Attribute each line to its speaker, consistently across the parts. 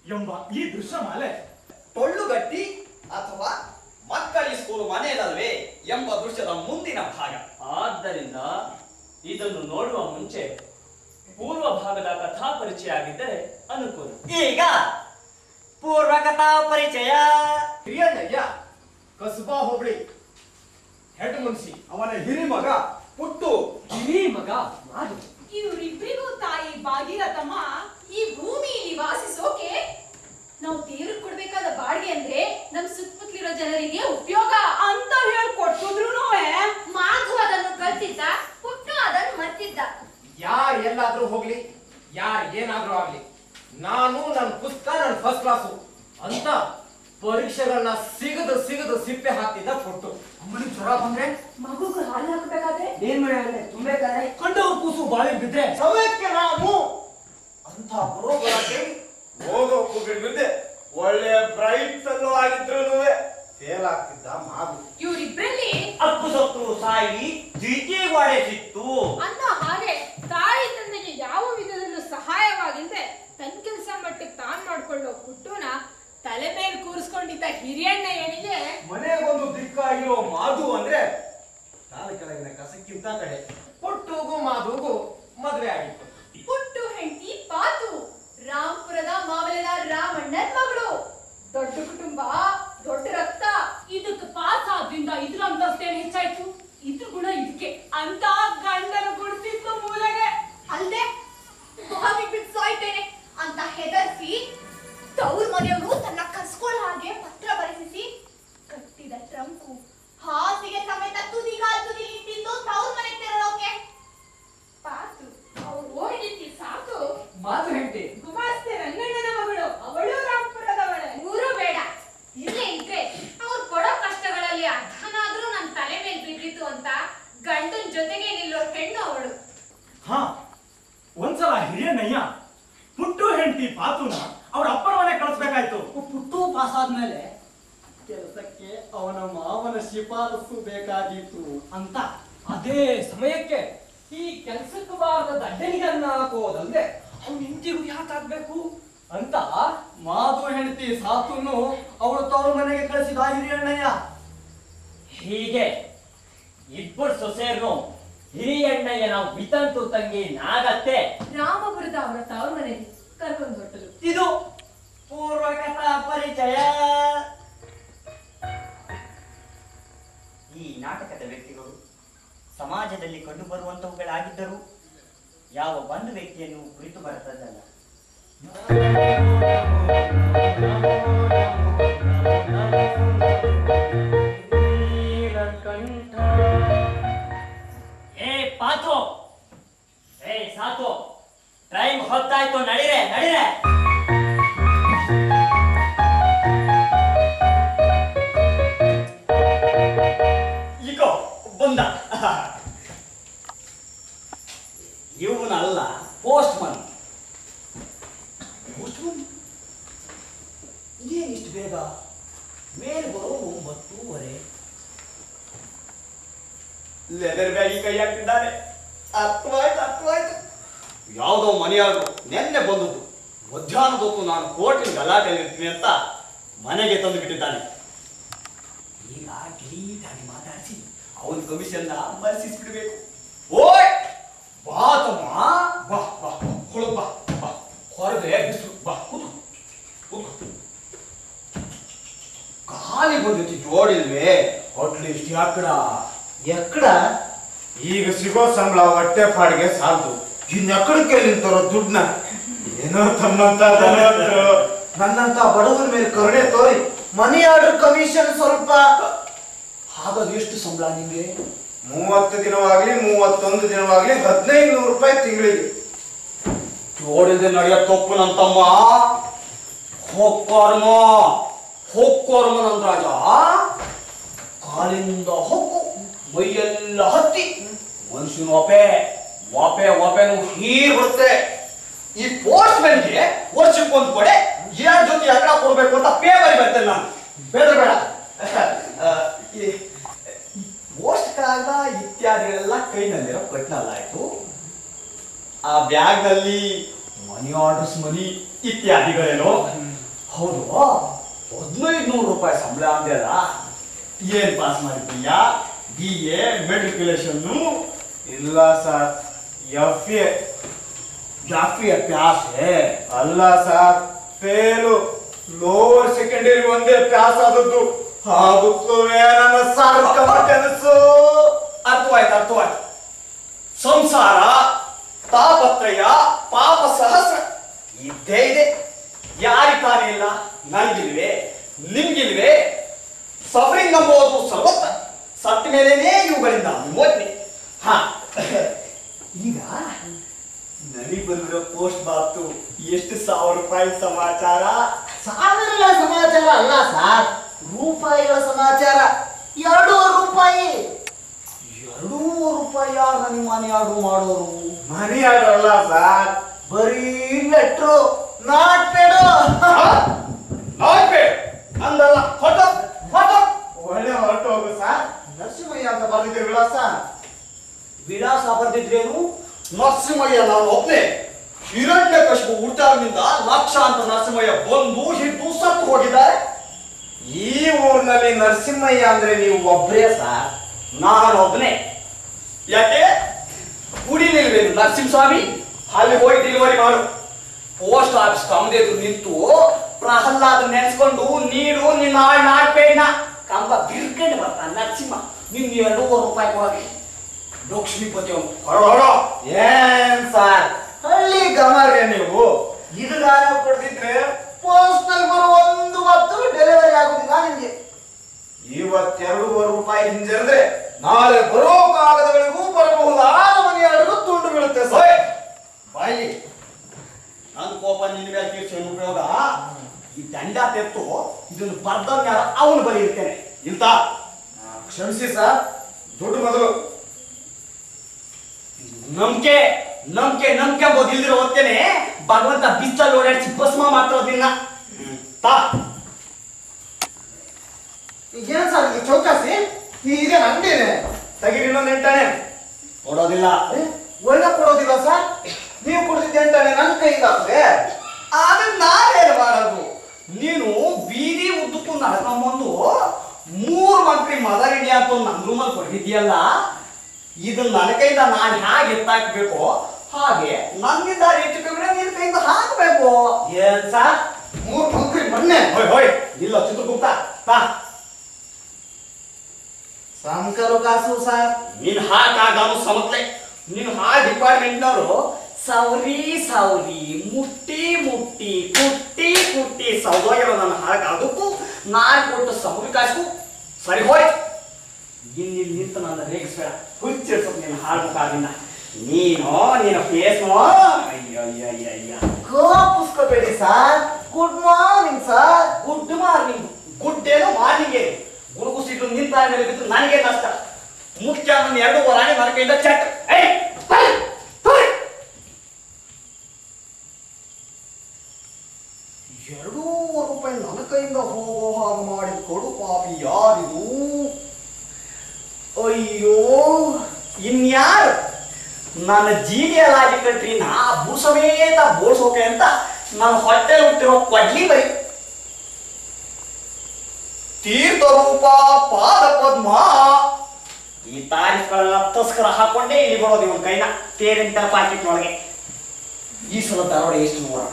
Speaker 1: ಎಂಬ ಈ ದೃಶ್ಯಮಾಲೆ
Speaker 2: ಟೊಳ್ಳುಗಟ್ಟಿ ಅಥವಾ ಮಕ್ಕಳಿ ಸ್ಕೂಲು ಮನೆಯಲ್ಲವೇ ಎಂಬ ದೃಶ್ಯದ ಮುಂದಿನ ಭಾಗ
Speaker 3: ಆದ್ದರಿಂದ ಇದನ್ನು ನೋಡುವ ಮುಂಚೆ ಪೂರ್ವ ಭಾಗದ ಕಥಾ ಪರಿಚಯ ಆಗಿದ್ದರೆ ಅನುಕೂಲ
Speaker 2: ಈಗ ಪೂರ್ವ ಕಥಾ ಪರಿಚಯ
Speaker 4: ಹಿರಿಯಣ್ಣಯ್ಯ ಕಸುಬಾ ಹೋಬಳಿ ಹೆಡ್ ಮುನ್ಸಿ ಅವನ ಹಿರಿ ಮಗ ಪುಟ್ಟು
Speaker 3: ಕಿವಿ ಮಗ ಮಾಡು
Speaker 5: ಇವರಿಬ್ಬರಿಗೂ ತಾಯಿ ಭಾಗೀರಥಮ್ಮ ಈ ಭೂಮಿಯಲ್ಲಿ ವಾಸಿಸೋಕೆ ನಾವು ತೀರ್ಕ್ ಕೊಡ್ಬೇಕಾದ ಬಾಡಿಗೆ ಅಂದ್ರೆ ನಮ್ ಸುತ್ತಮುತ್ತಲಿರೋ ಜನರಿಗೆ ಉಪಯೋಗ ಅಂತ ಹೇಳ್ಕೊಟ್ಟಿದ್ರು
Speaker 6: ಮಾಧು ಅದನ್ನು ಕಲ್ತಿದ್ದ ಪುಟ್ಟು ಅದನ್ನು ಮರ್ತಿದ್ದ
Speaker 4: ಯಾರ್ ಎಲ್ಲಾದ್ರೂ ಹೋಗ್ಲಿ ಯಾರ್ ಏನಾದ್ರೂ ಆಗ್ಲಿ ನಾನು ನನ್ನ ಪುಸ್ತಕ ನನ್ನ ಫಸ್ಟ್ ಕ್ಲಾಸು ಅಂತ ಪರೀಕ್ಷೆಗಳನ್ನ ಸಿಗದು ಸಿಗದು ಸಿಪ್ಪೆ ಹಾಕ್ತಿದ್ದ ಪುಟ್ಟು ಅಮ್ಮನಿಗೆ ಜ್ವರ ಬಂದ್ರೆ
Speaker 5: ಮಗುಗೂ ಹಾಲು ಹಾಕ್ಬೇಕಾದ್ರೆ
Speaker 4: ಏನ್ ಮಾಡಿ ತುಂಬಬೇಕಾದ್ರೆ
Speaker 1: ಕಂಡವ್ರ ಕೂಸು ಬಾವಿ ಬಿದ್ರೆ
Speaker 4: ಸಮಯಕ್ಕೆ ನಾವು ಅಂತ ಪ್ರೋಗ್ರಾಮ್ಗೆ ಓದೋಕು ಬಿಡ್ಬಿದ್ದೆ ಒಳ್ಳೆ ಬ್ರೈಟ್ ಫೆಲ್ಲೋ ಆಗಿದ್ರು ಫೇಲ್ ಆಗ್ತಿದ್ದ ಮಾಧು
Speaker 5: ಇವರಿಬ್ಬರಲ್ಲಿ
Speaker 2: ಅಪ್ಪು ಸತ್ತು ಸಾಯಿ ದ್ವಿತೀಯ ಗೋಡೆ ಸಿಕ್ತು
Speaker 7: ಅನ್ನೋ ಹಾಗೆ ತಾಯಿ ತಂದೆಗೆ ಯಾವ ವಿಧದಲ್ಲೂ ಸಹಾಯವಾಗಿಲ್ಲದೆ ತನ್ನ ಕೆಲಸ ಮಟ್ಟಿಗೆ ತಾನ್ ಮಾಡ್ಕೊಳ್ಳೋ ಪುಟ್ಟುನ ತಲೆ ಮೇಲೆ ಕೂರಿಸ್ಕೊಂಡಿದ್ದ ಹಿರಿಯಣ್ಣ ಏನಿಗೆ
Speaker 4: ಮನೆಗೊಂದು ದಿಕ್ಕಾಗಿರೋ ಮಾಧು ಅಂದ್ರೆ ಕಾಲ ಕೆಳಗಿನ ಕಸಕ್ಕಿಂತ ಕಡೆ ಪುಟ್ಟುಗೂ ಮಾಧುಗೂ ಮದ್ವೆ ಆಗಿತ್ತು
Speaker 5: ಪುಟ್ಟು ಹೆಂಡತಿ ಪಾತು ರಾಂಪುರದ ಮಾಮಲೆದಾರ್ ರಾಮಣ್ಣನ್ ಮಗಳು ದೊಡ್ಡ ಕುಟುಂಬ ದೊಡ್ಡ ರಕ್ತ
Speaker 7: ಇದಕ್ಕೆ ಪಾಸ್ ಆದ್ರಿಂದ ಇದ್ರ ಅಂತಸ್ತೇನು ಹೆಚ್ಚಾಯ್ತು ಇದ್ರ ಗುಣ ಇದಕ್ಕೆ ಅಂತ ಗಂಡನ ಗುಡಿಸಿದ್ದು ಮೂಲೆಗೆ
Speaker 5: ಅಲ್ದೆ ಬಾವಿ ಬಿಟ್ಟು ಸಾಯ್ತೇನೆ ಅಂತ ಹೆದರ್ಸಿ ತವ್ರ ಮನೆಯವರು ತನ್ನ ಕಸ್ಕೊಳ್ಳ ಹಾಗೆ ಪತ್ರ ಬರೆಸಿಸಿ ಕಟ್ಟಿದ ಟ್ರಂಕು ಹಾಸಿಗೆ ಸಮೇತ ತುದಿಗಾಲ್ ತುದಿ ನಿಂತಿದ್ದು ತವ್ರ ಮನೆಗೆ ತೆರಳೋಕೆ ಪಾತು
Speaker 7: ಅವ್ರು ಓಡಿತಿ ಸಾಕು
Speaker 4: ಮಾಧು ಹೆಂಡತಿ
Speaker 7: ಗುಮಾಸ್ತೆ ರಂಗಣ್ಣನ ಮಗಳು ಅವಳು ರಾಂಪುರದವಳೆ
Speaker 6: ಊರು ಬೇಡ ಇಲ್ಲೇ ಇದ್ರೆ ಅವ್ರು ಕೊಡೋ ಕಷ್ಟಗಳಲ್ಲಿ ಅರ್ಧನಾದ್ರೂ ನನ್ ತಲೆ ಮೇಲೆ ಬಿದ್ದಿತ್ತು ಅಂತ ಗಂಡನ್ ಜೊತೆಗೆ ನಿಲ್ಲೋ ಹೆಣ್ಣು ಅವಳು
Speaker 1: ಹಾ ಒಂದ್ಸಲ ಹಿರಿಯಣ್ಣಯ್ಯ ಪುಟ್ಟು ಹೆಂಡತಿ ಪಾತುನ ಅವ್ರ ಅಪ್ಪನ ಮನೆ ಕಳಿಸ್ಬೇಕಾಯ್ತು
Speaker 4: ಪುಟ್ಟು ಪಾಸ್ ಆದ್ಮೇಲೆ ಕೆಲಸಕ್ಕೆ ಅವನ ಮಾವನ ಶಿಫಾರಸು ಬೇಕಾಗಿತ್ತು
Speaker 3: ಅಂತ ಅದೇ ಸಮಯಕ್ಕೆ ಈ ಕೆಲ್ಸಕ್ಕೆ ಬಾರದ ದಡ್ಡನಿಗನ್ನ ಹಾಕೋದಲ್ದೆ ಅವ್ನ ಹೆಂಡತಿಗೂ ಯಾಕಾಗ್ಬೇಕು
Speaker 4: ಅಂತ ಮಾಧು ಹೆಂಡತಿ ಸಾತುನು ಅವಳು ತವ್ರ ಮನೆಗೆ ಕಳಿಸಿದ ಹಿರಿಯಣ್ಣಯ್ಯ
Speaker 3: ಹೀಗೆ ಇಬ್ಬರು ಸೊಸೆಯರು ಹಿರಿಯಣ್ಣಯ್ಯನ ವಿತಂತು ತಂಗಿ ನಾಗತ್ತೆ
Speaker 5: ರಾಮಪುರದ ಅವರ ತವ್ರ ಮನೆಗೆ ಕರ್ಕೊಂಡು ಹೊರಟರು
Speaker 2: ಇದು ಪೂರ್ವ ಕಥಾ ಪರಿಚಯ ಈ ನಾಟಕದ ವ್ಯಕ್ತಿಗಳು ಸಮಾಜದಲ್ಲಿ ಕಂಡುಬರುವಂತವುಗಳಾಗಿದ್ದರೂ ಯಾವ ಒಂದು ವ್ಯಕ್ತಿಯನ್ನು ಕುರಿತು ಬರುತ್ತದಲ್ಲ ಏ ಪಾತು ಏ ಸಾತು ಟೈಮ್ ಹೊತ್ತಾಯ್ತು ನಡಿರೆ ನಡಿರೆ ಈಗೋ ಬಂದ ಇವನಲ್ಲ ಪೋಸ್ಟ್ ಮನ್ ಪೋಸ್ಟ್ ಮನ್ ಇದೇನಿಷ್ಟು ಬೇಗ ಮೇಲೆ ಬರೋ ಒಂಬತ್ತೂವರೆ ಲೆದರ್ ಬ್ಯಾಗಿ ಕೈ ಹಾಕ್ತಿದ್ದಾನೆ ಅರ್ಥವಾಯ್ತು ಅರ್ಥವಾಯ್ತು ಯಾವುದೋ ಮನೆಯಾಳು ನೆನ್ನೆ ಬಂದದ್ದು ಮಧ್ಯಾಹ್ನದ ಹೊತ್ತು ನಾನು ಕೋರ್ಟಿನ ಗಲಾಟೆಯಲ್ಲಿ ಇರ್ತೀನಿ ಅಂತ ಮನೆಗೆ ತಂದು ಬಿಟ್ಟಿದ್ದಾನೆ ಈಗ ಡಿಲೀಟಾಗಿ ಮಾತಾಡಿಸಿ ಅವನ ಕಮಿಷನ್ನ ಬರ್ಸಿಸ್ಬಿಡ್ಬೇಕು ಓಯ್ ಬಾ ತಮ್ಮ ಬಾ ಬಾ ಹೊಳಗ್ ಬಾ ಬಾ ಹೊರಗೆ ಬಿಸಿಲು ಬಾ ಕೂತು ಕೂತು ಖಾಲಿ ಬಂದಿತ್ತು ಜೋಡಿಲ್ವೇ ಅಟ್ಲೀಸ್ಟ್ ಯಾಕಡ
Speaker 8: ಎಕ್ಕಡ ಈಗ ಸಿಗೋ ಸಂಬಳ ಹೊಟ್ಟೆ ಪಾಡಿಗೆ ಸಾಲದು ಇನ್ನೆಕ್ಕಡಕ್ಕೆ ನಿಂತಾರೋ ದುಡ್ಡನ್ನ ಏನೋ ತಮ್ಮಂತ ಧನವಂತರು ನನ್ನಂತ ಬಡವರ ಮೇಲೆ ಕರುಣೆ ತೋರಿ ಮನಿ ಆರ್ಡರ್ ಕಮಿಷನ್ ಸ್ವಲ್ಪ
Speaker 2: ಹಾಗಾದ್ರೆ ಎಷ್ಟು ಸಂಬಳ ನಿಂಗೆ
Speaker 8: ಮೂವತ್ತು ದಿನವಾಗ್ಲಿ ಮೂವತ್ತೊಂದು ದಿನವಾಗ್ಲಿ ಹದಿನೈದು ನೂರು ರೂಪಾಯಿ ತಿಂಗಳಿಗೆ
Speaker 2: ಜೋಡಿಲ್ದೆ ನಡೆಯ ತಪ್ಪು ನನ್ನ ತಮ್ಮ ಹೊಕ್ಕೋರ್ಮ ಹೊಕ್ಕೋರ್ಮ ನನ್ನ ರಾಜ ಕಾಲಿಂದ ಹೊಕ್ಕು ಮೈಯೆಲ್ಲ ಹತ್ತಿ ಮನುಷ್ಯನ ಒಪೆ ಒಪೆ ಒಪೆನು ಹೀರ್ ಬರುತ್ತೆ ಈ ಪೋಸ್ಟ್ ಮ್ಯಾನ್ಗೆ ವರ್ಷಕ್ಕೆ ಒಂದು ಕೊಡೆ ಎರಡು ಜೊತೆ ಎಕಡ ಕೊಡ್ಬೇಕು ಅಂತ ಪೇಪರ್ ಬರ್ತೇನೆ ನಾನು ಬೇಡ ಬೇಡ ಆ, ಈ ಪೋಸ್ಟ್ ಕಾಗದ ಇತ್ಯಾದಿಗಳೆಲ್ಲ ಕೈನಲ್ಲಿರೋ ಕಟ್ನಲ್ಲ ಆಯ್ತು ಆ ಬ್ಯಾಗ್ ನಲ್ಲಿ ಮನಿ ಆರ್ಡರ್ಸ್ ಮನಿ ಇತ್ಯಾದಿಗಳೇನೋ ಹೌದು ಹದಿನೈದು ನೂರು ರೂಪಾಯಿ ಸಂಬಳ ಅಂದೆಲ್ಲ ಏನ್ ಪಾಸ್ ಮಾಡಿದ್ದೀಯಾ ಬಿ ಎ ಮೆಟ್ರಿಕ್ಯುಲೇಷನ್ನು
Speaker 8: ಇಲ್ಲ ಸರ್ ಎಫ್ ಎ
Speaker 2: ಜಾಫಿ ಪ್ಯಾಸೆ
Speaker 8: ಅಲ್ಲ ಸರ್ ಫೇಲು ಲೋವರ್ ಸೆಕೆಂಡರಿ ಒಂದೇ ಪಾಸ್ ಆದದ್ದು ಆಗುತ್ತೋ ನನ್ನ ಸರ್ ಕನಸು
Speaker 2: ಅರ್ಥವಾಯ್ತು ಅರ್ಥವಾಯ್ತು ಸಂಸಾರ ತಾಪತ್ರಯ ಪಾಪ ಸಹಸ್ರ ಇದ್ದೇ ಇದೆ ಯಾರಿ ತಾನೇ ಇಲ್ಲ ನನಗಿಲ್ವೇ ನಿಮ್ಗಿಲ್ವೇ ಸಫರಿಂಗ್ ಎಂಬುದು ಸರ್ವತ್ರ ಸತ್ತ ಮೇಲೇನೇ ಇವುಗಳಿಂದ ವಿಮೋಚನೆ ಹಾ ಈಗ ನನಗೆ ಬಂದಿರೋ ಪೋಸ್ಟ್ ಬಾತು ಎಷ್ಟು ಸಾವಿರ ರೂಪಾಯಿ ಸಮಾಚಾರ
Speaker 8: ಸಾವಿರಗಳ ಸಮಾಚಾರ ಅಲ್ಲ ಸರ್ ರೂಪಾಯಿಗಳ ಸಮಾಚಾರ ಎರಡು ರೂಪಾಯಿ
Speaker 2: ಎರಡೂವರೆ ರೂಪಾಯಿ ಯಾರು ನನಗೆ ಮನೆ ಆರ್ಡರ್ ಮಾಡೋರು
Speaker 8: ಮನಿ ಅಲ್ಲ ಸರ್ ಬರೀ ಲೆಟ್ರು ನಾಟ್ ಪೇಡು
Speaker 2: ನಾಲ್ಕು ಅಂದಲ್ಲ ಹೊಟ್ಟು ಹೊಟ್ಟು
Speaker 8: ಒಳ್ಳೆ ಹೊರಟು ಹೋಗು ಸರ್ ನರಸಿಂಹಯ್ಯ ಅಂತ ಬರ್ದಿದ್ದೀರಿ ವಿಳಾಸ
Speaker 2: ವಿಳಾಸ ಬರ್ದಿದ್ರೇನು ನರಸಿಂಹಯ್ಯ ನಾನು ಒಬ್ಬನೇ ಹಿರಣ್ಯ ಕಶಿಪು ಹುಟ್ಟಾಗಿನಿಂದ ಲಕ್ಷಾಂತರ ನರಸಿಂಹಯ್ಯ ಬಂದು ಹಿಡಿದು ಸತ್ತು ಹೋಗಿದ್ದಾರೆ
Speaker 8: ಈ ಊರಿನಲ್ಲಿ ನರಸಿಂಹಯ್ಯ ಅಂದ್ರೆ ನೀವು ಒಬ್ರೇ ಸರ್
Speaker 2: ನಾನು ಒಬ್ಬನೇ ಯಾಕೆ ಕುಡಿಲಿಲ್ವೇನು ನರಸಿಂಹಸ್ವಾಮಿ ಅಲ್ಲಿ ಹೋಗಿ ಡೆಲಿವರಿ ಮಾಡು ಪೋಸ್ಟ್ ಆಫೀಸ್ ಕಮ್ದೇದು ನಿಂತು ಪ್ರಹ್ಲಾದ ನೆನೆಸ್ಕೊಂಡು ನೀಡು ನಿನ್ನ ಆಳ್ ನಾಡ್ಬೇಡ ಕಂಬ ಬಿರ್ಕೊಂಡು ಬರ್ತಾನೆ ನರಸಿಂಹ ನಿನ್ ಎರಡೂವರೆ ರೂಪಾಯಿ ಕೊಡೋಕೆ ಲಕ್ಷ್ಮೀಪತಿ ಅವನು ಹೊರ ಹೊರ
Speaker 8: ಏನ್ ಸರ್ ಹಳ್ಳಿ ಗಮರ್ಗೆ ನೀವು ಇದು ನಾನು ಕೊಡ್ತಿದ್ರೆ ಪೋಸ್ಟ್ ನಲ್ಲಿ ಬರೋ ಒಂದು ಹೊತ್ತು ಡೆಲಿವರಿ ಆಗುದಿಲ್ಲ ನಿಮ್ಗೆ ಇವತ್ತೆರಡೂವರೆ ರೂಪಾಯಿ ಹಿಂಜರಿದ್ರೆ ನಾಳೆ ಬರೋ ಕಾಗದಗಳಿಗೂ ಬರಬಹುದಾದ ಮನೆಯಾಡಿಗೂ ತುಂಡು ಬೀಳುತ್ತೆ ಸರ್
Speaker 2: ಓಯ್, ಬಾಯಿ ನನ್ನ ಕೋಪ ನಿನ್ನ ಮೇಲೆ ತೀರ್ಸೋ ಉಪಯೋಗ ಈ ದಂಡ ತೆತ್ತು ಇದನ್ನು ಬರ್ದವ್ನ ಯಾರ ಅವನು ಬಲಿ ಇರ್ತೇನೆ ಇಂತ
Speaker 8: ಕ್ಷಮಿಸಿ ಸರ್ ದುಡ್ಡು ಮೊದಲು
Speaker 2: ನಂಬಿಕೆ ನಂಬಿಕೆ ನಂಬಿಕೆ ಎಂಬುದು ಇಲ್ದಿರೋ ಹೊತ್ತೇನೆ ಭಗವಂತ ಬಿಸ್ತಲ್ಲಿ ಓಡಾಡಿಸಿ ಭಸ್ಮ ಮಾತ್ರ ತಾ
Speaker 8: ಏನ್ ಸರ್ ಇದು ಚೌಕಾಸಿ ಇದೆ ಅಂಗಡಿನೇ ತೆಗೀರಿ ಇನ್ನೊಂದು ಎಂಟಾಣೆ
Speaker 2: ಕೊಡೋದಿಲ್ಲ
Speaker 8: ಏ, ಒಳ್ಳೆ ಕೊಡೋದಿಲ್ಲ ಸರ್ ನೀವು ಕೊಡ್ತಿದ್ದೆ ಎಂಟಾಣೆ ನನ್ನ ಕೈಯಿಂದ ಆಗ್ತದೆ
Speaker 2: ಆದ್ರೆ ನಾನೇನು ಮಾಡೋದು ನೀನು ಬೀದಿ ಉದ್ದಕ್ಕೂ ನಡ್ಕೊಂಬಂದು ಮೂರು ಮಂತ್ರಿ ಮದರ್ ಇಂಡಿಯಾ ಅಂತ ಒಂದು ನನ್ನ ರೂಮಲ್ಲಿ ಕೊಟ್ಟಿದ್ಯಲ್ಲ ಇದನ್ನ ನನ್ನ ಕೈಯಿಂದ ನಾನು ಹೇಗೆ ಎತ್ತಾಕ್ಬೇಕು ಹಾಗೆ ನನ್ನಿಂದ ಹೆಚ್ಚಿಕೊಂಡ್ರೆ ನಿನ್ನ ಕೈಯಿಂದ ಹಾಕಬೇಕು
Speaker 8: ಏನ್ ಸರ್ ಮೂರ್ ಮಂಕ್ರಿ ಮೊನ್ನೆ
Speaker 2: ಹೋಯ್ ಹೋಯ್ ಇಲ್ಲ ಚಿತ್ರಗುಪ್ತ ತಾ
Speaker 8: ಸಂಕರು ಕಾಸು ಸರ್
Speaker 2: ನೀನ್ ಹಾಕಾಗನು ಸಮತ್ಲೆ ನೀನು ಹಾ ಡಿಪಾರ್ಟ್ಮೆಂಟ್ನವರು ಸೌರಿ ಸೌರಿ ಮುಟ್ಟಿ ಮುಟ್ಟಿ ಕುಟ್ಟಿ ಕುಟ್ಟಿ ಸೌದೋಗಿರೋ ನನ್ನ ಹಾಗೆ ಅದಕ್ಕೂ ನಾನು ಕೊಟ್ಟು ಸಮುದ್ರ ಕಾಸು ಸರಿ ಹೋಯ್ತು ಇಲ್ಲಿ ನಿಂತು ನನ್ನ ರೇಗಿಸ್ಬೇಡ ಹುಚ್ಚಿಡ್ಸೋದು ನಿನ್ನ ಹಾಳು ಕಾದಿನ ನೀನು ನಿನ್ನ ಫೇಸ್ನು ಅಯ್ಯೋ ಅಯ್ಯೋ ಅಯ್ಯೋ ಅಯ್ಯೋ
Speaker 8: ಕೋಪಿಸ್ಕೋಬೇಡಿ sir good morning sir
Speaker 2: good morning good ಏನೋ ಮಾರ್ನಿಂಗ್ ಏನು ಗುಡುಗು ಸಿಟ್ಟು ನಿಂತ ಮೇಲೆ ಬಿದ್ದು ನನಗೆ ನಷ್ಟ ಮುಖ್ಯ ನನ್ನ ಎರಡು ವರಾಣಿ ನನ್ನ ಕೈಯಿಂದ ಚೆಕ್ ಏಯ್ ಹೋಯ್, ಹೋಯ್. ಎರಡೂವರೆ ರೂಪಾಯಿ ನನ್ನ ಕೈಯಿಂದ ಹೋಗೋ ಹಾಗೆ ಮಾಡಿ ಕೊಡು ಪಾಪಿ ಯಾರಿದು ಅಯ್ಯೋ ಇನ್ಯಾರು ನನ್ನ ಜೀನಿಯಲಾಗಿ ಕಟ್ರಿ ನಾ ಭೂಸಮೇತ ಬೋಳ್ಸೋಕೆ ಅಂತ ನನ್ನ ಹೊಟ್ಟೆ ಹುಟ್ಟಿರೋ ಕೊಡ್ಲಿ ಬರೀ ತೀರ್ಥರೂಪ ಪಾದ ಪದ್ಮ ಈ ತಾರೀಫ್ಗಳನ್ನ ತಸ್ಕರ ಹಾಕೊಂಡೇ ಇಲ್ಲಿ ಬರೋದು ಇವನ್ ಕೈನ ತೇರಿಂತ ಪಾಕೆಟ್ ಒಳಗೆ ಈ ಸಲ ದರೋಡೆ ಎಷ್ಟು ನೋಡೋಣ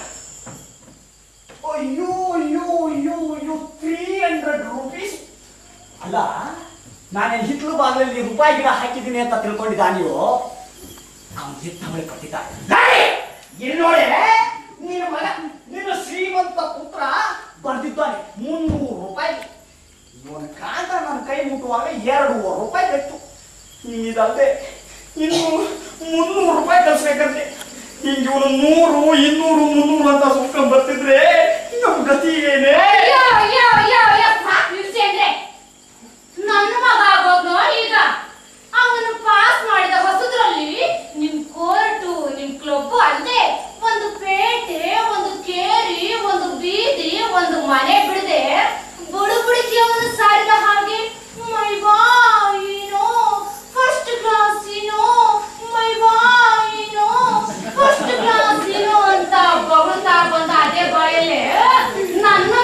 Speaker 2: ಅಯ್ಯೋ ಅಯ್ಯೋ ಅಯ್ಯೋ ಅಯ್ಯೋ ತ್ರೀ ಹಂಡ್ರೆಡ್ ರುಪೀಸ್ ಅಲ್ಲ ನಾನೇನು ಹಿತ್ಲು ಬಾಗಿಲಲ್ಲಿ ರೂಪಾಯಿ ಗಿಡ ಹಾಕಿದ್ದೀನಿ ಅಂತ ತಿಳ್ಕೊಂಡಿದ್ದ ನೀವು ಅವನು ಎತ್ತವಳೆ ಕೊಟ್ಟಿದ್ದ ಇಲ್ಲಿ ನೋಡಿ ನಿನ್ನ ಮಗ ನಿನ್ನ ಶ್ರೀಮಂತ ಪುತ್ರ ಬರ್ದಿದ್ದಾನೆ ಮುನ್ನೂರು ರೂಪಾಯಿ ಇವನ ಕಾಂತ ನನ್ನ ಕೈ ಮುಟ್ಟುವಾಗ ಎರಡೂವರೆ ರೂಪಾಯಿ ಬೇಕು ಇದಲ್ಲದೆ ಇನ್ನು ಮುನ್ನೂರು ರೂಪಾಯಿ ಕಳ್ಸ್ಬೇಕಂತೆ ಹಿಂಗೆ ಇವನು ನೂರು ಇನ್ನೂರು ಮುನ್ನೂರು ಅಂತ ಸುಟ್ಕೊಂಡ್ ಬರ್ತಿದ್ರೆ ನಮ್ ಗತಿ ಏನೇ
Speaker 6: ಅಯ್ಯೋ ಅಯ್ಯೋ ಅಯ್ಯೋ ಅಯ್ಯೋ ಸಾಕ್ ನಿಲ್ಸಿ ಅಂದ್ರೆ ನನ್ನ ಮಗ ಆಗೋದ್ನೋ ಈಗ ಅವನು ಪಾಸ್ ಮಾಡಿದ ಹೊಸದ್ರಲ್ಲಿ ನಿಮ್ ಕೋರ್ಟು ನಿಮ್ ಕ್ಲಬ್ ಅಲ್ಲದೆ ಒಂದು ಪೇಟೆ ಒಂದು ಕೇರಿ ಒಂದು ಬೀದಿ ಒಂದು ಮನೆ ಬಿಡದೆ ಬುಡು ಬುಡುಕಿ ಅವನು ಸಾರಿದ ಹಾಗೆ ಮೈ ಬಾಯಿನೋ ಫಸ್ಟ್ ಕ್ಲಾಸಿನೋ ಮೈ ಬಾಯಿನೋ ಫಸ್ಟ್ ಕ್ಲಾಸಿನೋ ಅಂತ ಬೊಗಳ್ತಾ ಬಂದ ಅದೇ ಬಾಯಲ್ಲೇ ನನ್ನ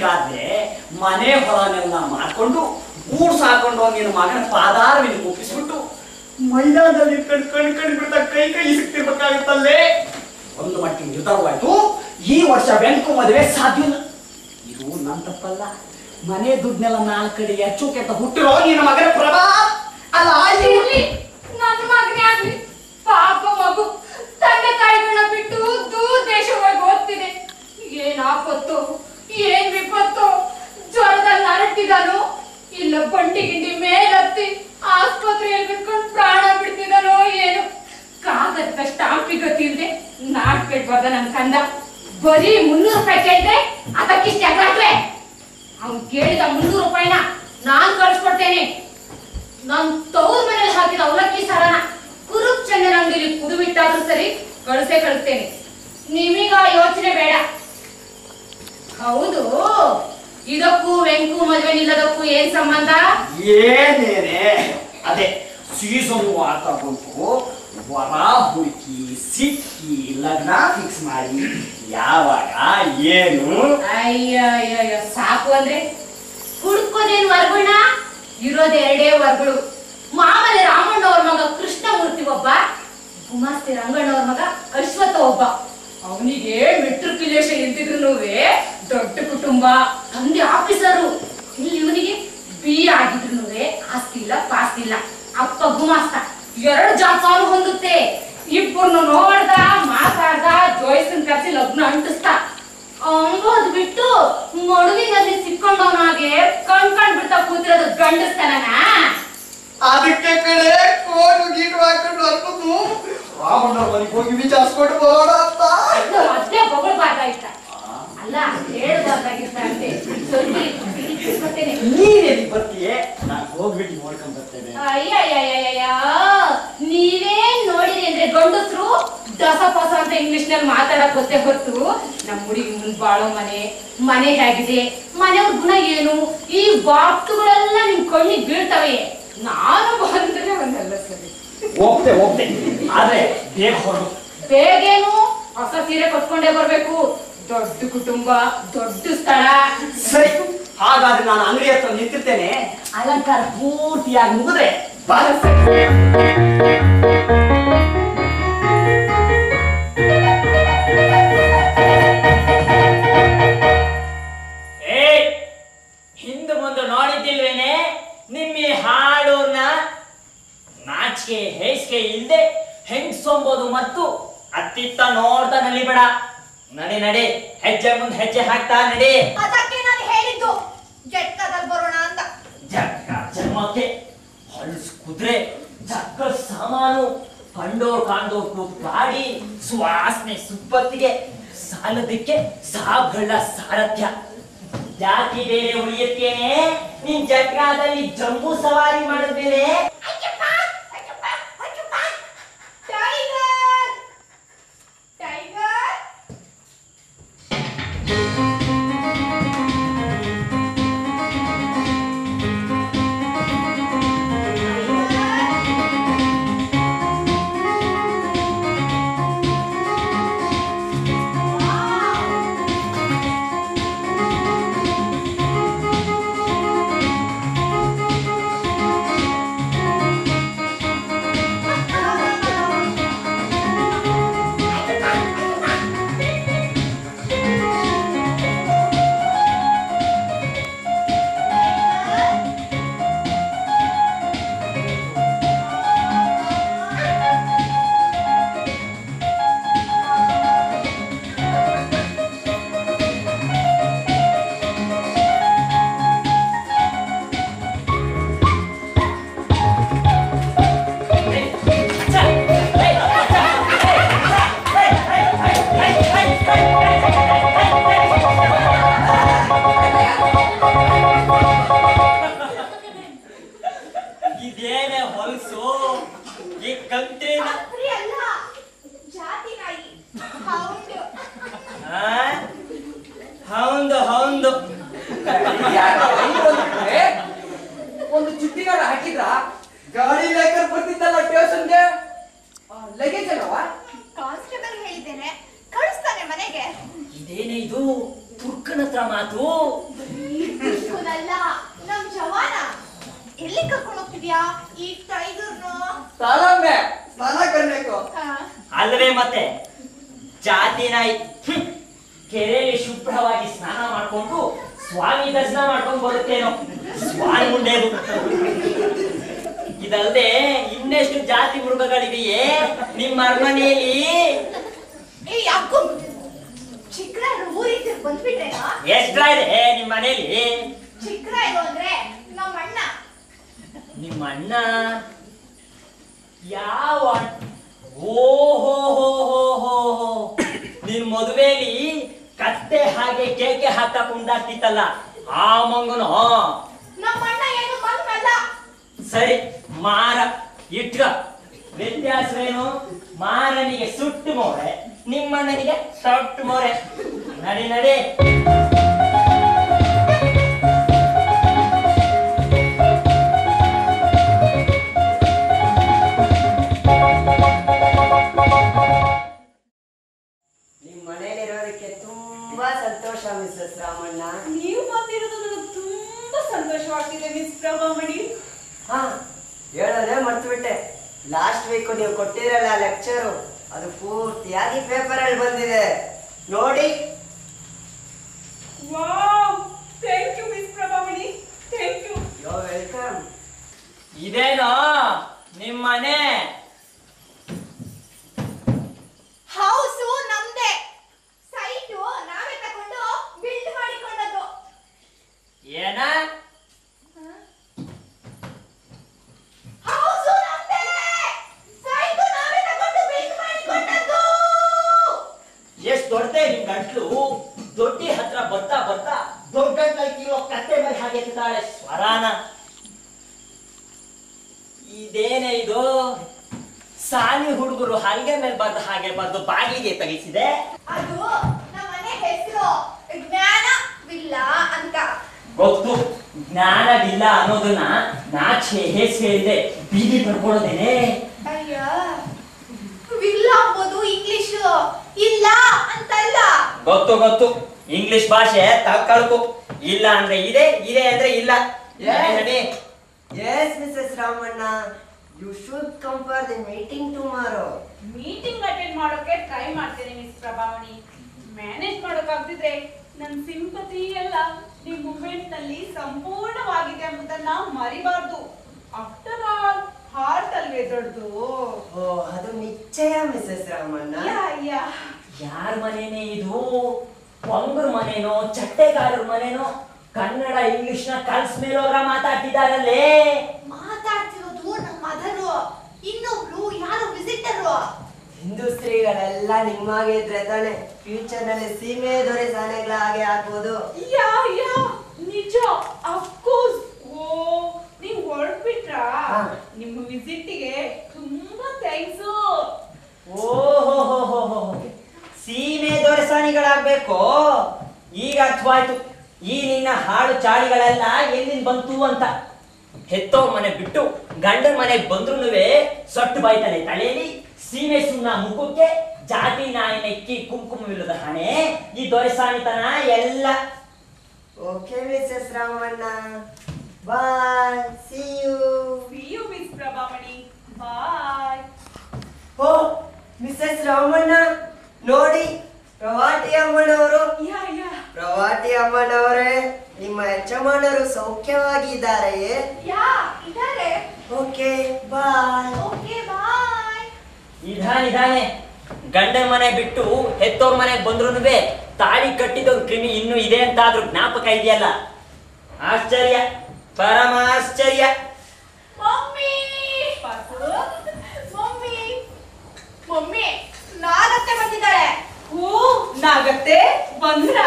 Speaker 2: ಬೇಕಾದ್ರೆ ಮನೆ ಹೊಲನೆಲ್ಲ ಮಾಡ್ಕೊಂಡು ಗೂಡ್ ಸಾಕೊಂಡು ನಿನ್ನ ಮಗನ ಪಾದಾರವಿನ ಒಪ್ಪಿಸ್ಬಿಟ್ಟು ಮೈದಾನದಲ್ಲಿ ಕಣ್ ಕಣ್ ಕಣ್ ಬಿಡ್ತಾ ಕೈ ಕೈ ಸಿಕ್ತಿರ್ಬೇಕಾಗುತ್ತಲ್ಲೇ ಒಂದು ಮಟ್ಟಿಗೆ ನಿರ್ಧಾರವಾಯ್ತು ಈ ವರ್ಷ ಬೆಂಕು ಮದುವೆ ಸಾಧ್ಯ ಇಲ್ಲ ಇದು ನನ್ನ ತಪ್ಪಲ್ಲ ಮನೆ ದುಡ್ಡನ್ನೆಲ್ಲ ನಾಲ್ಕು ಕಡೆ ಹೆಚ್ಚು ಕೆಟ್ಟ ಹುಟ್ಟಿರೋ ನಿನ್ನ ಮಗನ ಪ್ರಭಾ ಅಲ್ಲ ಇವ್ನು-
Speaker 6: ಇರ್ಲಿ ನನ್ನ ಮಗನೇ ಆಗ್ಲಿ ಪಾಪ ಮಗು ತಂದೆ ತಾಯಿಗಳನ್ನ ಬಿಟ್ಟು ದೂರ ದೇಶವಾಗಿ ಓದ್ತಿದೆ ಏನ್ ಆಪತ್ತು ಏನ್ ವಿಪತ್ತು ಜ್ವರದಲ್ಲಿ ನರಟ್ಟಿದಾನೋ ಇಲ್ಲ ಬಂಡಿ ಗಿಂಡಿ ಮೇಲತ್ತಿ ಆಸ್ಪತ್ರೆಯಲ್ಲಿ ಬಿಟ್ಕೊಂಡು ಪ್ರಾಣ ಬಿಡ್ತಿದಾನೋ ಏನು ಕಾಗದ ಸ್ಟಾಂಪಿಗೆ ಗೊತ್ತಿಲ್ದೆ ನಾಟ್ ಬಿಡ್ಬಾರ್ದ ನನ್ ಕಂದ ಬರೀ ಮುನ್ನೂರು ರೂಪಾಯಿ ಕೇಳಿದ್ರೆ ಅದಕ್ಕಿಷ್ಟ ಹಾಕ್ಲೆ ಅವ್ನು ಕೇಳಿದ ಮುನ್ನೂರು ರೂಪಾಯಿನ ನಾನ್ ಕಳ್ಸ್ಕೊಡ್ತೇನೆ ನಾನ್ ತವ್ರ ಮನೇಲಿ ಹಾಕಿದ ಅವಲಕ್ಕಿ ಸಾರನ ಕುರುಪ್ ಚಂದನ ಅಂಗಡಿಲಿ ಕುದುಬಿಟ್ಟಾದ್ರೂ ಸರಿ ಕಳ್ಸೇ ಕಳಿಸ್ತೇನೆ ನಿಮೀಗ ಆ ಯೋಚನೆ ಬೇಡ ಹೌದು ಇದಕ್ಕೂ ವೆಂಕು ಮದ್ವೆ ನಿಲ್ಲದಕ್ಕೂ ಏನ್ ಸಂಬಂಧ
Speaker 2: ಏನೇನೆ ಅದೇ ಸೀಸನ್ ಆಗ್ತಾ ಬಂತು ವರ ಹುಡುಕಿ ಸಿಕ್ಕಿ ಲಗ್ನ ಫಿಕ್ಸ್ ಮಾಡಿ ಯಾವಾಗ ಏನು
Speaker 6: ಅಯ್ಯ ಅಯ್ಯ ಅಯ್ಯ ಸಾಕು ಅಂದ್ರೆ ಹುಡ್ಕೋದೇನ್ ವರ್ಗುಣ ಇರೋದ್ ಎರಡೇ ವರ್ಗಳು ಮಾಮಲೆ ರಾಮಣ್ಣ ಅವ್ರ ಮಗ ಕೃಷ್ಣಮೂರ್ತಿ ಒಬ್ಬ ಗುಮಾಸ್ತಿ ರಂಗಣ್ಣವ್ರ ಮಗ ಅಶ್ವಥ ಒಬ್ಬ ಅವನಿಗೆ ಮೆಟ್ರಿಕ್ಯುಲೇಷನ್ ಇದ್ದಿದ್ರು ದೊಡ್ಡ ಕುಟುಂಬ ತಂದೆ ಆಫೀಸರು ಇಲ್ಲಿ ಇವನಿಗೆ ಬಿ ಆಗಿದ್ರು ಆಸ್ತಿ ಇಲ್ಲ ಪಾಸ್ತಿ ಇಲ್ಲ ಅಪ್ಪ ಗುಮಾಸ್ತ ಎರಡು ಜಾಬ್ ಹೊಂದುತ್ತೆ ಇಬ್ಬರನ್ನು ನೋಡ್ದ ಮಾತಾಡ್ದ ಜೋಯ್ಸನ್ ಕರ್ಸಿ ಲಗ್ನ ಅಂಟಿಸ್ತ ಅಂಗೋದ್ ಬಿಟ್ಟು ಮಡುವಿನಲ್ಲಿ ಸಿಕ್ಕೊಂಡವನಾಗೆ ಕಣ್ ಕಣ್ ಬಿಡ್ತಾ ಕೂತಿರೋದು ಗಂಡಸ್ತನನ
Speaker 2: ಅದಕ್ಕೆ ಕಡೆ ಕೋಟು ಗೀಟು ಹಾಕೊಂಡು ಹೊರಟು ರಾಮಣ್ಣ ಮನೆಗೆ ಹೋಗಿ ವಿಚಾರಿಸ್ಕೊಂಡು ಬರೋಣ ಅಂತ
Speaker 6: ಅದೇ ಬೊಗಳ್ಬಾರ್ದಾಯ್ತ ಅಲ್ಲ ಹೇಳ್ಬಾರ್ದಾಗಿತ್ತ ಅಂತೆ ಸ್ವಲ್ಪ ಇಟ್ಕೊತೇನೆ.
Speaker 2: ನೀನೆಲ್ಲಿ ಬರ್ತೀಯೇ ನಾನು ಹೋಗ್ಬಿಟ್ಟು ನೋಡ್ಕೊಂಡ್ ಬರ್ತೇನೆ
Speaker 6: ಅಯ್ಯಯ್ಯಯ್ಯಯ್ಯ ನೀವೇನ್ ನೋಡಿರಿ ಅಂದ್ರೆ ಗಂಡಸ್ರು ದಸ ಪಸ ಅಂತ ಇಂಗ್ಲಿಷ್ ನಲ್ಲಿ ಮಾತಾಡಕ್ ಗೊತ್ತೇ ಹೊತ್ತು ನಮ್ ಹುಡುಗಿ ಮುಂದ್ ಬಾಳೋ ಮನೆ ಮನೆ ಹೇಗಿದೆ ಮನೆಯವ್ರ ಗುಣ ಏನು ಈ ಬಾಕ್ಸುಗಳೆಲ್ಲ ನಿಮ್ ಕಣ್ಣಿಗೆ ಬೀಳ್ತವೆ ನಾನು ಬಂದ್ರೆ ಒಂದಲ್ಲ ಸರಿ
Speaker 2: ಹೋಗ್ತೆ ಹೋಗ್ತೆ ಆದ್ರೆ ಬೇಗ ಹೊರಡು
Speaker 6: ಬೇಗೇನು ಹೊಸ ಸೀರೆ ಕೊಟ್ಕೊಂಡೇ ಬರ್ಬೇಕು ದೊಡ್ಡ ಕುಟುಂಬ ದೊಡ್ಡ ಸ್ಥಳ
Speaker 2: ಸರಿ ಹಾಗಾದ್ರೆ ನಾನು ಅಂಗಡಿ ಹತ್ರ ನಿಂತಿರ್ತೇನೆ ಅಲಂಕಾರ ಪೂರ್ತಿಯಾಗಿ ಮುಗಿದ್ರೆ ಬಾರ
Speaker 9: ಏಯ್ ಹಿಂದೆ ಮುಂದೆ ನೋಡಿದ್ದಿಲ್ವೇನೆ ನಿಮ್ಮ ಈ ಹಾಡೋರ್ನ ನಾಚಿಕೆ ಹೇಸಿಗೆ ಇಲ್ದೆ ಹೆಂಗ್ ಸೊಂಬೋದು ಮತ್ತು ಅತ್ತಿತ್ತ ನೋಡ್ತಾ ನಲಿಬೇಡ ನಡಿ ನಡಿ ಹೆಜ್ಜೆ ಮುಂದೆ ಹೆಜ್ಜೆ ಹಾಕ್ತಾ ನಡಿ
Speaker 5: ಅದಕ್ಕೆ ನಾನು ಹೇಳಿದ್ದು ಜಟ್ಕದಲ್ಲಿ ಬರೋಣ ಅಂತ
Speaker 9: ಜಗ್ಗ ಜನ್ಮಕ್ಕೆ ಹೊಲ್ಸ್ ಕುದುರೆ ಜಗ್ಗ ಸಾಮಾನು ಕಂಡೋರ್ ಕಾಣ್ದೋರ್ ಕೂತ್ ಗಾಡಿ ಸುವಾಸನೆ ಸುಪ್ಪತ್ತಿಗೆ ಸಾಲದಕ್ಕೆ ಸಾಬ್ಗಳ ಸಾರಥ್ಯ ಜಾತಿ ಬೇರೆ ಉಳಿಯುತ್ತೇನೆ ನಿನ್ ಜಗ್ಗಾದಲ್ಲಿ ಜಂಬೂ ಸವಾರಿ ಮಾಡಿದ್ಮೇಲೆ
Speaker 5: ಟೈಗರ್ ಟೈಗರ್
Speaker 9: ಇದೇನೆ ಹೊಲಸು ಈ ಕಂತ್ರಿನ
Speaker 5: ರಾತ್ರಿ ಅಲ್ಲ ಜಾತಿ ನಾಯಿ ಹೌದು
Speaker 9: ಹೌದು ಹೌದು
Speaker 3: ಒಂದು ಚುಟ್ಟಿಗಾರ ಹಾಕಿದ್ರ ಗಾಡಿ ಲೇಕರ್ ಬರ್ತಿದ್ದಲ್ಲ ಸ್ಟೇಷನ್ಗೆ ಲಗೇಜ್ ಅಲ್ಲವಾ
Speaker 5: ಕಾನ್ಸ್ಟೇಬಲ್ ಹೇಳಿದ್ದೇನೆ ಕಳಿಸ್ತಾನೆ ಮನೆಗೆ
Speaker 9: ಇದೇನೆ ಇದು ತುರ್ಕನ ನನ್ನ ಹತ್ರ ಮಾತು
Speaker 5: ಅಲ್ಲ ನಮ್ ಜವಾನ ಎಲ್ಲಿ ಕರ್ಕೊಂಡು ಹೋಗ್ತಿದ್ಯಾ ಈ ಟೈಗರ್ನ
Speaker 9: ತಾಳಮ್ಮೆ
Speaker 2: ಸ್ನಾನ ಕರ್ಬೇಕು
Speaker 9: ಅಲ್ವೇ ಮತ್ತೆ ಜಾತಿ ನಾಯಿ ಹ್ಮ್. ಕೆರೆಯಲ್ಲಿ ಶುಭ್ರವಾಗಿ ಸ್ನಾನ ಮಾಡ್ಕೊಂಡು ಸ್ವಾಮಿ ದರ್ಶನ ಮಾಡ್ಕೊಂಡು ಬರುತ್ತೇನೋ ಸ್ವಾಮಿ ಮುಂಡೆದು ಇದಲ್ಲದೆ ಇನ್ನೆಷ್ಟು ಜಾತಿ ಮೃಗಗಳಿವೆಯೇ ನಿಮ್ಮ ಅರಮನೆಯಲ್ಲಿ
Speaker 5: ಏ ಯಾಕೋ ಚಿಕ್ಕರಾಯರು ಊರಿಗೆ ಬಂದ್ಬಿಟ್ರೇನಾ
Speaker 9: ಎಷ್ಟ ಇದೆ ನಿಮ್ಮ ಮನೆಯಲ್ಲಿ
Speaker 5: ಚಿಕ್ಕರಾಯರು ಅಂದ್ರೆ ನಮ್ಮ ಅಣ್ಣ
Speaker 9: ನಿಮ್ಮ ಅಣ್ಣ ಯಾವ ಓಹೋ ಹೋ ಹೋ ಹೋ ಹೋ ನಿನ್ ಮದುವೆಲಿ ಕತ್ತೆ ಹಾಗೆ ಕೇಕೆ ಹಾಕ ಕುಂದಾಗ್ತಿತ್ತಲ್ಲ ಆ ಮಂಗನು
Speaker 5: ನಮ್ಮ ಅಣ್ಣ ಏನು ಮಗನಲ್ಲ
Speaker 9: ಸರಿ ಮಾರ ಇಟ್ಕ ವ್ಯತ್ಯಾಸವೇನು ಮಾರನಿಗೆ ಸುಟ್ಟು ಮೋರೆ ನಿಮ್ಮಣ್ಣನಿಗೆ ಸೊಟ್ಟು ಮೋರೆ ನಡಿ ನಡಿ
Speaker 10: ನಿಮ್ ಮನೇಲಿರೋದಕ್ಕೆ ತುಂಬಾ ಸಂತೋಷ ಮಿಸ್ಸಸ್ ರಾಮಣ್ಣ
Speaker 11: ನೀವು ಬಂದಿರೋದು ನನಗೆ ತುಂಬಾ ಸಂತೋಷವಾಗ್ತಿದೆ ಮಿಸ್ ಪ್ರಭಾಮಣಿ
Speaker 10: ಹಾ ಹೇಳೋದೇ ಮರ್ತ್ಬಿಟ್ಟೆ ಲಾಸ್ಟ್ ವೀಕ್ ನೀವು ಕೊಟ್ಟಿರಲ್ಲ ಲೆಕ್ಚರು ಅದು ಪೂರ್ತಿಯಾಗಿ ಪೇಪರ್ ಅಲ್ಲಿ ಬಂದಿದೆ ನೋಡಿ
Speaker 11: wow thank you miss Prabhamani thank you
Speaker 10: you're welcome
Speaker 9: ಇದೇನೋ ನಿಮ್ಮನೆ
Speaker 5: ಹೌಸು ನಮ್ದೇ ಸೈಟು ನಾವೇ ತಗೊಂಡು ಬಿಲ್ಡ್ ಮಾಡಿಕೊಂಡದ್ದು
Speaker 9: ಏನ
Speaker 5: ಹೌಸು ನಮ್ದೇ ಸೈಟು ನಾವೇ ತಗೊಂಡು ಬಿಲ್ಡ್ ಮಾಡಿಕೊಂಡದ್ದು
Speaker 9: ಎಷ್ಟ್ ದೊಡ್ಡದೇ ನಿಮ್ ಗಂಟ್ಲು ದೊಡ್ಡಿ ಹತ್ರ ಬರ್ತಾ ಬರ್ತಾ ದೊಡ್ಡ ಗಂಟ್ಲಲ್ಲಿ ಕಿಲೋ ಕತ್ತೆ ಮೇಲೆ ಹಾಗೆ ಎತ್ತುತ್ತಾಳೆ ಸ್ವರಾನ ಇದೇನೇ ಇದು ಸಾಲಿ ಹುಡುಗರು ಹಲ್ಗೆ ಮೇಲೆ ಬಂದ ಹಾಗೆ ಬಂದು ಬಾಗಿಲಿಗೆ ತಗಿಸಿದೆ
Speaker 5: ಅದು ನಮ್ಮ ಮನೆ ಹೆಸರು ಜ್ಞಾನ ವಿಲ್ಲ ಅಂತ
Speaker 9: ಗೊತ್ತು ಜ್ಞಾನವಿಲ್ಲ ಅನ್ನೋದನ್ನ ನಾಚೆ ಹೇಸ್ ಹೇಳಿದೆ ಬೀದಿ ಪಡ್ಕೊಳ್ಳೋದೇನೆ
Speaker 5: ಅಯ್ಯ ವಿಲ್ಲ ಅಂಬೋದು ಇಂಗ್ಲಿಷ್ ಇಲ್ಲ ಅಂತಲ್ಲ
Speaker 9: ಗೊತ್ತು ಗೊತ್ತು ಇಂಗ್ಲಿಷ್ ಭಾಷೆ ತಕ್ಕಳ್ಕು ಇಲ್ಲ ಅಂದ್ರೆ ಇದೆ ಇದೆ ಅಂದ್ರೆ ಇಲ್ಲ ನಡಿ, ನಡಿ.
Speaker 10: Yes Mrs Ramanna you should come for the meeting tomorrow
Speaker 7: meeting attend ಮಾಡೋಕೆ ಟ್ರೈ ಮಾಡ್ತೇನೆ ಮಿಸ್ ಪ್ರಭಾವಣಿ ಮ್ಯಾನೇಜ್ ಮಾಡೋಕ್ಕಾಗ್ತಿದ್ರೆ ನನ್ನ ಸಿಂಪತಿ ಎಲ್ಲ ನಿಮ್ ಮೂಮೆಂಟ್ ನಲ್ಲಿ ಸಂಪೂರ್ಣವಾಗಿದೆ ಎಂಬುದನ್ನ ಮರಿಬಾರ್ದು ಆಫ್ಟರ್ ಆಲ್ ಹಾರ್ಟ್ ಅಲ್ವೇ ದೊಡ್ಡದು
Speaker 10: ಓ ಅದು ನಿಶ್ಚಯ ಮಿಸ್ಸಸ್ ರಾಮಣ್ಣ
Speaker 7: ಯಾ ಯಾ
Speaker 9: ಯಾರ ಮನೆನೇ ಇದು ಪೊಂಗರ್ ಮನೆನೋ ಚಟ್ಟೆಗಾರರ ಮನೆನೋ ಕನ್ನಡ ಇಂಗ್ಲಿಷ್ ನ ಕಲ್ಸ್ ಮೇಲೋರ ಮಾತಾಡ್ತಿದಾರಲ್ಲೇ
Speaker 5: ಮಾತಾಡ್ತಿರೋದು ನಮ್ಮ ಮದರು ಇನ್ನೊಬ್ರು ಯಾರು ವಿಸಿಟರು
Speaker 10: ಹಿಂದೂ ಸ್ತ್ರೀಗಳೆಲ್ಲ ನಿಮ್ಮಾಗೆ ಇದ್ರೆ ತಾನೆ ಫ್ಯೂಚರ್ ನಲ್ಲಿ ಸೀಮೆ ದೊರೆ ಸಾನೆಗಳ ಹಾಗೆ ಆಗ್ಬೋದು
Speaker 7: ಯಾ ಯಾ ನಿಜ ಅಫ್ಕೋರ್ಸ್ ಓ ನೀವ್ ಹೊರಟ್ಬಿಟ್ರಾ
Speaker 10: ಹಾ.
Speaker 7: ನಿಮ್ಮ ವಿಸಿಟ್ಗೆ ತುಂಬಾ ಥ್ಯಾಂಕ್ಸ್
Speaker 9: ಓಹೋ ಸೀಮೆ ದೊರೆಸಾನಿಗಳಾಗ್ಬೇಕು ಈಗ ಅರ್ಥವಾಯ್ತು ಈ ನಿನ್ನ ಹಾಡು ಚಾಳಿಗಳೆಲ್ಲ ಎಲ್ಲಿಂದ ಬಂತು ಅಂತ ಹೆತ್ತೋರ್ ಮನೆ ಬಿಟ್ಟು ಗಂಡನ ಮನೆಗೆ ಬಂದ್ರುನುವೆ ಸೊಟ್ಟು ಬಾಯ್ತಾನೆ ತಲೆಯಲ್ಲಿ ಸೀಮೆ ಸುಣ್ಣ ಮುಖಕ್ಕೆ ಜಾತಿ ನಾಯಿ ನೆಕ್ಕಿ ಕುಂಕುಮವಿಲ್ಲದ ಹಣೆ ಈ ದೊರೆಸಾನಿತನ ಎಲ್ಲ
Speaker 10: okay Mrs Ramanna bye see you
Speaker 7: see you miss Prabhamani bye
Speaker 10: ಓ ಮಿಸ್ಸಸ್ ರಾಮಣ್ಣ ನೋಡಿ ಪ್ರವಾಟಿ ಅಮ್ಮನವರು
Speaker 7: ಯಾ ಯಾ
Speaker 10: ಪ್ರವಾಟಿ ಅಮ್ಮನವರೇ ನಿಮ್ಮ ಯಜಮಾನರು ಸೌಖ್ಯವಾಗಿದ್ದಾರೆಯೇ
Speaker 5: ಯಾ ಇದಾರೆ
Speaker 10: ಓಕೆ ಬಾಯ್
Speaker 5: ಓಕೆ ಬಾಯ್
Speaker 9: ಇದಾನೆ ಇದಾನೆ ಗಂಡನ ಮನೆ ಬಿಟ್ಟು ಹೆತ್ತೋರ್ ಮನೆಗೆ ಬಂದ್ರುನುವೆ ತಾಳಿ ಕಟ್ಟಿದ ಕ್ರಿಮಿ ಇನ್ನೂ ಇದೆ ಅಂತಾದ್ರೂ ಜ್ಞಾಪಕ ಇದೆಯಲ್ಲ ಆಶ್ಚರ್ಯ ಪರಮ ಆಶ್ಚರ್ಯ
Speaker 5: ಮಮ್ಮಿ ಮಮ್ಮಿ ಮಮ್ಮಿ ನಾಗತ್ತೆ ಬಂದಿದ್ದಾಳೆ
Speaker 7: ಓ ನಾಗತ್ತೆ ಬಂದ್ರಾ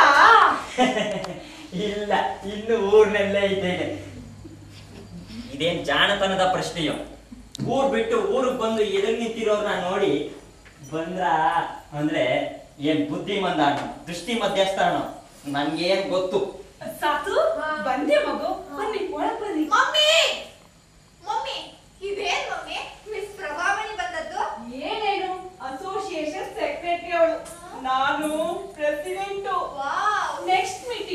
Speaker 9: ಇಲ್ಲ ಇನ್ನು ಊರ್ನಲ್ಲೇ ಇದ್ದೇನೆ ಇದೇನ್ ಜಾಣತನದ ಪ್ರಶ್ನೆಯೋ ಊರ್ ಬಿಟ್ಟು ಊರಿಗೆ ಬಂದು ಎದುರು ನಿಂತಿರೋರ್ನ ನೋಡಿ ಬಂದ್ರ ಅಂದ್ರೆ ಏನ್ ಬುದ್ಧಿ ಮಂದಾಣೋ ದೃಷ್ಟಿ ಮಧ್ಯಸ್ಥಾನೋ ನನ್ಗೇನ್ ಗೊತ್ತು
Speaker 7: ಸಾತು ಬಂದೆ ಮಗು ಬನ್ನಿ ಒಳಗ್ ಬನ್ನಿ
Speaker 5: ಮಮ್ಮಿ ಮಮ್ಮಿ ಇದೇನ್ ಮಮ್ಮಿ ಮಿಸ್ ಪ್ರಭಾವಣಿ ಬಂದದ್ದು
Speaker 7: ಏನೇನು ಅಸೋಸಿಯೇಷನ್ ಸೆಕ್ರೆಟರಿ ಅವಳು ನಾನು ಪ್ರೆಸಿಡೆಂಟ್
Speaker 5: ವಾವ್
Speaker 7: ನೆಕ್ಸ್ಟ್ ಮೀಟಿಂಗ್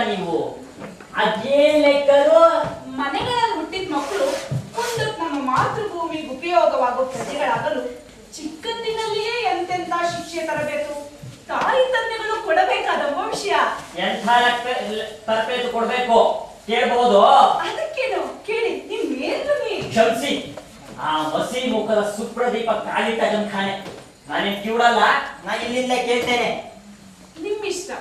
Speaker 9: ನೀವು ಅದೇನ್ ಲೆಕ್ಕರು
Speaker 7: ಮನೆಗಳಲ್ಲಿ ಹುಟ್ಟಿದ ಮಕ್ಕಳು ಮುಂದೆ ನಮ್ಮ ಮಾತೃಭೂಮಿಗೆ ಉಪಯೋಗವಾಗುವ ಪ್ರಜೆಗಳಾಗಲು ಚಿಕ್ಕಂದಿನಲ್ಲಿಯೇ ಎಂತೆಂತ ಶಿಕ್ಷೆ ತರಬೇಕು ತಾಯಿ ತಂದೆಗಳು ಕೊಡಬೇಕಾದ ಭವಿಷ್ಯ
Speaker 9: ಎಂಥ ತರಬೇತಿ ಕೊಡ್ಬೇಕು ಕೇಳ್ಬಹುದು
Speaker 7: ಅದಕ್ಕೇನು ಕೇಳಿ ನಿಮ್ ಮೇಲ್ಮನಿ
Speaker 9: ಕ್ಷಮಿಸಿ ಆ ಮಸಿ ಮುಖದ ಸುಪ್ರದೀಪ ಕಾಲಿಟ್ಟ ಜಂಖಾನೆ ನಾನೇನ್ ಕಿವುಡಲ್ಲ ನಾ ಇಲ್ಲಿಂದ ಕೇಳ್ತೇನೆ
Speaker 7: ನಿಮ್ಮಿಷ್ಟ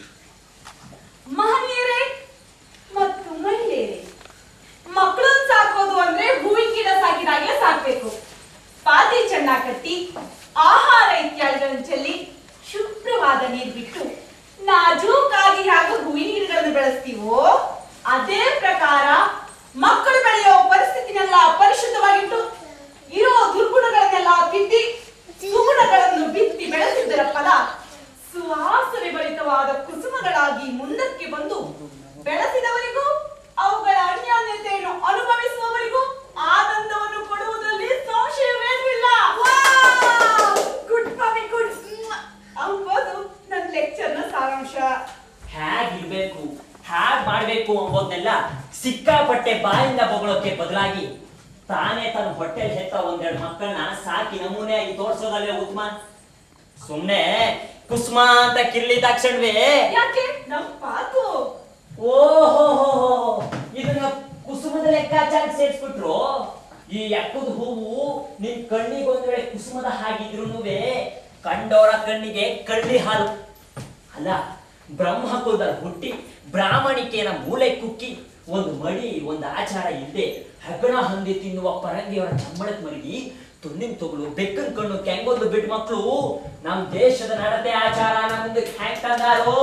Speaker 7: ಮಹನೀಯರೇ ಮತ್ತು ಮಹಿಳೆಯರೇ ಮಕ್ಕಳನ್ನ ಸಾಕೋದು ಅಂದ್ರೆ ಹೂವಿನ ಗಿಡ ಸಾಕಿದಾಗೆ ಸಾಕ್ಬೇಕು ಪಾತಿ ಚೆಂಡ ಕಟ್ಟಿ ಆಹಾರ ಇತ್ಯಾದಿಗಳನ್ನು ಚೆಲ್ಲಿ ಶುಭ್ರವಾದ ನೀರು ಬಿಟ್ಟು ನಾಜೂಕಾಗಿ ಹಾಗೂ ಹೂವಿನ ಗಿಡಗಳನ್ನು ಬೆಳೆಸ್ತೀವೋ ಅದೇ ಪ್ರಕಾರ ಮಕ್ಕಳು ಬೆಳೆಯೋ ಪರಿಸ್ಥಿತಿನೆಲ್ಲ ಪರಿಶುದ್ಧವಾಗಿಟ್ಟು ಇರೋ ದುರ್ಗುಣಗಳನ್ನೆಲ್ಲ ತಿದ್ದಿ ಸುಗುಣಗಳನ್ನು ಬಿತ್ತಿ ಬೆಳೆಸಿದ್ದರ ಫಲ ಸುವಾಸನೆ ಭರಿತವಾದ ಕುಸುಮಗಳಾಗಿ ಮುಂದಕ್ಕೆ ಬಂದು ಬೆಳೆಸಿದವರಿಗೂ ಅವುಗಳ ಅನ್ಯೋನ್ಯತೆಯನ್ನು ಅನುಭವಿಸುವವರಿಗೂ ಆನಂದವನ್ನು ಕೊಡುವುದರಲ್ಲಿ ಸಂಶಯವೇನೂ ಇಲ್ಲ ಗುಡ್ ಮಮ್ಮಿ ಗುಡ್ ಅಂಬೋದು ನನ್ನ ಲೆಕ್ಚರ್ನ ಸಾರಾಂಶ
Speaker 9: ಹೇಗಿರ್ಬೇಕು ಹ್ಯಾಗ್ ಮಾಡ್ಬೇಕು ಅಂಬೋದ್ನೆಲ್ಲ ಸಿಕ್ಕಾಪಟ್ಟೆ ಬಾಯಿಂದ ಬೊಗಳೋಕೆ ಬದಲಾಗಿ ತಾನೇ ತನ್ನ ಹೊಟ್ಟೆಲ್ ಹೆತ್ತ ಒಂದೆರಡು ಮಕ್ಕಳನ್ನ ಸಾಕಿ ನಮೂನೆಯಾಗಿ ತೋರ್ಸೋದಲ್ಲೇ ಉತ್ತಮ ಸುಮ್ನೆ ಕುಸುಮ ಅಂತ ಕಿರ್ಲಿ ತಕ್ಷಣವೇ
Speaker 7: ಯಾಕೆ ನಮ್ ಪಾತು
Speaker 9: ಓಹೋ ಇದನ್ನ ಕುಸುಮದ ಲೆಕ್ಕಾಚಾರಕ್ಕೆ ಸೇರಿಸ್ಬಿಟ್ರು ಈ ಎಕ್ಕದ ಹೂವು ನಿಮ್ ಕಣ್ಣಿಗೆ ಒಂದ್ ವೇಳೆ ಕುಸುಮದ ಹಾಗಿದ್ರುನುವೆ ಕಂಡೋರ ಕಣ್ಣಿಗೆ ಕಳ್ಳಿ ಹಾಲು ಅಲ್ಲ ಬ್ರಹ್ಮಕುಲದಲ್ಲಿ ಹುಟ್ಟಿ ಬ್ರಾಹ್ಮಣಿಕೆಯನ್ನ ಮೂಲೆ ಕುಕ್ಕಿ ಒಂದು ಮಡಿ ಒಂದು ಆಚಾರ ಇಲ್ಲದೆ ಹಗಣ ಹಂದಿ ತಿನ್ನುವ ಪರಂಗಿಯವರ ಚಮ್ಮಡಕ್ ಮರಗಿ ತುಂಡಿನ ತೊಗಲು ಬೆಕ್ಕನ್ ಕಣ್ಣು ಕೆಂಗೊಂದು ಬಿಟ್ಟು ಮಕ್ಕಳು ನಮ್ ದೇಶದ ನಡತೆ ಆಚಾರನ ಮುಂದಕ್ಕೆ ಹ್ಯಾಂಗ್ ತಂದಾರೋ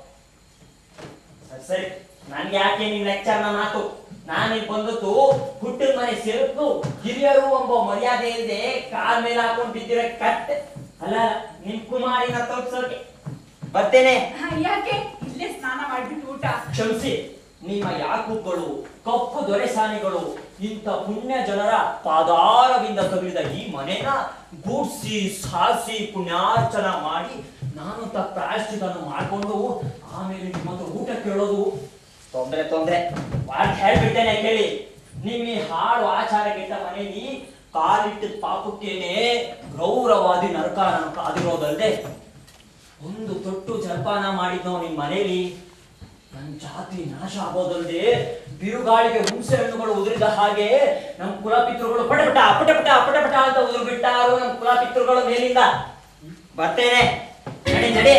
Speaker 9: ಸರಿ, ಸರಿ ನನ್ಗೆ ಯಾಕೆ ನಿನ್ ಲೆಕ್ಚರ್ನ ಮಾತು ನಾನು ಇಲ್ಲಿ ಬಂದದ್ದು ಹುಟ್ಟಿನ ಮನೆ ಸೇರಿದ್ದು ಹಿರಿಯರು ಎಂಬ ಮರ್ಯಾದೆ ಇಲ್ಲದೆ ಕಾಲ್ ಮೇಲೆ ಹಾಕೊಂಡು ಬಿದ್ದಿರೋ ಕತ್ತೆ ಅಲ್ಲ ನಿಮ್ ಕುಮಾರಿನ ತೋರ್ಸೋಕೆ ಬರ್ತೇನೆ
Speaker 7: ಯಾಕೆ ಇಲ್ಲೇ ಸ್ನಾನ ಮಾಡ್ಬಿಟ್ಟು ಊಟ
Speaker 9: ಕ್ಷಮಿಸಿ ನಿಮ್ಮ ಯಾಕೂಬ್ಗಳು ಕಪ್ಪು ದೊರೆಸಾನಿಗಳು ಇಂಥ ಪುಣ್ಯ ಜನರ ಪಾದಾರವಿಂದ ಕವಿದ ಈ ಮನೆನ ಗೂಡ್ಸಿ ಸಾರಿಸಿ ಪುಣ್ಯಾರ್ಚನ ಮಾಡಿ ನಾನು ತ ಪ್ರಾಯಶ್ಚಿತನ ಮಾಡ್ಕೊಂಡು ಆಮೇಲೆ ನಿಮ್ಮ ಹತ್ರ ಊಟ ಕೇಳೋದು ತೊಂದ್ರೆ ತೊಂದ್ರೆ ವಾಟ್ ಹೇಳ್ಬಿಟ್ಟೇನೆ ಕೇಳಿ ನಿಮ್ಮ ಈ ಹಾಳು ಆಚಾರಗೆಟ್ಟ ಮನೆಯಲ್ಲಿ ಕಾಲಿಟ್ಟಿದ ಪಾಪಕ್ಕೇನೆ ಗೌರವಾದಿ ನರಕಾರನ ಕಾದಿರೋದಲ್ದೆ ಒಂದು ತೊಟ್ಟು ಜಲಪಾನ ಮಾಡಿದ್ನೋ ನಿಮ್ ಮನೇಲಿ ನನ್ ಜಾತಿ ನಾಶ ಆಗೋದಲ್ದೆ ಬಿರುಗಾಳಿಗೆ ಹುಣಸೆ ಹಣ್ಣುಗಳು ಉದುರಿದ ಹಾಗೆ ನಮ್ ಕುಲಪಿತೃಗಳು ಪಟಪಟ ಪಟಪಟ ಪಟಪಟ ಅಂತ ಉದುರು ಬಿಟ್ಟಾರು ನಮ್ ಕುಲಪಿತೃಗಳ ಮೇಲಿಂದ ಬರ್ತೇನೆ ನಡಿ ನಡಿ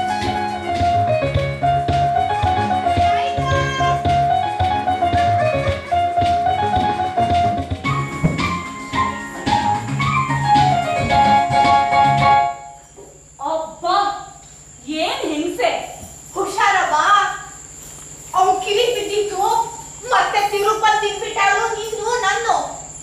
Speaker 7: ಅಬ್ಬಾ ಏನ್ ಹಿಂಸೆ
Speaker 5: ಹುಷಾರವ್ವ ಅವು ಕಿವಿ ಬಿದ್ದಿತ್ತು ಮತ್ತೆ ತಿರುಪತಿ ತಿನ್ಬಿಟ್ಟಾಳು ನಿಂದು ನನ್ನು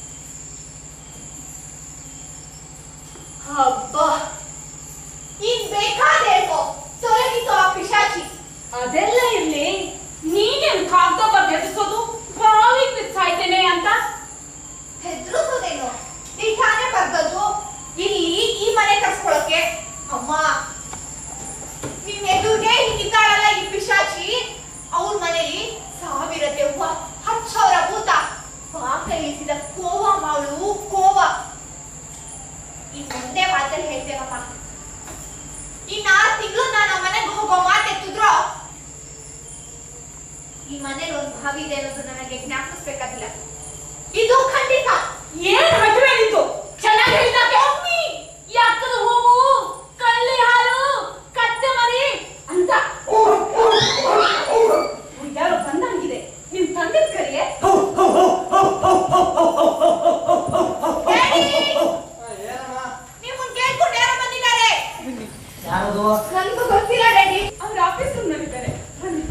Speaker 5: ಹಬ್ಬ ಈಗ ಬೇಕಾದೇಗೋ ತೊಲಗಿತು ಆ ಪಿಶಾಚಿ
Speaker 7: ಅದೆಲ್ಲ ಇರ್ಲಿ ನೀನೇನ್ ಕಾಗ್ದ ಬರ್ದು ಎದುರಿಸೋದು ಬಾವಿಗೆ ಬಿದ್ದು ಸಾಯ್ತೇನೆ ಅಂತ
Speaker 5: ಹೆದ್ರಿಸೋದೇನು ನಿಧಾನೆ ಬರ್ದದ್ದು ಇಲ್ಲಿ ಈ ಮನೆ ಕರ್ಸ್ಕೊಳಕ್ಕೆ ಅಮ್ಮ ನಿನ್ ಎದುರಿಗೆ ಹಿಂಗಿದ್ದಾಳಲ್ಲ ಈ ಪಿಶಾಚಿ ಅವ್ರ ಮನೇಲಿ ಸಾವಿರ ದೆವ್ವ ಹತ್ತು ಸಾವಿರ ಭೂತ ಪಾಕ ಇಳಿಸಿದ ಕೋವ ಮಾವಳು ಕೋವ ಈ ಒಂದೇ ಮಾತಲ್ಲಿ ಹೇಳ್ತೇನಮ್ಮ ಇನ್ನ ಆರು ತಿಂಗಳು ನಾನು ಆ ಮನೆಗೆ ಹೋಗೋ ಮಾತೆತ್ತಿದ್ರೋ ಈ ಮನೇಲಿ ಒಂದು ಭಾವಿ ಇದೆ ಅನ್ನೋದು ನನಗೆ ಜ್ಞಾಪಿಸ್ಬೇಕಾಗಿಲ್ಲ ಇದು ಖಂಡಿತ
Speaker 7: ಏನ್ ಹಠವೇ ನಿಂತು ಚೆನ್ನಾಗಿ ಹೇಳಿದ ಮಮ್ಮಿ ಯಾಕದ ಹೂವು ಕಳ್ಳಿ ಹಾಲು ಕತ್ತೆ ಮರಿ ಅಂತ ಯಾರೋ ಬಂದಂಗಿದೆ ನಿಮ್ ತಂದೆ ಕರಿಯೇ
Speaker 5: ನಿಮ್ಮನ್ ಕೇಳ್ಕೊಂಡು ಯಾರೋ ಬಂದಿದ್ದಾರೆ
Speaker 9: ಯಾರದು
Speaker 5: ನನ್ಗೂ ಗೊತ್ತಿಲ್ಲ ಡ್ಯಾಡಿ
Speaker 7: ಅವ್ರ ಆಫೀಸ್ ರೂಮ್ ನಲ್ಲಿದ್ದಾರೆ ಬನ್ನಿ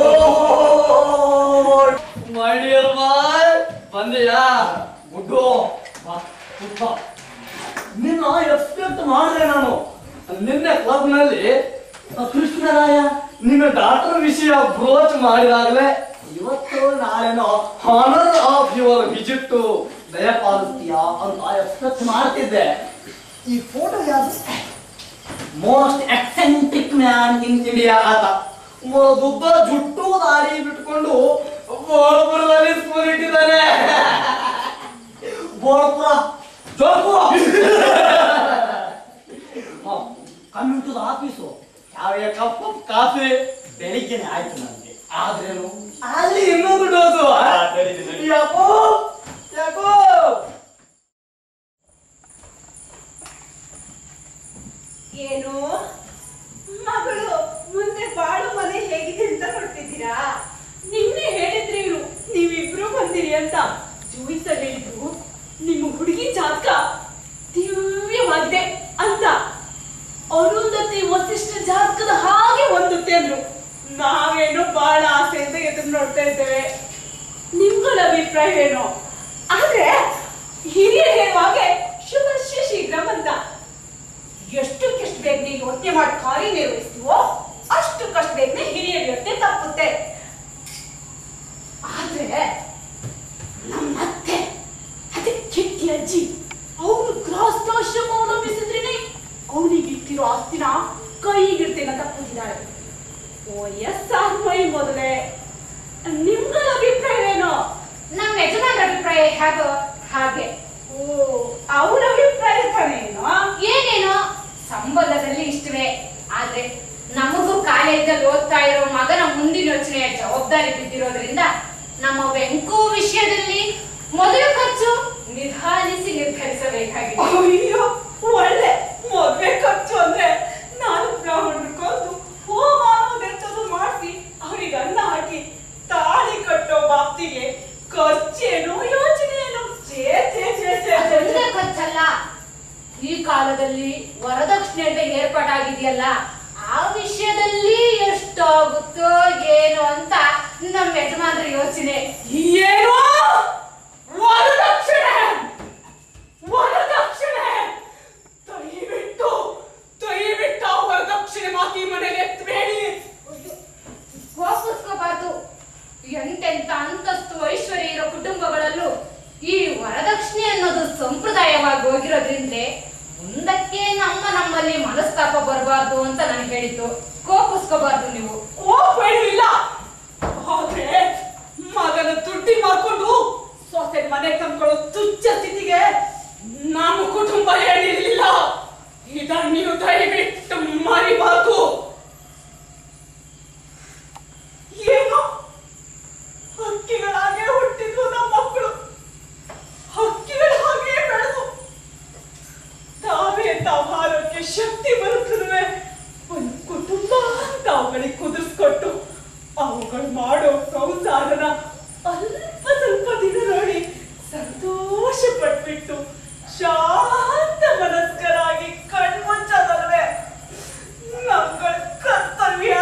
Speaker 3: ಮೈ ಡಿಯರ್ ಬಾಯ್ ಬಂದಿಯಾ ಗುಡ್ಡು ಬಾ ಕೂತ್ಕೋ. ನಿನ್ನ ಎಕ್ಸ್ಪೆಕ್ಟ್ ಮಾಡಿದೆ ನಾನು ನಿನ್ನೆ ಕ್ಲಬ್ ನಲ್ಲಿ ಕೃಷ್ಣರಾಯ ನಿನ್ನ ಡಾಕ್ಟರ್ ವಿಷಯ ಬ್ರೋಚ್ ಮಾಡಿದಾಗಲೇ ಇವತ್ತು ನಾಳೆನೋ ಹಾನರ್ ಆಫ್ ಯುವರ್ ವಿಸಿಟ್ ದಯಪಾಲಿಸ್ತೀಯಾ ಅಂತ ಎಕ್ಸ್ಪೆಕ್ಟ್ ಮಾಡ್ತಿದ್ದೆ ಈ ಫೋಟೋ ಯಾವುದು most eccentric man in India ಆತ
Speaker 2: ದುಡ್ಡ ಜುಟ್ಟು ದಾರಿ ಬಿಟ್ಕೊಂಡು ಬೋಳ್ಪುರದಲ್ಲಿ ಸ್ಕೂಲ್ ಇಟ್ಟಿದ್ದಾನೆ ಬೋಳ್ಪುರ ಜೋಲ್ಪುರ ಕಮ್ಮಿಂಗ್ ಟು ದ ಆಫೀಸು ಯಾವ ಕಪ್ ಆಫ್ ಕಾಫಿ ಬೆಳಿಗ್ಗೆನೆ ಆಯ್ತು ನನಗೆ ಆದ್ರೇನು ಅಲ್ಲಿ ಇನ್ನೊಂದು ಡೋಸು ಯಾಕೋ ಯಾಕೋ
Speaker 7: ಏನು ಮಗಳು ಮುಂದೆ ಬಾಳು ಮನೆ ಹೇಗಿದೆ ಅಂತ ನೋಡ್ತಿದ್ದೀರಾ ನಿನ್ನೆ ಹೇಳಿದ್ರಿ ಇವ್ರು ನೀವಿಬ್ರು ಬಂದಿರಿ ಅಂತ ಜೂಯಿಸ ಹೇಳಿದ್ರು ನಿಮ್ಮ ಹುಡುಗಿ ಜಾತಕ ದಿವ್ಯವಾಗಿದೆ ಅಂತ ಅರುಂಧತಿ ವಸಿಷ್ಠ ಜಾತಕದ ಹಾಗೆ ಹೊಂದುತ್ತೆ ಅಂದ್ರು ನಾವೇನು ಬಹಳ ಆಸೆಯಿಂದ ಎದುರು ನೋಡ್ತಾ ಇದ್ದೇವೆ ನಿಮ್ಗಳ ಅಭಿಪ್ರಾಯ ಏನು ಆದ್ರೆ ಹಿರಿಯರು ಹೇಳುವಾಗೆ ಶುಭಶ್ಯ ಶೀಘ್ರಂ ಅಂತ ಎಷ್ಟಕ್ಕೆಷ್ಟು ಬೇಗನೆ ಯೋಚನೆ ಮಾಡಿ ಕಾರ್ಯನಿರ್ವಹಿಸ್ತೀವೋ ಅಷ್ಟಕ್ಕಷ್ಟು ಬೇಗನೆ ಹಿರಿಯರ ಯೋಚನೆ ತಪ್ಪುತ್ತೆ ಆದ್ರೆ ನಮ್ಮತ್ತೆ ಅದೇ ಕಿಟ್ಟಿ ಅಜ್ಜಿ ಅವನು ಗೃಹಸ್ಥಾಶ್ರಮ ಅವಲಂಬಿಸಿದ್ರೇನೆ ಅವನಿಗೆ ಇಟ್ಟಿರೋ ಆಸ್ತಿನ ಕೈಗಿಡ್ತೇನೆ ಅಂತ ಕೂತಿದ್ದಾಳೆ ವಯಸ್ಸಾದ ಮೈ ಮೊದಲೇ ನಿಮ್ಗಳ ಅಭಿಪ್ರಾಯ ಏನೋ
Speaker 6: ನಮ್ಮ ಯಜಮಾನ್ರ ಅಭಿಪ್ರಾಯ ಹೇಗೋ ಹಾಗೆ
Speaker 7: ಓ ಅವ್ರ ಅಭಿಪ್ರಾಯ ತಾನೇ ಏನೋ
Speaker 6: ಏನೇನೋ ಸಂಬಂಧದಲ್ಲಿ ಇಷ್ಟವೇ ಆದ್ರೆ ನಮಗೂ ಕಾಲೇಜಲ್ಲಿ ಓದ್ತಾ ಇರೋ ಮಗನ ಮುಂದಿನ ಯೋಚನೆಯ ಜವಾಬ್ದಾರಿ ಬಿದ್ದಿರೋದ್ರಿಂದ ನಮ್ಮ ವೆಂಕು ವಿಷಯದಲ್ಲಿ ಮೊದಲ ಖರ್ಚು ನಿಧಾನಿಸಿ ನಿರ್ಧರಿಸಬೇಕಾಗಿದೆ
Speaker 7: ಅಯ್ಯೋ ಒಳ್ಳೆ ಮದ್ವೆ ಖರ್ಚು ಅಂದ್ರೆ ನಾನು ಬ್ರಾಹ್ಮಣರು ಕೊಂದು ಹೋಮ ಅನ್ನೋದೆಂತದ್ದು ಮಾಡಿಸಿ ಅವ್ರಿಗೆ ಅನ್ನ ಹಾಕಿ ತಾಳಿ ಕಟ್ಟೋ ಬಾಪ್ತಿಗೆ ಖರ್ಚೇನು ಯೋಚನೆ ಏನು ಛೇ ಛೇ ಛೇ ಛೇ ಛೇ,
Speaker 6: ಅದೊಂದೇ
Speaker 7: ಛೇ.
Speaker 6: ಖರ್ಚಲ್ಲ ಈ ಕಾಲದಲ್ಲಿ ವರದಕ್ಷಿಣೆ ಅಂತ ಏರ್ಪಾಟಾಗಿದೆಯಲ್ಲ ಆ ವಿಷಯದಲ್ಲಿ ಎಷ್ಟಾಗುತ್ತೋ ಏನೋ ಅಂತ ನಮ್ಮ ಯಜಮಾನ್ರ ಯೋಚನೆ
Speaker 7: ಏನು ವರದಕ್ಷಿಣೆ ವರದಕ್ಷಿಣೆ ದಯವಿಟ್ಟು ದಯವಿಟ್ಟು ಆ ವರದಕ್ಷಿಣೆ ಮಾತಿ ಮನೆಗೆ ಎತ್ತಬೇಡಿ
Speaker 6: ವಾಪಿಸ್ಕೋಬಾರ್ದು ಎಂತೆಂತ ಅಂತಸ್ತು ಐಶ್ವರ್ಯ ಇರೋ ಕುಟುಂಬಗಳಲ್ಲೂ ಈ ವರದಕ್ಷಿಣೆ ಅನ್ನೋದು ಸಂಪ್ರದಾಯವಾಗಿ ಹೋಗಿರೋದ್ರಿಂದ ಮುಂದಕ್ಕೆ ನಮ್ಮ ನಮ್ಮಲ್ಲಿ ಮನಸ್ತಾಪ ಬರಬಾರ್ದು ಅಂತ ನಾನು ಹೇಳಿದ್ದು ಕೋಪಿಸ್ಕೋಬಾರ್ದು ನೀವು
Speaker 7: ಹೋಗ್ಬೇಡಿ ಇಲ್ಲ ಆದ್ರೆ ಮಗನ ತುಟ್ಟಿ ಮಾಡ್ಕೊಂಡು ಸೊಸೆ ಮನೆ ತಂದ್ಕೊಳ್ಳೋ ತುಚ್ಛ ಸ್ಥಿತಿಗೆ ನಮ್ಮ ಕುಟುಂಬ ಹೇಳಿರ್ಲಿಲ್ಲ ಇದನ್ನ ನೀವು ದಯವಿಟ್ಟು ಮರಿಬಾರ್ದು ಏನು ಹಕ್ಕಿಗಳಾಗೆ ಹುಟ್ಟಿದ್ರು ನಮ್ಮ ಮಕ್ಕಳು ಹಕ್ಕಿಗಳ ಹಾಗೆ ಬೆಳೆದು ತಾವೇ ತಾವು ಹಾರೋಕೆ ಶಕ್ತಿ ಬರುತ್ತದೆ ಒಂದು ಕುಟುಂಬ ಅಂತ ಅವುಗಳಿಗೆ ಕುದಿಸ್ಕೊಟ್ಟು ಅವುಗಳು ಮಾಡೋ ಸಂಸಾರನ ಅಲ್ಪ ಸ್ವಲ್ಪ ದಿನ ನೋಡಿ ಸಂತೋಷ ಪಟ್ಬಿಟ್ಟು ಶಾಂತ ಮನಸ್ಕರಾಗಿ ಕಣ್ಮುಚ್ಚದಲ್ವೇ ನಮ್ಗಳ ಕರ್ತವ್ಯ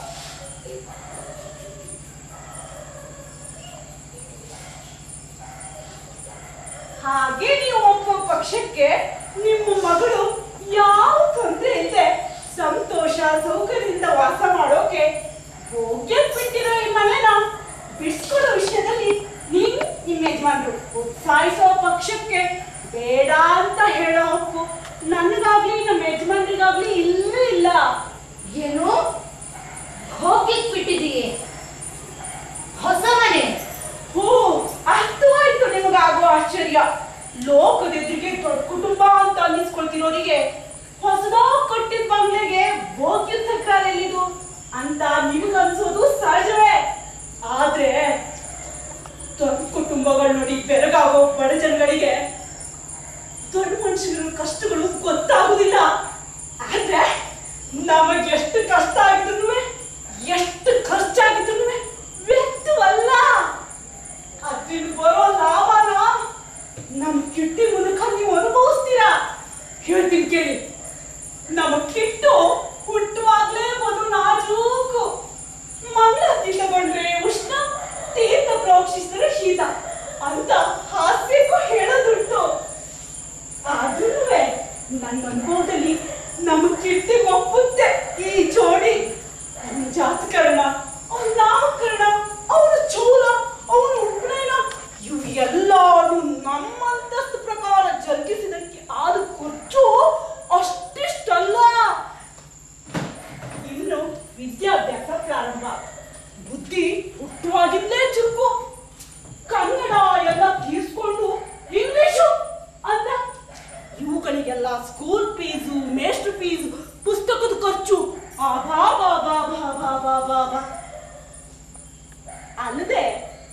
Speaker 7: ಹಾಗೆ ನೀವು ಒಪ್ಪೋ ಪಕ್ಷಕ್ಕೆ ನಿಮ್ಮ ಮಗಳು ಯಾವ ತೊಂದರೆ ಇಲ್ಲದೆ ಸಂತೋಷ ಸೌಕರ್ಯದಿಂದ ವಾಸ ಮಾಡೋಕೆ ಹೋಗ್ಯ ಬಿಟ್ಟಿರೋ ಈ ಮನೆನ ಬಿಡಿಸ್ಕೊಳ್ಳೋ ವಿಷಯದಲ್ಲಿ ನೀವು ನಿಮ್ಮ ಯಜಮಾನ್ರು ಉತ್ಸಾಹಿಸೋ ಪಕ್ಷಕ್ಕೆ ಬೇಡ ಅಂತ ಹೇಳೋ ಹಕ್ಕು ನನಗಾಗ್ಲಿ ನಮ್ಮ ಯಜಮಾನ್ರಿಗಾಗ್ಲಿ ಇಲ್ಲೂ ಇಲ್ಲ
Speaker 6: ಏನು ಹೋಗಿಕ್ ಬಿಟ್ಟಿದೀಯೆ ಹೊಸ ಮನೆ
Speaker 7: ಹೋ ಅರ್ಥವಾಯ್ತು ನಿಮಗಾಗೋ ಆಶ್ಚರ್ಯ ಲೋಕದ ಎದುರಿಗೆ ದೊಡ್ಡ ಕುಟುಂಬ ಅಂತ ಅನ್ನಿಸ್ಕೊಳ್ತಿರೋರಿಗೆ ಹೊಸದಾಗ್ ಕಟ್ಟಿದ ಬಂಗ್ಲೆಗೆ ಭೋಗ್ಯ ತಕರಾರು ಎಲ್ಲಿದು ಅಂತ ನಿಮಗನ್ಸೋದು ಸಹಜವೇ ಆದ್ರೆ ದೊಡ್ಡ ಕುಟುಂಬಗಳು ನೋಡಿ ಬೆರಗಾಗೋ ಬಡ ಜನಗಳಿಗೆ ದೊಡ್ಡ ಮನುಷ್ಯರ ಕಷ್ಟಗಳು ಗೊತ್ತಾಗುದಿಲ್ಲ ಆದ್ರೆ ನಮಗೆ ಎಷ್ಟು ಕಷ್ಟ ಆಗಿದ್ರು ಎಷ್ಟು ಖರ್ಚಾಗಿದ್ರು ವ್ಯಕ್ತವಲ್ಲ ಅದ್ರಿಂದ ಬರೋ ಲಾಭನ ನಮ್ ಕಿಟ್ಟಿ ಮೂಲಕ ನೀವು ಅನುಭವಿಸ್ತೀರಾ ಹೇಳ್ತೀನಿ ಕೇಳಿ ನಮ್ಮ ಕಿಟ್ಟು ಹುಟ್ಟುವಾಗ್ಲೇ ಒಂದು ನಾಜೂಕು ಮಂಗಳಾರತಿ ತಗೊಂಡ್ರೆ ಉಷ್ಣ ತೀರ್ಥ ಪ್ರೋಕ್ಷಿಸಿದ್ರೆ ಶೀತ ಅಂತ ಹಾಸ್ಯಕ್ಕೂ ಹೇಳೋದುಂಟು ಆದ್ರೂ ನನ್ನ ಅನುಭವದಲ್ಲಿ ನಮ್ಮ ಕೀರ್ತಿ ಒಪ್ಪುತ್ತೆ ಈ ಜೋಡಿ ಅವನ ಜಾತಕರಣ ಅವನ ನಾಮಕರಣ ಅವನ ಚೂಲ ಅವನ ಉಪನಯನ ಇವು ಎಲ್ಲಾನು ನಮ್ಮ ಅಂತಸ್ತು ಪ್ರಕಾರ ಜರುಗಿಸಿದಕ್ಕೆ ಆದ ಖರ್ಚು ಅಷ್ಟಿಷ್ಟಲ್ಲ ಇನ್ನು ವಿದ್ಯಾಭ್ಯಾಸ ಪ್ರಾರಂಭ ಫೀಸು ಮೇಷ್ಟ್ರ ಫೀಸು ಪುಸ್ತಕದ ಖರ್ಚು ಆಬಾ ಬಾ ಬಾ ಬಾ ಬಾ ಬಾ ಬಾ ಬಾ ಅಲ್ಲದೆ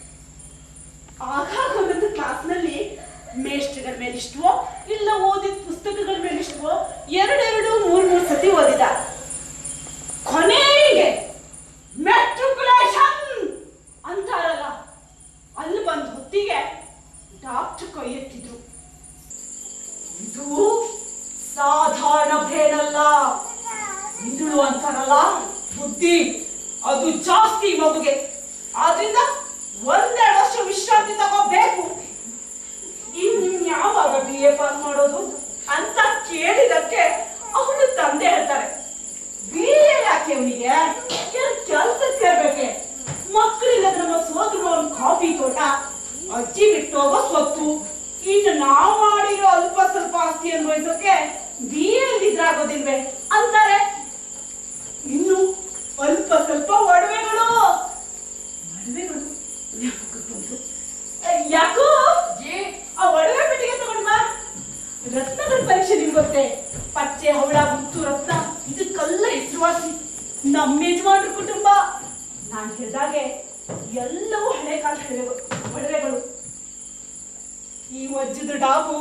Speaker 7: ಆಗಾಗ ಒಂದೊಂದು ಕ್ಲಾಸ್ನಲ್ಲಿ ಮೇಷ್ಟ್ರಗಳ ಮೇಲಿಷ್ಟವೋ ಇಲ್ಲ ಓದಿದ ಪುಸ್ತಕಗಳ ಮೇಲಿಷ್ಟವೋ ಎರಡೆರಡು ಮೂರ್ ಮೂರ್ ಸತಿ ಓದಿದ ಕೊನೆಗೆ ಮೆಟ್ರಿಕುಲೇಷನ್ ಅಂತಾರಲ್ಲ ಅಲ್ಲಿ ಬಂದ ಹೊತ್ತಿಗೆ ಡಾಕ್ಟರ್ ಕೈ ಎತ್ತಿದ್ರು ಇದು ಸಾಧಾರಣ ಬ್ರೇನಲ್ಲ ಮಿದುಳು ಅಂತಾರಲ್ಲ ಬುದ್ಧಿ ಅದು ಜಾಸ್ತಿ ಮಗುಗೆ ಆದ್ರಿಂದ ಒಂದೆರಡು ವರ್ಷ ವಿಶ್ರಾಂತಿ ತಗೋಬೇಕು ಇನ್ಯಾವಾಗ ಬಿ ಎ ಪಾಸ್ ಮಾಡೋದು ಅಂತ ಕೇಳಿದಕ್ಕೆ ಅವನು ತಂದೆ ಹೇಳ್ತಾರೆ ಬಿ ಎ ಯಾಕೆ ಅವನಿಗೆ ಕೆಲ್ಸಕ್ಕೆ ಸೇರ್ಬೇಕೆ ಮಕ್ಕಳಿಲ್ಲದ ನಮ್ಮ ಸೋದರ ಒಂದು ಕಾಫಿ ತೋಟ ಅಜ್ಜಿ ಬಿಟ್ಟೋಗೋ ಸ್ವತ್ತು ಇನ್ನು ನಾವು ಮಾಡಿರೋ ಅಲ್ಪ ಸ್ವಲ್ಪ ಆಸ್ತಿ ಅನ್ಭವಿಸೋಕೆ ಬಿ ಎಲ್ಲಿದ್ರಾಗೋದಿಲ್ವೇ ಅಂತಾರೆ ಇನ್ನು ಅಲ್ಪ ಸ್ವಲ್ಪ ಒಡವೆಗಳು ಒಡವೆಗಳು ಜ್ಞಾಪಕಕ್ಕೆ ಬಂತು. ಏ, ಯಾಕೋ ಆ ಒಡವೆ ಪೆಟ್ಟಿಗೆ ತಗೊಂಡ್ ಬಾ ರತ್ನಗಳ ಪರೀಕ್ಷೆ ನಿಮ್ಗೆ ಗೊತ್ತೇ ಪಚ್ಚೆ ಹವಳ ಮುತ್ತು ರತ್ನ ಇದಕ್ಕೆಲ್ಲ ಹೆಸರುವಾಸಿ ನಮ್ಮ ಯಜಮಾನ್ರ ಕುಟುಂಬ ನಾನ್ ಹೇಳಿದಾಗೆ ಎಲ್ಲವೂ ಹಳೆ ಕಾಲದ ಹಳೆಗಳು ಒಡವೆಗಳು ಈ ವಜ್ಜದ ಡಾಬು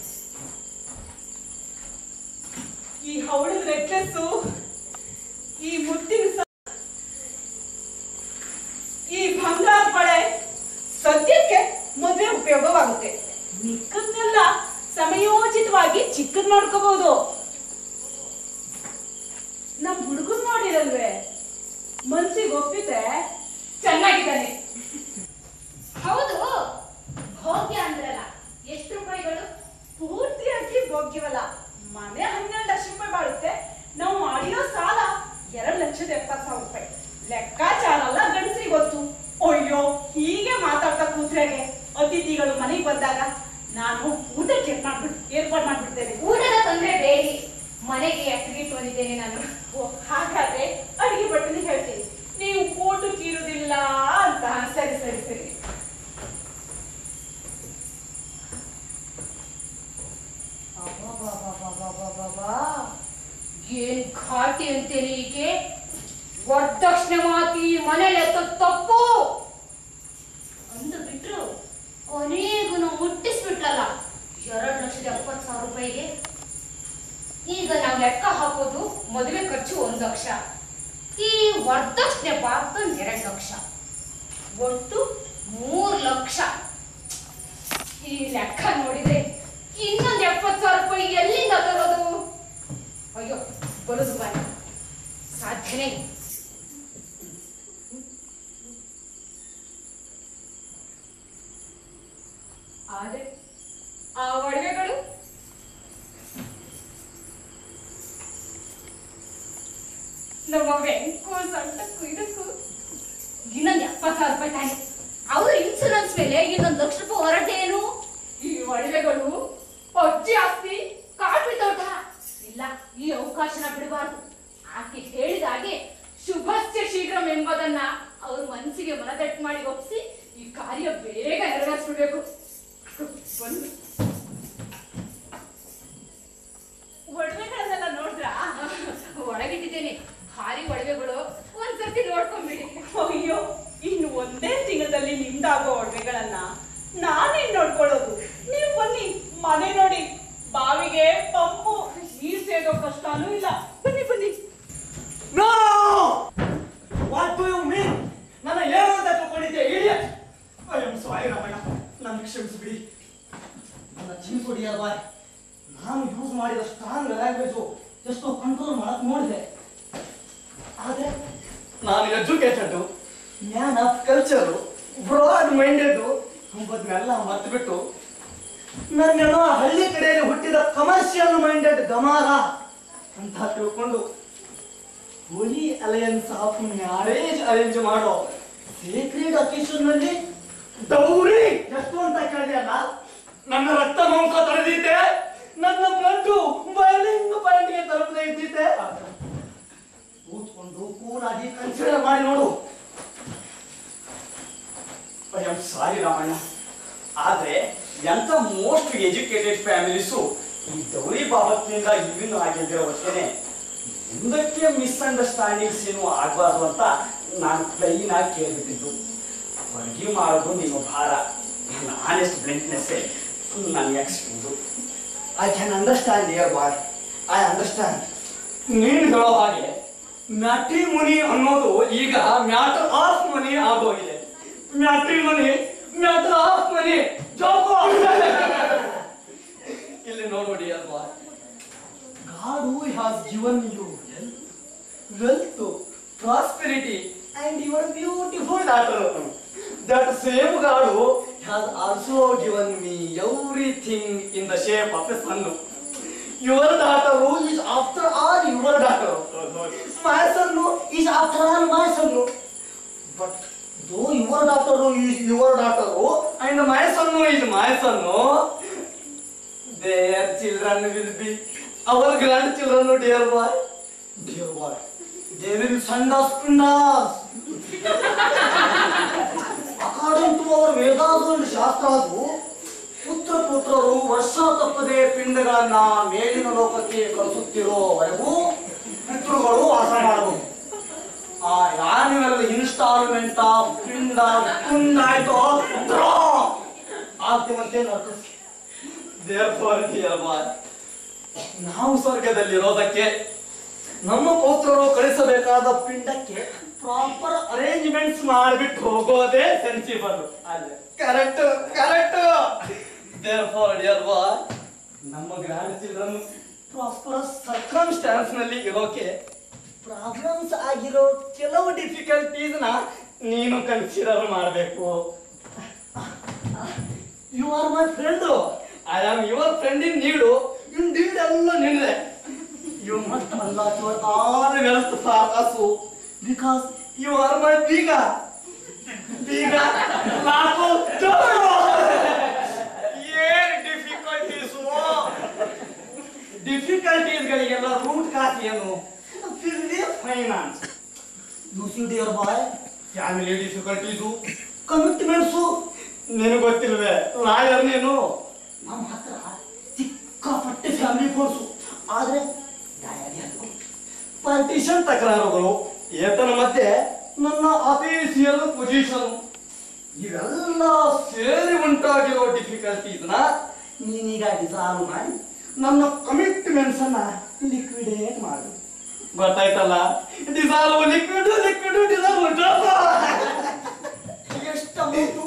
Speaker 7: ಈ ಹವಳದ ನೆಕ್ಲೆಸ್ಸು ಈ ಮುತ್ತಿನ ಸ- ಈ ಬಂಗಾರ ಬಳೆ ಸದ್ಯಕ್ಕೆ ಮದುವೆ ಉಪಯೋಗವಾಗುತ್ತೆ ಮಿಕ್ಕದ್ನೆಲ್ಲ ಸಮಯೋಚಿತವಾಗಿ ಚಿಕ್ಕದ್ ಮಾಡ್ಕೋಬಹುದು ನಮ್ ಹುಡುಗನ್ ನೋಡಿರಲ್ವೇ ಮನ್ಸಿಗೆ ಒಪ್ಪಿದ್ರೆ ಚೆನ್ನಾಗಿದ್ದಾನೆ
Speaker 6: ಹೌದು ಭೋಗ್ಯ ಅಂದ್ರಲ್ಲ ಎಷ್ಟು ರೂಪಾಯಿಗಳು
Speaker 7: ಪೂರ್ತಿಯಾಗಿ ಭೋಗ್ಯವಲ್ಲ ಮನೆ ಹನ್ನೆರಡು ಲಕ್ಷ ರೂಪಾಯಿ ಬಾಳುತ್ತೆ ನಾವು ಮಾಡಿರೋ ಸಾಲ ಎರಡ್ ಲಕ್ಷದ ಎಪ್ಪತ್ ಸಾವಿರ ರೂಪಾಯಿ ಲೆಕ್ಕಾಚಾರ ಅಲ್ಲ ಗಂಡಸರಿಗೆ ಗೊತ್ತು ಅಯ್ಯೋ ಹೀಗೆ ಮಾತಾಡ್ತಾ ಕೂತ್ರೆಗೆ ಅತಿಥಿಗಳು ಮನೆಗೆ ಬಂದಾಗ ನಾನು ಊಟಕ್ಕೆ ಏರ್ಪಾಡ್ ಮಾಡ್ಬಿಡ್ ಏರ್ಪಾಡು ಮಾಡ್ಬಿಡ್ತೇನೆ
Speaker 6: ಊಟದ ತೊಂದ್ರೆ ಬೇಡಿ ಮನೆಗೆ ಎತ್ತಗಿಟ್ಟು ಬಂದಿದ್ದೇನೆ ನಾನು
Speaker 7: ಓ ಹಾಗಾದ್ರೆ ಅಡಿಗೆ ಬಟ್ಟನೆ ಹೇಳ್ತೀನಿ ನೀವು ಊಟಕ್ಕೆ ಇರುದಿಲ್ಲ ಅಂತ ಸರಿ ಸರಿ ಸರಿ
Speaker 6: ಅಬ್ಬಬ್ಬಬ್ಬಬ್ಬಬ್ಬಬ್ಬಬ್ಬಾ. ಏನ್ ಘಾಟಿ ಅಂತೇನೆ ಈಕೆ ವರದಕ್ಷಿಣೆ ಮಾತಿ ಮನೇಲಿ ಎತ್ತ ತಪ್ಪು ಅಂದು ಬಿಟ್ರು ಕೊನೆಗೂ ನಾವು ಮುಟ್ಟಿಸ್ಬಿಟ್ಲಲ್ಲ ಎರಡ್ ಲಕ್ಷದ ಎಪ್ಪತ್ತು ಸಾವಿರ ರೂಪಾಯಿಗೆ ಈಗ ನಾವು ಲೆಕ್ಕ ಹಾಕೋದು ಮದುವೆ ಖರ್ಚು ಒಂದ್ ಲಕ್ಷ ಈ ವರದಕ್ಷಿಣೆ ಬಾಕ್ತೊಂದು ಎರಡ್ ಲಕ್ಷ ಒಟ್ಟು ಮೂರ್ ಲಕ್ಷ ಈ ಲೆಕ್ಕ ನೋಡಿದ್ರೆ ಇನ್ನೊಂದ್ ಎಪ್ಪತ್ತು ಸಾವಿರ ರೂಪಾಯಿ ಎಲ್ಲಿಂದ ತರೋದು ಅಯ್ಯೋ ಬರೋದು ಬಾರಿ ಸಾಧ್ಯನೇ ಇಲ್ಲ. ಆದ್ರೆ ಆ ಒಡವೆಗಳು ನಮ್ಮ ವೆಂಕು ಸಣ್ಣಕ್ಕೂ ಇದಕ್ಕೂ ಇನ್ನೊಂದು ಎಪ್ಪತ್ತು ಸಾವಿರ ರೂಪಾಯಿ ತಾನೆ ಅವ್ರ ಇನ್ಸೂರೆನ್ಸ್ ಮೇಲೆ ಇನ್ನೊಂದು ಲಕ್ಷ ರೂಪಾಯಿ ಹೊರಟೇನು ಈ ಒಡವೆಗಳು ಪಜ್ಜಿ ಆಸ್ತಿ ಕಾಫಿ ತೋಟ ಇಲ್ಲ ಈ ಅವಕಾಶನ ಬಿಡಬಾರ್ದು ಆಕೆ ಹೇಳಿದ ಹಾಗೆ ಶುಭಸ್ಯ ಶೀಘ್ರಂ ಎಂಬುದನ್ನ ಅವ್ರ ಮನಸ್ಸಿಗೆ ಮನದಟ್ಟು ಮಾಡಿ ಒಪ್ಪಿಸಿ ಈ ಕಾರ್ಯ ಬೇಗ ನೆರವೇರಿಸ್ಬಿಡ್ಬೇಕು ಬಂದು
Speaker 7: ಒಡವೆಗಳನ್ನೆಲ್ಲ ನೋಡ್ರಾ
Speaker 6: ಒಳಗಿಟ್ಟಿದ್ದೇನೆ ಭಾರಿ ಒಡವೆಗಳು ಒಂದ್ಸರ್ತಿ ನೋಡ್ಕೊಂಬಿಡಿ
Speaker 7: ಅಯ್ಯೋ ಇನ್ನು ಒಂದೇ ತಿಂಗಳಲ್ಲಿ ನಿಮ್ದಾಗೋ ಒಡವೆಗಳನ್ನ ನಾನೇನ್ ನೋಡ್ಕೊಳ್ಳೋದು ನೀವು ಬನ್ನಿ ಮನೆ ನೋಡಿ ಬಾವಿಗೆ ಪಂಪು ನೀರ್ ಸೇದೋ ಕಷ್ಟನೂ ಇಲ್ಲ ಬನ್ನಿ ಬನ್ನಿ
Speaker 1: no what do you mean ನನ್ನ ಏನು ಅಂತ ತಿಳ್ಕೊಂಡಿದ್ದೆ idiot I am sorry Ramanna ನನ್ನ ಕ್ಷಮಿಸಿಬಿಡಿ ನನ್ನ ಚಿಂಪುಡಿಯ ಬಾಯ್ ನಾನು ಯೂಸ್ ಮಾಡಿದ ಸ್ಟ್ರಾಂಗ್ ಲ್ಯಾಂಗ್ವೇಜು ಎಷ್ಟೋ ಕಂಟ್ರೋಲ್ ಮಾಡಕ್ ನೋಡಿದೆ ಆದ್ರೆ ನಾನು educated man of culture broad minded ಅಂಬದ್ನೆಲ್ಲ ಮರ್ತ್ಬಿಟ್ಟು ನನ್ನೇನೋ ಹಳ್ಳಿ ಕಡೆಯಲ್ಲಿ ಹುಟ್ಟಿದ ಕಮರ್ಷಿಯಲ್ ಮೈಂಡೆಡ್ ಗಮಾರ ಅಂತ ತಿಳ್ಕೊಂಡು holy alliance of marriage arrange ಮಾಡೋ ಸೀಕ್ರೆಟ್ ಅಕೇಶನ್ ನಲ್ಲಿ ದೌರಿ ಎಷ್ಟು ಅಂತ ಕೇಳಿದೆಯಲ್ಲ ನನ್ನ ರಕ್ತ ಮಾಂಸ ತಡೆದಿದ್ದೆ ನನ್ನ ಬ್ಲಡ್ ಬಾಯ್ಲಿಂಗ್ ಪಾಯಿಂಟ್ಗೆ ತಲುಪದೆ ಇದ್ದಿದ್ದೆ ಕೂತ್ಕೊಂಡು ಕೂಲಾಗಿ ಕನ್ಸಿಡರ್ ಮಾಡಿ ನೋಡು ಐ ಆಮ್ ಸಾರಿ ರಾಮಣ್ಣ ಆದ್ರೆ ಎಂತ ಮೋಸ್ಟ್ ಎಜುಕೇಟೆಡ್ ಫ್ಯಾಮಿಲೀಸು ಈ ದೌರಿ
Speaker 2: ಬಾಬತ್ನಿಂದ ಇವಿನೂ ಆಗಿಲ್ದಿರೋ ಹೊತ್ತೇನೆ ಮುಂದಕ್ಕೆ ಮಿಸ್ಅಂಡರ್ಸ್ಟ್ಯಾಂಡಿಂಗ್ಸ್ ಏನು ಆಗಬಾರ್ದು ಅಂತ ನಾನು ಪ್ಲೈನ್ ಆಗಿ ಕೇಳ್ಬಿಟ್ಟಿದ್ದು ಹೊರಗೆ ಮಾಡೋದು ನಿಮ್ಮ ಭಾರ ಆನೆಸ್ಟ್ ಬ್ಲೆಂಟ್ನೆಸ್ಸೇ ನನಗೆ excuse
Speaker 1: I can understand dear boy I understand
Speaker 3: ನೀನು ಹೇಳೋ ಹಾಗೆ ಮ್ಯಾಟ್ರಿ ಮನಿ ಅನ್ನೋದು ಈಗ ಮ್ಯಾಟರ್ ಆಫ್ ಮನಿ ಆಗೋಗಿದೆ matrimony matter of money job ಇಲ್ಲಿ ನೋಡೋಡಿ ಅಲ್ವಾ God who has given you wealth, wealth, prosperity, and your beautiful daughter. That same God who has also given me everything in the shape of a son. Your daughter who is after all your daughter. My son is after all my son. But though your daughter is your daughter and my son is my son, their children will be our grandchildren, dear boy. Dear boy. They will send us pindas. According to our Vedas and Shastras, ಪುತ್ರ ಪುತ್ರರು ವರ್ಷ ತಪ್ಪದೆ ಪಿಂಡಗಳನ್ನ ಮೇಲಿನ ಲೋಕಕ್ಕೆ ಕಳಿಸುತ್ತಿರೋವರೆಗೂ ಪಿತೃಗಳು ವಾಸ ಮಾಡಬಹುದು ಆ ಯಾನಿವಲ್ ಇನ್ಸ್ಟಾಲ್ಮೆಂಟ್ ಆಫ್ ಪಿಂಡ ತುಂಡಾಯ್ತು ಆಗ್ತಿವಂತೆ ನರ್ಕಸ್ಗೆ ದೇರ್ಫೋರ್ ಡಿಯರ್ ಬಾಯ್ ನಾವು ಸ್ವರ್ಗದಲ್ಲಿರೋದಕ್ಕೆ ನಮ್ಮ ಪೌತ್ರರು ಕಳಿಸಬೇಕಾದ ಪಿಂಡಕ್ಕೆ ಪ್ರಾಪರ್ ಅರೇಂಜ್ಮೆಂಟ್ಸ್ ಮಾಡಿಬಿಟ್ಟು ಹೋಗೋದೇ ಸೆನ್ಸಿಬಲ್ ಅಲ್ಲೇ correct correct therefore dear boy ನಮ್ಮ ಗ್ರ್ಯಾಂಡ್ ಚಿಲ್ಡ್ರನ್ ಪ್ರಾಸ್ಪರಸ್ ಸರ್ಕಮ್ಸ್ಟಾನ್ಸ್ ನಲ್ಲಿ ಇರೋಕೆ ಪ್ರಾಬ್ಲಮ್ಸ್ ಆಗಿರೋ ಕೆಲವು ಡಿಫಿಕಲ್ಟೀಸ್ ನ ನೀನು ಕನ್ಸಿಡರ್ ಮಾಡಬೇಕು you are my friend I am your friend in need indeed ಎಲ್ಲ ನಿನ್ನೆ you must unlock your all wealth for us because you are my ಬೀಗ ಬೀಗ ಲಾಕು ಏನ್ ಡಿಫಿಕಲ್ಟೀಸು ಡಿಫಿಕಲ್ಟೀಸ್ಗಳಿಗೆಲ್ಲ ರೂಟ್ ಕಾಸ್ ಏನು finance you see dear boy family difficulties commitments ನಿನಗೆ ಗೊತ್ತಿಲ್ವೇ lawyer ನೀನು ನಮ್ಮ ಹತ್ರ ಸಿಕ್ಕಾಪಟ್ಟೆ ಫ್ಯಾಮಿಲಿ ಫೋರ್ಸು ಆದ್ರೆ ಪಾರ್ಟಿಷನ್ ತಕರಾರುಗಳು ಏತನ ಮಧ್ಯೆ ನನ್ನ ಅಫೀಸಿಯಲ್ ಪೊಸಿಷನ್ ಇವೆಲ್ಲ ಸೇರಿ ಉಂಟಾಗಿರೋ ಡಿಫಿಕಲ್ಟೀಸ್ ನ ನೀನೀಗ ಡಿಸಾಲ್ವ್ ಮಾಡಿ ನನ್ನ ಕಮಿಟ್ಮೆಂಟ್ಸ್ ಅನ್ನ ಲಿಕ್ವಿಡೇಟ್ ಮಾಡು ಗೊತ್ತಾಯ್ತಲ್ಲ ಡಿಸಾಲ್ವ್ ಲಿಕ್ವಿಡ್ ಲಿಕ್ವಿಡ್ ಡಿಸಾಲ್ವ್ ಎಷ್ಟು amount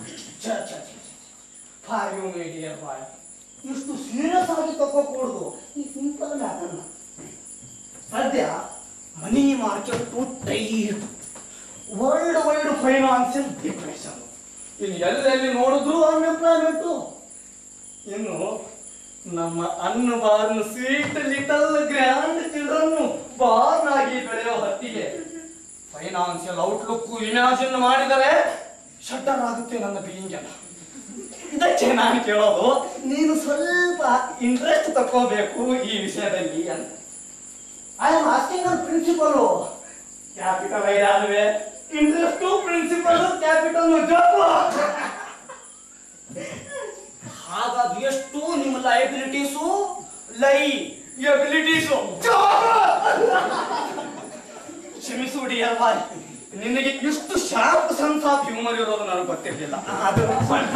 Speaker 3: for you my dear boy ಇಷ್ಟು ಸೀರಿಯಸ್ ಆಗಿ ತಗೋಕೂಡ್ದು ಈ ಸಿಂಪಲ್ ಮ್ಯಾಟರ್ನ ಸದ್ಯ money market tight world wide financial depression ಇನ್ನು ಎಲ್ಲೆಲ್ಲಿ ನೋಡಿದ್ರು ಅನ್ಎಂಪ್ಲಾಯ್ಮೆಂಟ್ ಇನ್ನು ನಮ್ಮ unborn sweet little grandchildren born ಆಗಿ ಬೆಳೆಯೋ ಹೊತ್ತಿಗೆ ಫೈನಾನ್ಷಿಯಲ್ ಔಟ್ಲುಕ್ ಇಮ್ಯಾಜಿನ್ ಮಾಡಿದರೆ ಶಟ್ಟರ್ ಆಗುತ್ತೆ ನನ್ನ ಬೀಯಿಂಗ್ ಎಲ್ಲ ಇದಕ್ಕೆ ನಾನು ಕೇಳೋದು ನೀನು ಸ್ವಲ್ಪ ಇಂಟ್ರೆಸ್ಟ್ ತಕೋಬೇಕು ಈ ವಿಷಯದಲ್ಲಿ ಅಂತ I am asking on principal capital ಐದಾಲ್ವೇ ಇಂಟ್ರೆಸ್ಟ್ ಪ್ರಿನ್ಸಿಪಲ್ ಕ್ಯಾಪಿಟಲ್ ಹಾಗಾದ್ರೆ ಎಷ್ಟು ನಿಮ್ಮ ಲೈಬಿಲಿಟೀಸು ಲೈ ಎಬಿಲಿಟೀಸು ಕ್ಷಮಿಸು ಡಿಯರ್ ಬಾಯ್ ನಿನಗೆ ಇಷ್ಟು ಶಾರ್ಪ್ ಸೆನ್ಸ್ ಆಫ್ ಹ್ಯೂಮರ್ ಇರೋದು ನನಗೆ ಗೊತ್ತಿರಲಿಲ್ಲ ಅದು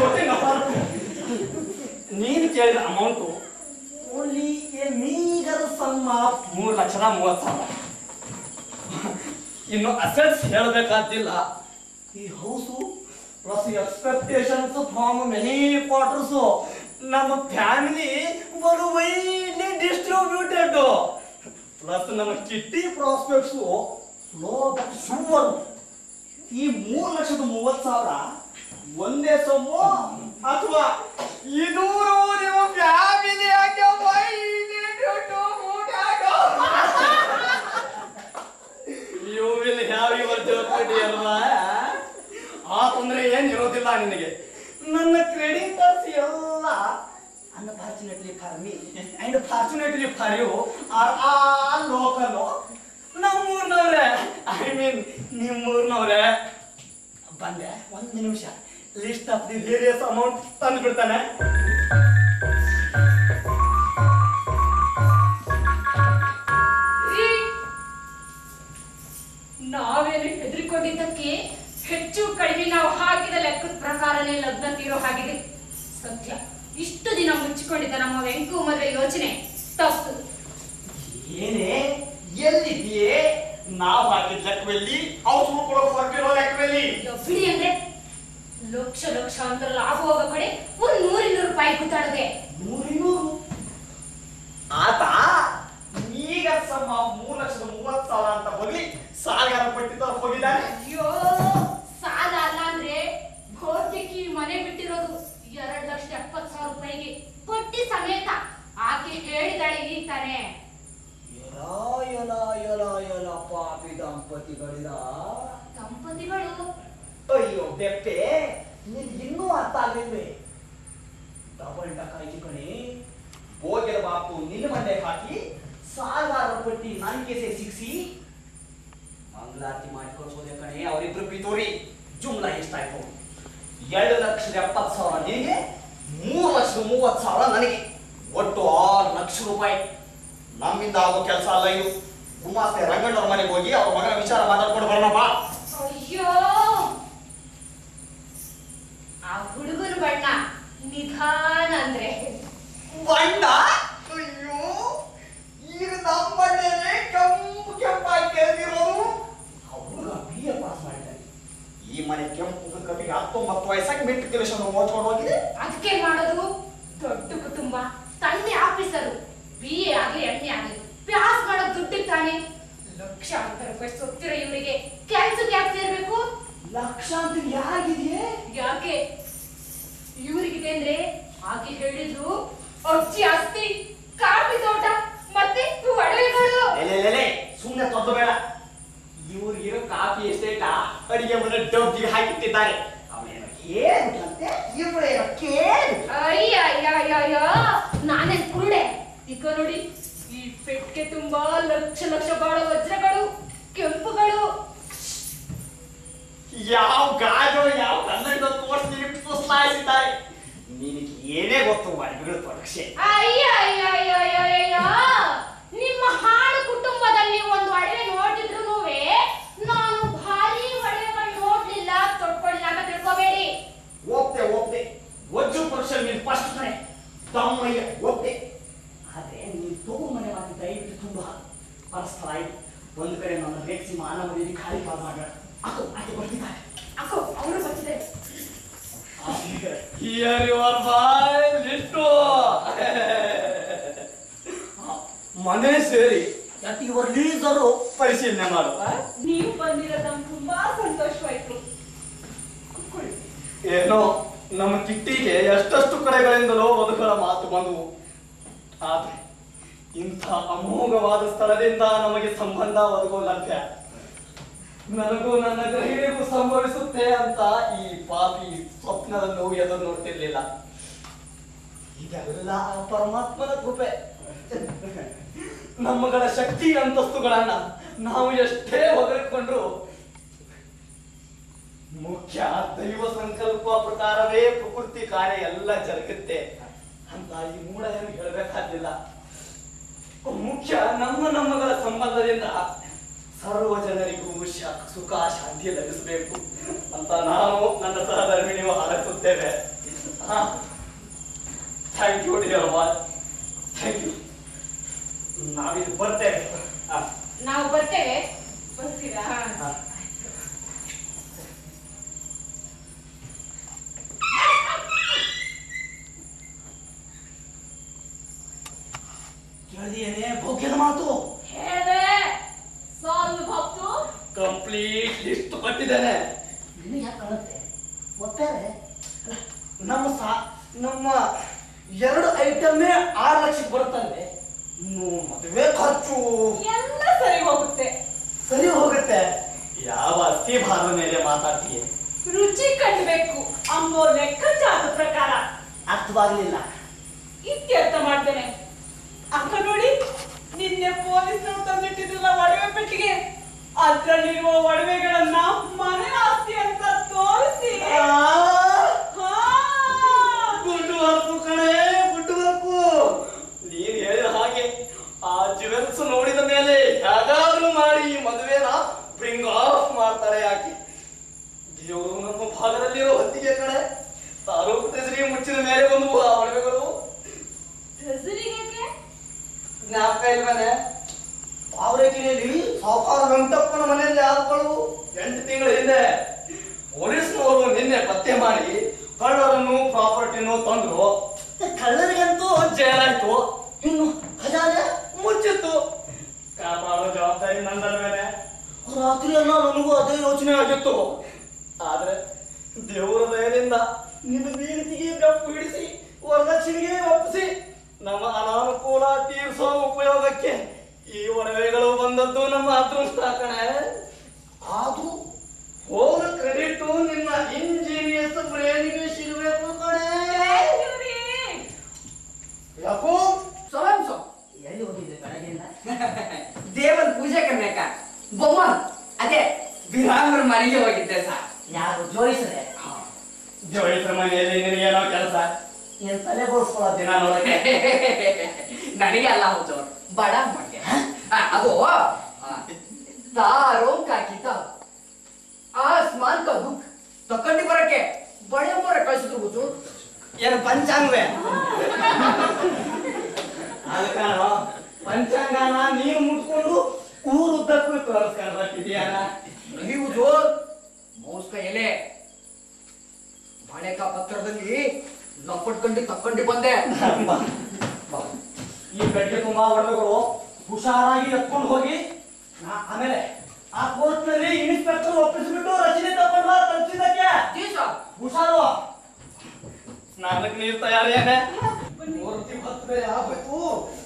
Speaker 3: ನೀನು ಕೇಳಿದ amount only a meagre sum of ಮೂರು ಲಕ್ಷದ ಮೂವತ್ತು ಸಾವಿರ ಇನ್ನು ಅಸೆಟ್ಸ್ ಹೇಳಬೇಕಾದಿಲ್ಲ ಈ house plus expectations from many quarters ನಮ್ಮ ಫ್ಯಾಮಿಲಿ ಬರು ವೈಡ್ಲಿ ಡಿಸ್ಟ್ರಿಬ್ಯೂಟೆಡ್ ಪ್ಲಸ್ ನಮ್ಮ kitty prospects slow but sure ಈ ಮೂರು ಲಕ್ಷದ ಮೂವತ್ತು ಸಾವಿರ ಒಂದೇ ಸೊಮ್ಮು ಅಥವಾ ಇದು ನಿಮ್ಮ family you will have your ಜೋಪಡಿ ಅಲ್ವಾ ಆ ತೊಂದರೆ ಏನ್ ಇರೋದಿಲ್ಲ ನಿನಗೆ ನನ್ನ ಕ್ರೆಡಿಟರ್ಸ್ ಎಲ್ಲ unfortunately for me and fortunately for you are all local ನಮ್ಮೂರ್ನವ್ರೆ ಐ ಮೀನ್ ನಿಮ್ಮೂರ್ನವ್ರೆ ಬಂದೆ ಒಂದು ನಿಮಿಷ list of the various amount ತಂದು ಬಿಡ್ತಾನೆ
Speaker 2: ನಾವ್ ಹಾಕಿದ ಲೆಕ್ಕದಲ್ಲಿ ಅವ್ರು ಸುಳ್ಕೊಳಕ್ ಹೊರಟಿರೋ ಲೆಕ್ಕದಲ್ಲಿ
Speaker 6: ಬಿಡಿ ಅಂದ್ರೆ ಲಕ್ಷ ಲಕ್ಷ ಅಂದ್ರೆ ಲಾಭ ಹೋಗೋ ಕಡೆ ಒಂದ್ ನೂರಿನ್ನೂರು ರೂಪಾಯಿ ಗುತ್ತಾಡದೆ
Speaker 2: ನೂರಿನೂರು ಆತ ಈಗ ಸಮ ಮೂರ್ ಲಕ್ಷದ ಮೂವತ್ ಸಾವಿರ ಅಂತ ಹೋಗಿ ಸಾಲಗಾರ ಪಟ್ಟಿದ್ದ ಹೋಗಿದ್ದಾನೆ
Speaker 6: ಅಯ್ಯೋ ಸಾಲ ಅಲ್ಲ ಅಂದ್ರೆ ಭೌತಿಕಿ ಮನೆ ಬಿಟ್ಟಿರೋದು ಎರಡ್ ಲಕ್ಷದ ಎಪ್ಪತ್ ಸಾವಿರ ರೂಪಾಯಿಗೆ ಪಟ್ಟಿ ಸಮೇತ ಆಕೆ ಹೇಳಿದಾಳೆ ಈಗ ತಾನೆ
Speaker 1: ಎಲ ಎಲ ಎಲ ಎಲ ಪಾಪಿ ದಂಪತಿಗಳಿದ
Speaker 6: ದಂಪತಿಗಳು
Speaker 1: ಅಯ್ಯೋ ಬೆಪ್ಪೆ ನಿನ್ ಇನ್ನೂ ಅರ್ಥ ಆಗ್ಲಿಲ್ವೇ ಡಬಲ್ ಡಕಾಯಿತಿ ಕಣೆ ಬೋಗಿರ ಬಾಪು ನಿನ್ನ ಮಂಡೆ ಹಾಕಿ ಸಾಲಗಾರ ಪಟ್ಟಿ ನನ್ ಕೇಸೆ ಸಿಕ್ಸಿ ಮಂಗಳಾರತಿ ಮಾಡಿ ಕಳ್ಸೋದೆ ಕಣೆ ಅವರಿಬ್ರು ಪಿತೂರಿ ಜುಮ್ಲ ಎಷ್ಟಾಯ್ತು ಎರಡು ಲಕ್ಷದ ಎಪ್ಪತ್ತು ಸಾವಿರ ನಿನಗೆ ಮೂರು ಲಕ್ಷದ ಮೂವತ್ತು ಸಾವಿರ ನನಗೆ ಒಟ್ಟು ಆರು ಲಕ್ಷ ರೂಪಾಯಿ
Speaker 2: ನಮ್ಮಿಂದ ಆಗೋ ಕೆಲಸ ಅಲ್ಲ ಇದು ಗುಮಾಸ್ತೆ ರಂಗಣ್ಣವ್ರ ಮನೆಗೆ ಹೋಗಿ ಅವ್ರ ಮಗನ ವಿಚಾರ ಮಾತಾಡ್ಕೊಂಡು ಬರೋಣ ಬಾ
Speaker 6: ಅಯ್ಯೋ ಆ ಹುಡುಗನ ಬಣ್ಣ ನಿಧಾನ ಅಂದ್ರೆ
Speaker 2: ಬಣ್ಣ ಅಯ್ಯೋ ಈಗ ನಮ್ಮ ಬಣ್ಣನೇ ಕೆಂಪು ಕೆಂಪಾಗಿ ಕೇಳಿರೋದು
Speaker 1: ಹುಡುಗ ಬಿ ಎ ಪಾಸ್ ಮಾಡಿದ್ದಾರೆ
Speaker 2: ಈ ಮನೆ ಕೆಂಪು ಕವಿಗೆ ಹತ್ತೊಂಬತ್ತು ವಯಸ್ಸಾಗಿ ಮಿಟ್ಟು ಕೆಲಸ ಮೋಚ್ಕೊಂಡು ಹೋಗಿದೆ
Speaker 6: ಅದಕ್ಕೆ ಮಾಡೋದು ದೊಡ್ಡ ಕುಟುಂಬ ತಂದೆ ಆಫೀಸರು ಬಿ ಎ ಆಗ್ಲಿ ಎಣ್ಣೆ ಆಗ್ಲಿ ಪಾಸ್ ಮಾಡೋದು ದುಡ್ಡಿಗೆ ತಾನೆ ಲಕ್ಷಾಂತರ ರೂಪಾಯಿ ಸೊತ್ತಿರೋ ಇವರಿಗೆ ಕೆಲ್ಸಕ್ಕೆ ಯಾಕೆ ಸೇರ್ಬೇಕು
Speaker 1: ಲಕ್ಷಾಂತರ ಯಾರಿಗಿದೆಯೇ
Speaker 6: ಯಾಕೆ ಇವ್ರಿಗಿದೆ ಅಂದ್ರೆ ಆಕೆ ಹೇಳಿದ್ರು ಅಜ್ಜಿ ಆಸ್ತಿ ಕಾಫಿ ತೋಟ ಮತ್ತೆ ಒಡವೆಗಳು
Speaker 2: ಲೆಲೆ ಸುಮ್ಮನೆ ತೊದ್ದು ಬೇಡ ಇವ್ರಿಗಿರೋ ಕಾಫಿ ಎಸ್ಟೇಟ ಅಡಿಗೆ ಮನೆ ಡಬ್ಬಿಗೆ ಹಾಕಿಟ್ಟಿದ್ದಾರೆ ಅವನೇನೋ
Speaker 1: ಕೇಳ್ಬಿಟ್ರಂತೆ ಇವ್ರೇನೋ ಕೇಳಿ
Speaker 6: ಅಯ್ಯ ಅಯ್ಯ ಅಯ್ಯ ಅಯ್ಯ ನಾನೇ ಕುರುಡೆ ಈಗ ನೋಡಿ ಈ ಪೆಟ್ಟಿಗೆ ತುಂಬಾ ಲಕ್ಷ ಲಕ್ಷ ಬಾಳೋ ವಜ್ರಗಳು ಕೆಂಪುಗಳು
Speaker 2: ಯಾವ ಗಾಜೋ ಯಾವ ಕನ್ನಡದ ಕೋರ್ಸ್ ನಿನಗೆ ಪುಸ್ಲಾಯಿಸಿದ್ದಾರೆ ನಿನಗೆ ಏನೇ ಗೊತ್ತು ಅಡಿಗೆಗಳು ಪರೀಕ್ಷೆ
Speaker 6: ಅಯ್ಯ ಅಯ್ಯ ಅಯ್ಯ ಅಯ್ಯ ಅಯ್ಯ ನಿಮ್ಮ ಹಾಳು ಕುಟುಂಬದಲ್ಲಿ ಒಂದು ಒಡವೆ ನೋಡಿದ್ರು ನಾನು ಭಾರಿ ಒಡವೆಗಳು ನೋಡ್ಲಿಲ್ಲ ತೊಟ್ಕೊಳ್ಳಿಲ್ಲ ಅಂತ ತಿಳ್ಕೊಬೇಡಿ
Speaker 2: ಹೋಗ್ತೆ ಹೋಗ್ತೆ ವಜ್ರ ಪರೀಕ್ಷೆ ನೀನು ಫಸ್ಟ್ ಕಡೆ ತಮ್ಮಯ್ಯ ಹೋಗ್ತೆ
Speaker 1: ಆದ್ರೆ ನೀನ್ ತಗೋ ಮನೆ ಮಾಡಿ ದಯವಿಟ್ಟು ತುಂಬಾ ಪರಸ್ಪರ ಆಯ್ತು ಒಂದು ಕಡೆ ನನ್ನ ರೇಗಿಸಿ ಮಾನವ ಮನೆಯಲ್ಲಿ ಖಾಲಿ ಪಾಲ್ ಮಾಡೋಣ ಅದು ಅದು ಬರ್ತಿದ್ದಾರೆ
Speaker 6: ಅಕ್ಕೋ ಅವರು ಬರ್ತಿದ್ದಾರೆ
Speaker 2: Here you are my little. ಮನೆ ಸೇರಿ
Speaker 1: ದಟ್ ಯುವರ್ ಲೀಸರು
Speaker 2: ಪರಿಶೀಲನೆ ಮಾಡು
Speaker 7: ನೀವು ಬಂದಿರೋದು ನಮ್ಗೆ ತುಂಬಾ ಸಂತೋಷವಾಯ್ತು ಕುತ್ಕೊಳ್ಳಿ.
Speaker 2: ಏನೋ ನಮ್ಮ ಕಿಟ್ಟಿಗೆ ಎಷ್ಟೆಷ್ಟು ಕಡೆಗಳಿಂದಲೋ ಬದುಕುಗಳ ಮಾತು ಬಂದವು ಆದ್ರೆ ಇಂಥ ಅಮೋಘವಾದ ಸ್ಥಳದಿಂದ ನಮಗೆ ಸಂಬಂಧ ಒದಗೋ ಲಭ್ಯ ನನಗೂ ನನ್ನ ಗೃಹಿಣಿಗೂ ಸಂಭವಿಸುತ್ತೆ ಅಂತ ಈ ಪಾಪಿ ಸ್ವಪ್ನದಲ್ಲೂ ಎದುರು ನೋಡ್ತಿರ್ಲಿಲ್ಲ ಇದೆಲ್ಲ ಆ ಪರಮಾತ್ಮನ ಕೃಪೆ ನಮ್ಮಗಳ ಶಕ್ತಿ ಅಂತಸ್ತುಗಳನ್ನ ನಾವು ಎಷ್ಟೇ ಹೊಗಳಿಕೊಂಡ್ರು ಮುಖ್ಯ ದೈವ ಸಂಕಲ್ಪ ಪ್ರಕಾರವೇ ಪ್ರಕೃತಿ ಕಾರ್ಯ ಎಲ್ಲ ಜರುಗುತ್ತೆ ಅಂತ ಈ ಮೂಢ ಏನು ಹೇಳಬೇಕಾಗಿಲ್ಲ ಮುಖ್ಯ ನಮ್ಮ ನಮ್ಮಗಳ ಸಂಬಂಧದಿಂದ ಸರ್ವ ಜನರಿಗೂ ಶ- ಸುಖ ಶಾಂತಿ ಲಭಿಸಬೇಕು ಅಂತ ನಾವು ನನ್ನ ಸಹಧರ್ಮಿಣಿಯು ಹಾರೈಸುತ್ತೇವೆ thank you dear boy thank you ನಾವಿಲ್ಲಿ ಬರ್ತೇವೆ ಆ,
Speaker 6: ನಾವು ಬರ್ತೇವೆ
Speaker 7: ಬರ್ತೀರಾ
Speaker 2: ಆ.
Speaker 1: ಕೇಳಿದೇನೆ ಭೋಗ್ಯದ ಮಾತು
Speaker 6: ಹೇಳ್ದೆ ಸಾಲ್ವ್ ಭಕ್ತು
Speaker 2: ಕಂಪ್ಲೀಟ್ ಲಿಸ್ಟ್ ಕೊಟ್ಟಿದ್ದೇನೆ
Speaker 1: ನಿನಗೆ ಯಾಕೆ ಕಾಣುತ್ತೆ ಒಟ್ಟಾರೆ
Speaker 2: ನಮ್ಮ ಸಾ ನಮ್ಮ ಎರಡು ಐಟಮೇ ಆರು ಲಕ್ಷಕ್ಕೆ ಬರುತ್ತಂತೆ ಇನ್ನು ಮದುವೆ ಖರ್ಚು
Speaker 7: ಎಲ್ಲ ಸರಿ ಹೋಗುತ್ತೆ
Speaker 2: ಸರಿ ಹೋಗುತ್ತೆ ಯಾವ ಅಸ್ಥಿ ಭಾರದ ಮೇಲೆ ಮಾತಾಡ್ತೀಯ
Speaker 7: ರುಚಿ ಕಂಡ್ಬೇಕು ಅಂಬೋ ಲೆಕ್ಕಾಚಾರದ ಪ್ರಕಾರ
Speaker 1: ಅರ್ಥವಾಗಲಿಲ್ಲ
Speaker 7: ಇತ್ಯರ್ಥ ಮಾಡ್ತೇನೆ ಅಕ್ಕ ನೋಡಿ ನಿನ್ನೆ ಪೊಲೀಸ್ನವ್ರು ತಂದಿಟ್ಟಿದ್ರಲ್ಲ ಒಡವೆ ಪೆಟ್ಟಿಗೆ ಅದ್ರಲ್ಲಿರುವ ಒಡವೆಗಳನ್ನ ಮನೆ ಆಸ್ತಿ ಅಂತ ತೋರಿಸಿ ಹಾ.
Speaker 2: ಗುಡ್ಡು ವರ್ಕು ಕಣೆ ಗುಡ್ಡು ವರ್ಕು ನೀನ್ ಹೇಳಿದ ಹಾಗೆ ಆ ಜುವೆಲ್ಸ್ ನೋಡಿದ ಮೇಲೆ ಹೇಗಾದ್ರೂ ಮಾಡಿ ಈ ಮದುವೆನ ಬ್ರಿಂಗ್ ಆಫ್ ಮಾಡ್ತಾರೆ ಯಾಕೆ ದೇವರು ನಮ್ಮ ಭಾಗದಲ್ಲಿರೋ ಹೊತ್ತಿಗೆ ಕಣೆ ತಾಲೂಕು ತೆಸರಿ ಮುಚ್ಚಿದ ಮೇಲೆ ಒಂದು ಆ ಒಡವೆಗಳು
Speaker 7: ಹೆಸರಿಗೇಕೆ?
Speaker 2: ಜ್ಞಾಪಕ ಇಲ್ವೇನೆ
Speaker 1: ಪಾವರೇಕಿನಲ್ಲಿ
Speaker 3: ಸಾವುಕಾರ ವೆಂಕಟಪ್ಪನ ಮನೆಯಲ್ಲಿ ಆದಗಳು
Speaker 2: ಎಂಟು ತಿಂಗಳ ಹಿಂದೆ ಪೊಲೀಸ್ನವರು ನಿನ್ನೆ ಪತ್ತೆ ಮಾಡಿ ಕಳ್ಳರನ್ನು ಪ್ರಾಪರ್ಟಿನೂ ತಂದ್ರು ಕಳ್ಳರಿಗಂತೂ ಜೈಲಾಯ್ತು ಇನ್ನು ಖಜಾನೆ ಮುಚ್ಚಿತ್ತು ಕಾಪಾಡೋ ಜವಾಬ್ದಾರಿ ನಂದಲ್ವೇನೆ ರಾತ್ರಿ ಎಲ್ಲ ನನಗೂ ಅದೇ ಯೋಚನೆ ಆಗಿತ್ತು ಆದ್ರೆ ದೇವರ ದಯದಿಂದ ನಿನ್ನ ಬೀಳಿತಿಗೆ ಬೆಪ್ಪು ಹಿಡಿಸಿ ವರದಕ್ಷಿಣೆಗೆ ಒಪ್ಪಿಸಿ ನಮ್ಮ ಅನಾನುಕೂಲ ತೀರಿಸೋ ಉಪಯೋಗಕ್ಕೆ ಈ ಒಡವೆಗಳು ಬಂದದ್ದು ನಮ್ಮ ಅದೃಷ್ಟ ಕಣೆ ಆದ್ರೂ ಹೋದ ಕ್ರೆಡಿಟ್ ನಿನ್ನ ಇಂಜಿನಿಯರ್ಸ್ ಬ್ರೇನಿಗೆ ಸಿಗಬೇಕು ಕಣೆ ಯಾಕೋ
Speaker 12: ಸೊಲಂಸು
Speaker 3: ಎಲ್ಲಿ ಹೋಗಿದ್ದೆ ಬೆಳಗ್ಗೆಯಿಂದ
Speaker 12: ದೇವನ್ ಪೂಜೆ ಕರ್ನಾಕ ಬೊಮ್ಮ ಅದೇ ವಿರಾಮರ ಮನೆಗೆ ಹೋಗಿದ್ದೆ ಸರ್
Speaker 3: ಯಾರು ಜೋಯಿಸ್ರೆ
Speaker 2: ಜೋಯಿಸ್ರ ಮನೆಯಲ್ಲಿ ನಿನಗೇನೋ ಕೆಲಸ
Speaker 3: ಏನ್ ತಲೆ ಬೋಳ್ಸ್ಕೊಳ್ಳೋ
Speaker 2: ದಿನ ನೋಡಕ್ಕೆ
Speaker 12: ನನಗೆ ಅಲ್ಲ ಹೌದು ಬಡ ಮಾಡ್ಗೆ ಆ, ಅದು ತಾರೋ ಕಾಕಿತ ಆಸ್ಮಾನ್ ಕಾ ಬುಕ್ ತಕೊಂಡಿ ಬರಕ್ಕೆ ಬಳೆ ಮೊರೆ ಕಳಿಸಿದ್ರು ಹುಚ್ಚು
Speaker 2: ಏನು ಪಂಚಾಂಗವೇ ಅದು ಕಾಣೋ ಪಂಚಾಂಗನ ನೀನು ಮುಟ್ಕೊಂಡು ಊರುದ್ದಕ್ಕೂ ತೋರಿಸ್ಕೊಂಡು ಬರ್ತಿದ್ಯಾನ
Speaker 12: ಈ ಹುಚ್ಚು ಮೌಸ್ಕ ಎಲೆ ಬಾಳೆಕ ಪತ್ರದಲ್ಲಿ ಲಪ್ಪಟ್ಕಂಡು ತಕ್ಕೊಂಡು ಬಂದೆ
Speaker 2: ಈ ಬೆಟ್ಟೆ ತುಂಬಾ ಒಡವೆಗಳು ಹುಷಾರಾಗಿ ಎತ್ಕೊಂಡು ಹೋಗಿ ನಾ- ಆಮೇಲೆ ಆ ಕೋರ್ಟ್ನಲ್ಲಿ ಇನ್ಸ್ಪೆಕ್ಟರ್ ಒಪ್ಪಿಸ್ಬಿಟ್ಟು ರಚನೆ ತಗೊಂಡ್ರ ತಪ್ಪಿದ್ದಕ್ಕೆ
Speaker 12: ಜೀ ಸರ್
Speaker 2: ಹುಷಾರು ಸ್ನಾನಕ್ಕೆ ನೀರು ತಯಾರಿಯಾನೆ ಮೂರ್ತಿ ಹೊತ್ತು ಬೇರೆ ಆಗ್ಬೇಕು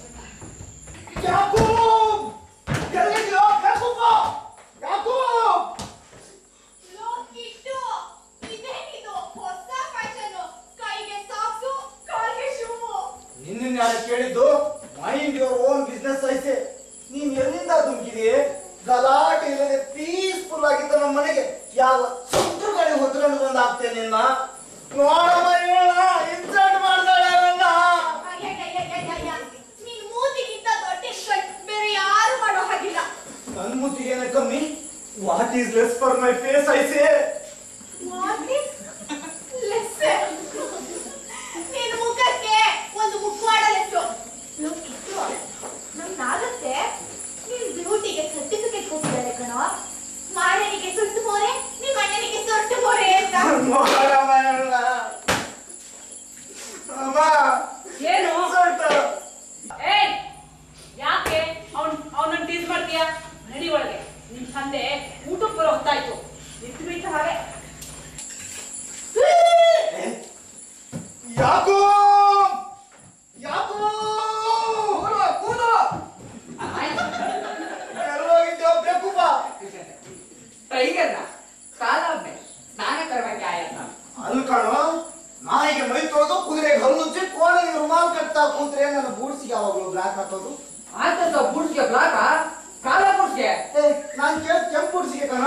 Speaker 2: ಯಾಕೋ ಎಲ್ಲಿದ್ಯೋ ಯಾಕಪ್ಪ ಯಾಕೋ
Speaker 5: ಲೋ ಕಿಟ್ಟು ಇದೇನಿದು ಹೊಸ ಫ್ಯಾಷನ್ ಕೈಗೆ ಸಾಕ್ಸು ಕಾಲ್ಗೆ ಶೂ
Speaker 8: ನಿನ್ನ ಯಾರು ಕೇಳಿದ್ದು ಮೈಂಡ್ ಯುವರ್ ಓನ್ ಬಿಸ್ನೆಸ್ ಐತೆ ನೀನ್ ಎಲ್ಲಿಂದ ದುಮ್ಕಿದಿ ಗಲಾಟೆ ಇಲ್ಲದೆ ಪೀಸ್ಫುಲ್ ಆಗಿದ್ದ ನಮ್ಮ ಮನೆಗೆ ಯಾವ ಸುತ್ತು ಕಡೆ ಹೊತ್ಕೊಂಡು ಬಂದು ಹಾಕ್ತೇನೆ ನಿನ್ನ ನೋಡಮ್ಮ ಇವಳನ್ನ ಇನ್ಸಲ್ಟ್ ಮಾಡ್ತಾಳೆ ಅವನ್ನ
Speaker 5: ಅಯ್ಯಯ್ಯಯ್ಯಯ್ಯಯ್ಯ. ನಿನ್ ಮೂತಿಗಿಂತ ದೊಡ್ಡ ಶರ್ಟ್ ಬೇರೆ ಯಾರು ಮಾಡೋ ಹಾಗಿಲ್ಲ
Speaker 8: ನನ್ ಮುತ್ತಿಗೇನೆ ಕಮ್ಮಿ what is less for my face ಐಸೆ
Speaker 5: What is lesson? ನಿನ್ ಮುಖಕ್ಕೆ ಒಂದು ಮುಖವಾಡ ಲೆಸ್ಸು ಲೋ ಕಿಟ್ಟು ನಮ್ಗಾಗತ್ತೆ ನಿನ್ ಬ್ಯೂಟಿಗೆ ಸರ್ಟಿಫಿಕೇಟ್ ಕೊಟ್ಟಿದ್ದಾರೆ ಕಣೋ ಮಾರನಿಗೆ ಸುಟ್ಟು ಮೋರೆ ನಿಮ್ ಅಣ್ಣನಿಗೆ ಸೊಟ್ಟು ಮೋರೆ ಅಂತ
Speaker 8: ನೋಡಮ್ಮ ಇವಳನ್ನ ಅಮ್ಮ
Speaker 7: ಏನು
Speaker 8: ಸೊಟ್ಟು.
Speaker 7: ಏಯ್ ಯಾಕೆ ಅವ್ನ್ ಅವನನ್ನ ಟೀಸ್ ಮಾಡ್ತೀಯಾ ನಡಿ ಒಳಗೆ ನಿಮ್ ತಂದೆ ಊಟಕ್ಕೆ ಬರೋ ಹೊತ್ತಾಯ್ತು ಬಿಟ್ಟು ಬಿಟ್ಟು ಹಾಗೆ
Speaker 8: ಯಾಕೋ ಯಾಕೋ ಎಲ್ಲೋಗಿದ್ಯೋ ಬೇಕು ಬಾ
Speaker 12: ಟೈಗರ್ನ ತಾಲಾಬ್ में ಸ್ನಾನ करवाके आया था
Speaker 8: ಅಲ್ಲಿ ಕಾಣೋ ನಾಯಿಗೆ ಮೈ ತೊಳೆದು ಕುದುರೆಗೆ ಹಲ್ಲುಚ್ಚಿ ಕೋಣೆಗೆ ರುಮಾಲ್ ಕಟ್ತಾ ಕೂತ್ರೆ ನನ್ನ ಬೂಡ್ಸಿಗೆ ಯಾವಾಗಲೂ ಬ್ಲಾಕ್ ಹಾಕೋದು
Speaker 12: ಆತ ಸಹ ಬುಡ್ಸ್ಗೆ ಬ್ಲಾಕ ಕಾಲ ಬುಡ್ಸ್ಗೆ
Speaker 8: ಏ ನಾನ್ ಕೇಳಿ ಕೆಂಪು ಬೂಡ್ಸಿಗೆ ಕಣ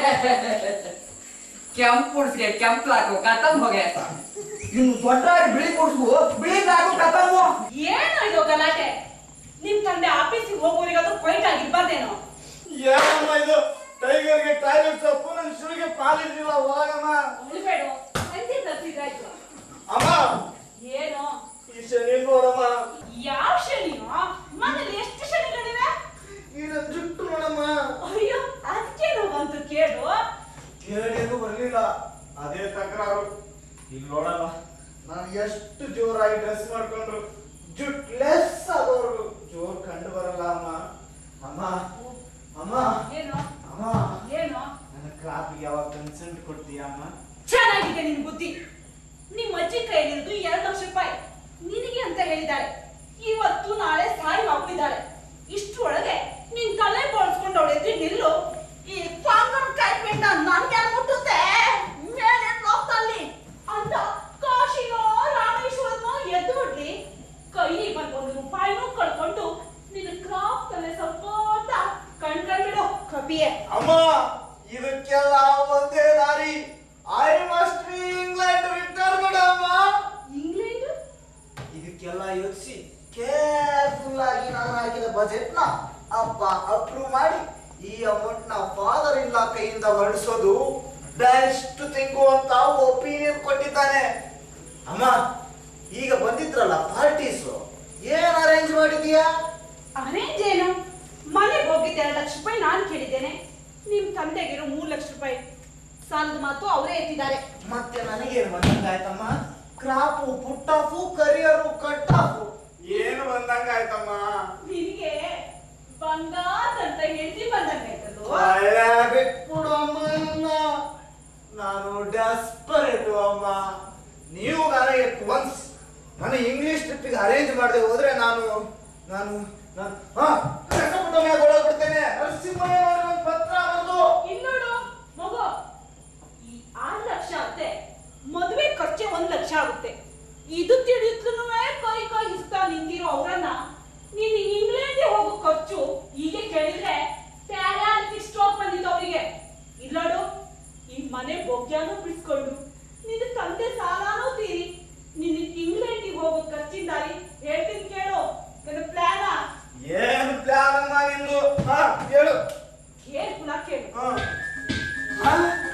Speaker 12: ಕೆಂಪು ಬುಡ್ಸ್ಗೆ ಕೆಂಪು ಬ್ಲಾಕು ಖತಮ್ ಹೋಗೆ ಇನ್ನು ದೊಡ್ಡಾಗಿ ಬಿಳಿ ಬುಡ್ಸ್ಗು ಬಿಳಿ ಬ್ಲಾಕು ಖತಮ್
Speaker 7: ಏನು ಇದು ಗಲಾಟೆ ನಿಮ್ ತಂದೆ ಆಫೀಸಿಗೆ ಹೋಗೋರಿಗಾದ್ರೂ ಕ್ವೈಟ್ ಆಗಿರ್ಬಾರ್ದೇನೋ
Speaker 8: ಏನಮ್ಮ ಇದು ಟೈಗರ್ಗೆ ಟಾಯ್ಲೆಟ್ ಸೊಪ್ಪು ನನ್ನ ಶುರುಗೆ ಪಾಲಿಸಿಲ್ಲ ಹೋಗಮ್ಮ
Speaker 7: ಉಳ್ಬೇಡ ಸಂಜೆ ತಪ್ಪಿದ್ರಾಯ್ತು
Speaker 8: ಅಮ್ಮ
Speaker 7: ಏನು
Speaker 8: ಈ ಶನಿ ನೋಡಮ್ಮ
Speaker 7: ಯಾವ ಶನಿಯೋ ಮನೇಲಿ ಎಷ್ಟು ಶನಿಗಳಿವೆ
Speaker 8: ಈ ನನ್ ಜುಟ್ಟು ನೋಡಮ್ಮ
Speaker 7: ಅಯ್ಯೋ ಅದಕ್ಕೇನು ಬಂತು ಕೇಳು
Speaker 8: ಕೇಳಿದ್ರು ಬರ್ಲಿಲ್ಲ ಅದೇ ತಕರಾರು ಇಲ್ಲಿ ನೋಡಮ್ಮ ನಾನು ಎಷ್ಟು ಜೋರಾಗಿ ಡ್ರೆಸ್ ಮಾಡ್ಕೊಂಡ್ರು ಜುಟ್ ಲೆಸ್ ಆದವ್ರು ಜೋರ್ ಕಂಡು ಬರಲ್ಲ ಅಮ್ಮ ಅಮ್ಮ ಅಮ್ಮ
Speaker 7: ಏನು
Speaker 8: ಅಮ್ಮ
Speaker 7: ಏನು
Speaker 8: ನನ್ನ ಕ್ರಾಪಿಗೆ ಯಾವಾಗ ಕನ್ಸೆಂಟ್ ಕೊಡ್ತೀಯ ಅಮ್ಮ
Speaker 7: ಚೆನ್ನಾಗಿದೆ ನಿನ್ ಬುದ್ಧಿ ನಿಮ್ ಅಜ್ಜಿ ಕೈಲಿರೋದು ಎರಡು ಲಕ್ಷ ರೂಪಾಯಿ ನಿನಗೆ ಅಂತ ಹೇಳಿದಾಳೆ ಇವತ್ತು ನಾಳೆ ಸಾಯಿ ಹಾಕಿದ್ದಾಳೆ ಇಷ್ಟು ಒಳಗೆ ನಿನ್ ತಲೆ ಬೋಳ್ಸ್ಕೊಂಡು ಅವಳೆದ್ರಿ ನಿಲ್ಲು ಈ ಪಾಂಗನ್ ಕಾಯ್ಮೆಂಟ್ ನನ್ಗೆ ಮುಟ್ಟುತ್ತೆ ಮೇಲೆ ಲೋಕದಲ್ಲಿ ಅಂತ ಕಾಶಿನೋ ರಾಮೇಶ್ವರನೋ ಎದ್ದು ಬಿಡ್ಲಿ ಕೈಗೆ ಬಂದು ಒಂದು ರೂಪಾಯಿನೂ ಕಳ್ಕೊಂಡು ನಿನ್ನ ಕ್ರಾಪ್ ತಲೆ ಸಪೋಟ ಕಣ್ ಕಂಡ್ಬಿಡು ಕಪಿಯೇ
Speaker 8: ಅಮ್ಮ ಇದಕ್ಕೆಲ್ಲ ಒಂದೇ ದಾರಿ I must be England return ಅಮ್ಮ
Speaker 7: ಇಂಗ್ಲೆಂಡ್
Speaker 8: ಇದಕ್ಕೆಲ್ಲ ಯೋಚಿಸಿ ಕೇರ್ಫುಲ್ ಆಗಿ ನಾನು ಹಾಕಿದ ಬಜೆಟ್ ನ ಅಪ್ಪ ಅಪ್ರೂವ್ ಮಾಡಿ ಈ ಅಮೌಂಟ್ ನ ಫಾದರ್ ಇನ್ ಲಾ ಕೈಯಿಂದ ಹೊರಡಿಸೋದು ಬೆಸ್ಟ್ ಥಿಂಗು ಅಂತ ಒಪಿನಿಯನ್ ಕೊಟ್ಟಿದ್ದಾನೆ ಅಮ್ಮ ಈಗ ಬಂದಿದ್ರಲ್ಲ ಪಾರ್ಟೀಸ್ ಏನ್ ಅರೇಂಜ್ ಮಾಡಿದೀಯಾ
Speaker 7: ಅರೇಂಜ್ ಏನು ಮನೆಗೆ ಹೋಗಿದ್ದೆ ಎರಡು ಲಕ್ಷ ರೂಪಾಯಿ ನಾನು ಕೇಳಿದ್ದೇನೆ ನಿಮ್ ತಂದೆಗಿರೋ ಮೂರು ಲಕ್ಷ ರೂಪಾಯಿ ಸಾಲದ ಮಾತು ಅವರೇ ಎತ್ತಿದ್ದಾರೆ
Speaker 8: ಮತ್ತೆ ನನಗೇನು ಬಂದಂಗಾಯ್ತಮ್ಮ ಕ್ರಾಪು ಪುಟ್ಟಾಫು ಕರಿಯರು ಕಟ್ಟಾಫು ಏನು ಬಂದಂಗಾಯ್ತಮ್ಮ
Speaker 7: ನಿನಗೆ ಬಂಗಾರದಂತ ಹೆಂಡತಿ ಬಂದಂಗಾಯ್ತಲ್ಲೋ
Speaker 8: ಒಳ್ಳೆ ಬಿಟ್ಬಿಡು ಅಮ್ಮ ನನ್ನ. ನಾನು ಡೆಸ್ಪರೇಟು ಅಮ್ಮ ನೀವು ನನಗೆ ಒನ್ಸ್ ನನಗೆ ಇಂಗ್ಲಿಷ್ ಟ್ರಿಪ್ಪಿಗೆ ಅರೇಂಜ್ ಮಾಡದೆ ಹೋದ್ರೆ ನಾನು ನಾನು ನಾನು ಹಾ ಕಷ್ಟಪಟ್ಟು ಮ್ಯಾಗ ಒಳಗ್ಬಿಡ್ತೇನೆ ನರಸಿಂಹಯ್ಯ ಅವ್ರಿಗೆ ಒಂದು ಪತ್ರ ಬರೆದು
Speaker 7: ಇನ್ನೋಡು ಮಗು ಈ ಆರು ಲಕ್ಷ ಅಂತೆ ಮದುವೆ ಖರ್ಚೆ ಒಂದ್ ಲಕ್ಷ ಆಗುತ್ತೆ ಇದು ತಿಳಿಯುತ್ತಲೂ ಕೈ ಕೈ ಇಸ್ತಾ ನಿಂತಿರೋ ಅವ್ರನ್ನ ನೀನು ಇಂಗ್ಲೆಂಡ್ಗೆ ಹೋಗೋ ಖರ್ಚು ಹೀಗೆ ಕೇಳಿದ್ರೆ ಪ್ಯಾರಾಲಿಸಿಸ್ ಸ್ಟ್ರೋಕ್ ಬಂದಿತ್ತು ಅವರಿಗೆ ಇಲ್ಲೋಡು ಈ ಮನೆ ಬೊಗ್ಯಾನು ಬಿಡಿಸ್ಕೊಂಡು ನಿನ್ನ ತಂದೆ ಸಾಲಾನೂ ತೀರಿ ನಿನ್ನ ಇಂಗ್ಲೆಂಡಿಗೆ ಹೋಗೋ ಖರ್ಚಿನ ದಾರಿ ಹೇಳ್ತೀನಿ ಕೇಳು ನನ್ನ ಪ್ಲಾನ
Speaker 8: ಏನು ಪ್ಲಾನ್ ಅಮ್ಮ ನಿಂದು ಹಾ ಹೇಳು
Speaker 7: ಕೇಳ್ಕುಲ ಕೇಳು
Speaker 8: ಹಾ ಹಾ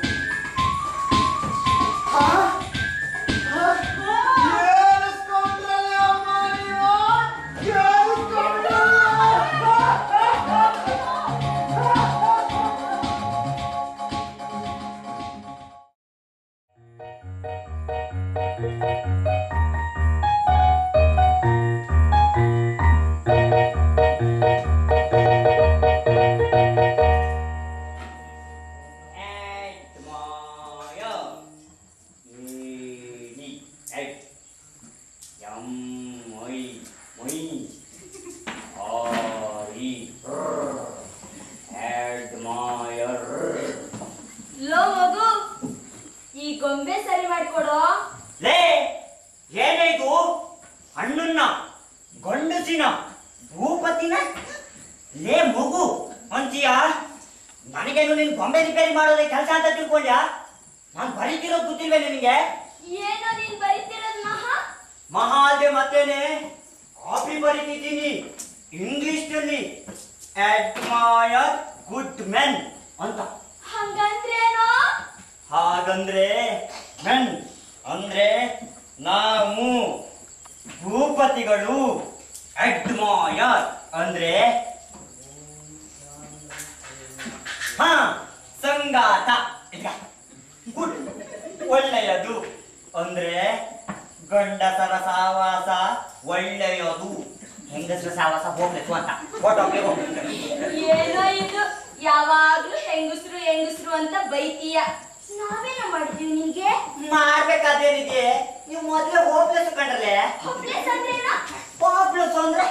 Speaker 8: ಹಾ ಹಾ ಕೇಳಿಸ್ಕೊಂಡ್ರಲ್ಲ ಅಮ್ಮ ನೀವು
Speaker 9: Admire. Really. Right. Yum. Moi. Moi. Ori. Admire.
Speaker 6: ಲೋ ಮಗು ಈ ಗೊಂಬೆ ಸರಿ ಮಾಡ್ಕೊಡೋ
Speaker 9: ಲೇ ಏನೇ ಇದು ಹಣ್ಣನ್ನ ಗಂಡಸಿನ ಭೂಪತಿನ ಲೇ ಮಗು ಅಂತೀಯ ನನಗೇನು ನಿನ್ ಗೊಂಬೆ ರಿಪೇರಿ ಮಾಡೋದೇ ಕೆಲಸ ಅಂತ ತಿಳ್ಕೊಂಡ್ಯಾ ನಾನು ಬರೀತಿರೋದು ಗೊತ್ತಿಲ್ವೇ ನಿನಗೆ
Speaker 6: ಏನೋ ನೀನ್ ಬರೀತಿರೋದ್ ಮಹಾ
Speaker 9: ಮಹಾ ಅಲ್ದೆ ಮತ್ತೇನೆ ಕಾಪಿ ಬರೀತಿದ್ದೀನಿ ಇಂಗ್ಲಿಷ್ ನಲ್ಲಿ ಅಡ್ಮೈರ್ ಗುಡ್ ಮೆನ್ ಅಂತ
Speaker 6: ಹಂಗಂದ್ರೇನೋ
Speaker 9: ಹಾಗಂದ್ರೆ ಮೆನ್ ಅಂದ್ರೆ ನಾವು ಭೂಪತಿಗಳು ಅಡ್ಮೈರ್ ಅಂದ್ರೆ ಹಾ ಸಂಗಾತ ಗುಡ್ ಒಳ್ಳೆಯದು ಅಂದ್ರೆ ಗಂಡಸರ ಸಾವಾಸ ಒಳ್ಳೆಯದು ಹೆಂಗಸರ ಸಾವಾಸ ಹೋಗ್ಬೇಕು ಅಂತ ಹೊಟ್ಟೋಗ್ಲಿ ಹೋಗ್ಲಿ
Speaker 6: ಏನೋ ಇದು ಯಾವಾಗ್ಲೂ ಹೆಂಗಸ್ರು ಹೆಂಗಸ್ರು ಅಂತ ಬೈತೀಯ ನಾವೇನೋ ಮಾಡಿದೀವಿ ನಿನ್ಗೆ
Speaker 9: ಮಾಡ್ಬೇಕಾದೇನಿದೆ ನೀವು ಮೊದ್ಲೇ ಹೋಪ್ಲೆಸ್ ಕಂಡ್ರಲೆ
Speaker 6: ಹೋಪ್ಲೆಸ್ ಅಂದ್ರೇನೋ
Speaker 9: ಪಾಪ್ಲೆಸ್ ಅಂದ್ರೆ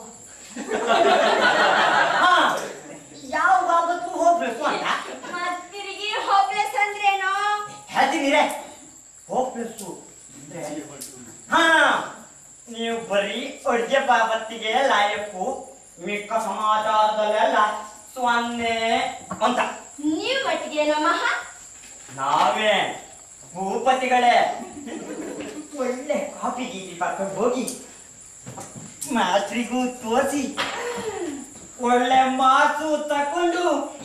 Speaker 9: ಹಾ ಯಾವ ಬಾಬತ್ತು ಹೋಪ್ಲೆಸ್ ಅಂತ
Speaker 6: ಮತ್ ತಿರುಗಿ ಹೋಪ್ಲೆಸ್ ಅಂದ್ರೇನೋ
Speaker 9: ಹೇಳ್ತೀನಿರೆ ಹೋಪ್ಲೆಸ್ ಅಂದ್ರೆ ಹಾ ನೀವು ಬರೀ ಅಡ್ಗೆ ಬಾಬತ್ತಿಗೆ ಲಾಯಕ್ಕು ಮಿಕ್ಕ ಸಮಾಚಾರದಲ್ಲೆಲ್ಲ ಸೊನ್ನೆ ಅಂತ
Speaker 6: ನೀವ್ ಮಟ್ಟಿಗೇನೋ ಮಹಾ
Speaker 9: ನಾವೇ ಭೂಪತಿಗಳೇ ಒಳ್ಳೆ ಕಾಫಿ ಗೀಟಿ ಕರ್ಕೊಂಡು ಹೋಗಿ ಮಾಸ್ಟ್ರಿಗೂ ತೋರಿಸಿ ಒಳ್ಳೆ ಮಾಸು ತಕೊಂಡು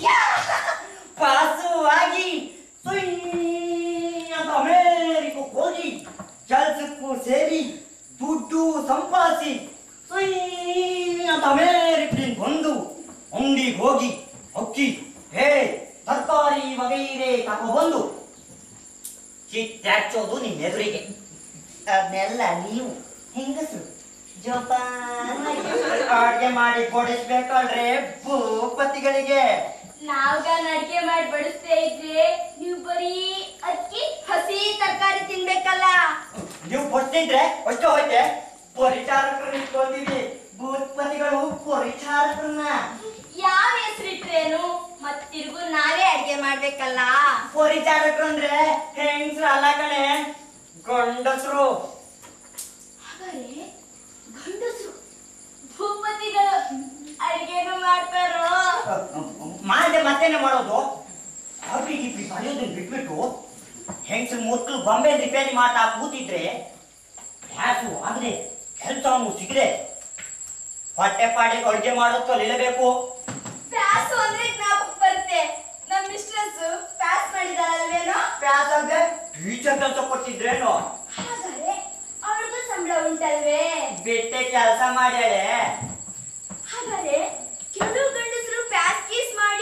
Speaker 9: ಪಾಸು ಆಗಿ ಸುಯ್ ಅಂತ ಅಮೇರಿಕಕ್ಕೆ ಹೋಗಿ ಕೆಲ್ಸಕ್ಕೂ ಸೇರಿ ದುಡ್ಡು ಸಂಪಾದಿಸಿ ಸುಯ್ ಅಂತ ಅಮೇರಿಕದಿಂದ ಬಂದು ಅಂಗಡಿಗೆ ಹೋಗಿ ಅಕ್ಕಿ ಹೇ ತರಕಾರಿ ವಗೈರೆ ತಗೊಬಂದು ಕಿತ್ತಾಚೋದು ನಿಮ್ಮ ಎದುರಿಗೆ ಅದನ್ನೆಲ್ಲ ನೀವು ಹೆಂಗಸರು ಜೋಪಾನಾಗಿ ಅಡ್ಗೆ ಮಾಡಿ ಕೊಡಿಸ್ಬೇಕಲ್ರೆ ಭೂಪತಿಗಳಿಗೆ
Speaker 6: ನಾವ್ಗ ಅಡ್ಗೆ ಮಾಡಿ ಬಡಿಸ್ತಾ ಇದ್ರೆ ನೀವು ಬರೀ ಅಕ್ಕಿ ಹಸಿ ತರಕಾರಿ ತಿನ್ಬೇಕಲ್ಲ
Speaker 9: ನೀವು ಕೊಡ್ತಿದ್ರೆ ಅಷ್ಟು ಹೋಯ್ತೆ ಪರಿಚಾರಕರನ್ನ ಇಟ್ಕೊಂಡಿವಿ ಭೂಪತಿಗಳು ಪರಿಚಾರಕರನ್ನ
Speaker 6: ಯಾವ ಹೆಸರಿಟ್ರೇನು ಮತ್ ತಿರ್ಗು ನಾವೇ ಅಡ್ಗೆ ಮಾಡ್ಬೇಕಲ್ಲ
Speaker 9: ಪರಿಚಾರಕರು ಅಂದ್ರೆ ಹೆಂಗ್ಸ್ರು ಅಲ್ಲ ಕಣೆ ಗಂಡಸರು
Speaker 6: ಹಾಗಾದ್ರೆ ಗಂಡಸರು ಭೂಪತಿಗಳು ಅಡ್ಗೆನು ಮಾಡ್ತಾರೋ
Speaker 9: ಮಾಡಿದೆ ಮತ್ತೇನೆ ಮಾಡೋದು ಕಾಫಿ ಗಿಫಿ ಕಲಿಯೋದನ್ನ ಬಿಟ್ಬಿಟ್ಟು ಹೆಂಗಸರು ಮೊದಲು ಗೊಂಬೆ ರಿಪೇರಿ ಮಾಡ್ತಾ ಕೂತಿದ್ರೆ ಗ್ಯಾಸು ಆಗದೆ ಕೆಲಸವನ್ನು ಸಿಗದೆ ಹೊಟ್ಟೆ ಪಾಡಿಗೆ ಅಡುಗೆ ಮಾಡೋದು ಕಲಿಯಲೇಬೇಕು
Speaker 6: ಪ್ಯಾಸು ಅಂದ್ರೆ ಜ್ಞಾಪಕ ಬರುತ್ತೆ ನಮ್ ಮಿಸ್ಟ್ರೆಸ್ ಪ್ಯಾಸ್ ಮಾಡಿದಾರಲ್ವೇನೋ
Speaker 9: ಪ್ಯಾಸ್ ಅಂದ್ರೆ ಟೀಚರ್ ಕೆಲಸ ಕೊಟ್ಟಿದ್ರೇನು
Speaker 6: ಹಾಗಾದ್ರೆ ಅವಳಿಗೂ ಸಂಬಳ ಉಂಟಲ್ವೇ
Speaker 9: ಬಿಟ್ಟೆ ಕೆಲಸ ಮಾಡ್ಯಾಳೆ
Speaker 6: ಹಾಗಾದ್ರೆ ಕೆಲವು ಗಂಡಸರು ಪ್ಯಾಸ್ ಕೀಸ್ ಮಾಡಿ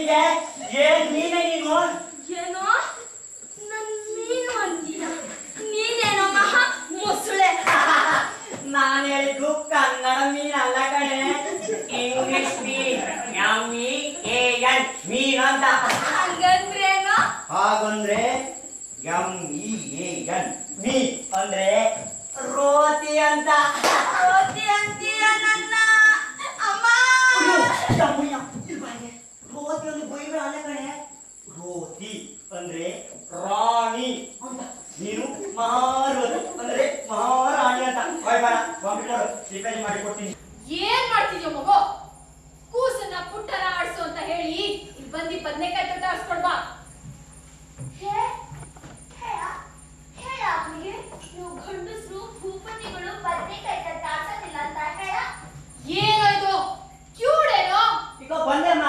Speaker 9: ಬಂದಿದೆ ಏನ್ ನೀನೇ ನೀನು
Speaker 6: ಏನೋ ನನ್ ನೀನು ಅಂತೀಯ ನೀನೇನೋ ಮಹಾ ಮೊಸಳೆ
Speaker 9: ನಾನು ಹೇಳಿದ್ದು ಕನ್ನಡ ಮೀನ್ ಅಲ್ಲ ಕಣೆ English mean M E A N mean ಅಂತ
Speaker 6: ಹಂಗಂದ್ರೇನೋ
Speaker 9: ಹಾಗಂದ್ರೆ M E A N mean ಅಂದ್ರೆ ರೋತಿ ಅಂತ
Speaker 6: ರೋತಿ ಅಂತೀಯ ನನ್ನ ಅಮ್ಮ
Speaker 9: ಅಯ್ಯೋ, ತಮ್ಮಯ್ಯ, ಇಲ್ಲಿ ಬಾ ಇಲ್ಲಿ. ರೋತಿ ಒಂದು ಬೈಬಲ್ ಅಲ್ಲ ಕಣೆ ರೋತಿ ಅಂದ್ರೆ ರಾಣಿ ಅಂತ ನೀನು ಮಹಾರೋತಿ ಅಂದ್ರೆ ಮಹಾರಾಣಿ ಅಂತ ಹೋಯ್ ಬಾರ ಕಂಪ್ಯೂಟರ್ ರಿಪೇರಿ ಮಾಡಿ ಕೊಡ್ತೀನಿ
Speaker 6: ಏನ್ ಮಾಡ್ತಿದ್ಯೋ ಮಗು ಕೂಸನ್ನ ಪುಟ್ಟನ ಆಡ್ಸು ಅಂತ ಹೇಳಿ ಇಲ್ಲಿ ಬಂದಿ ಬದ್ನೆಕಾಯಿ ತೊಟ್ಟ ಆಡ್ಸ್ಕೊಡ್ಬಾ ಹೇ ಹೇಳ ಹೇಳ ಅವನಿಗೆ ನೀವು ಗಂಡಸ್ರು ಭೂಪತಿಗಳು ಬದ್ನೆಕಾಯಿ ತೊಟ್ಟ ಆಡ್ಸೋದಿಲ್ಲ ಅಂತ ಹೇಳ ಏನೋ ಇದು ಕ್ಯೂಡೇನೋ
Speaker 9: ಈಗ ಬಂದೆಮ್ಮ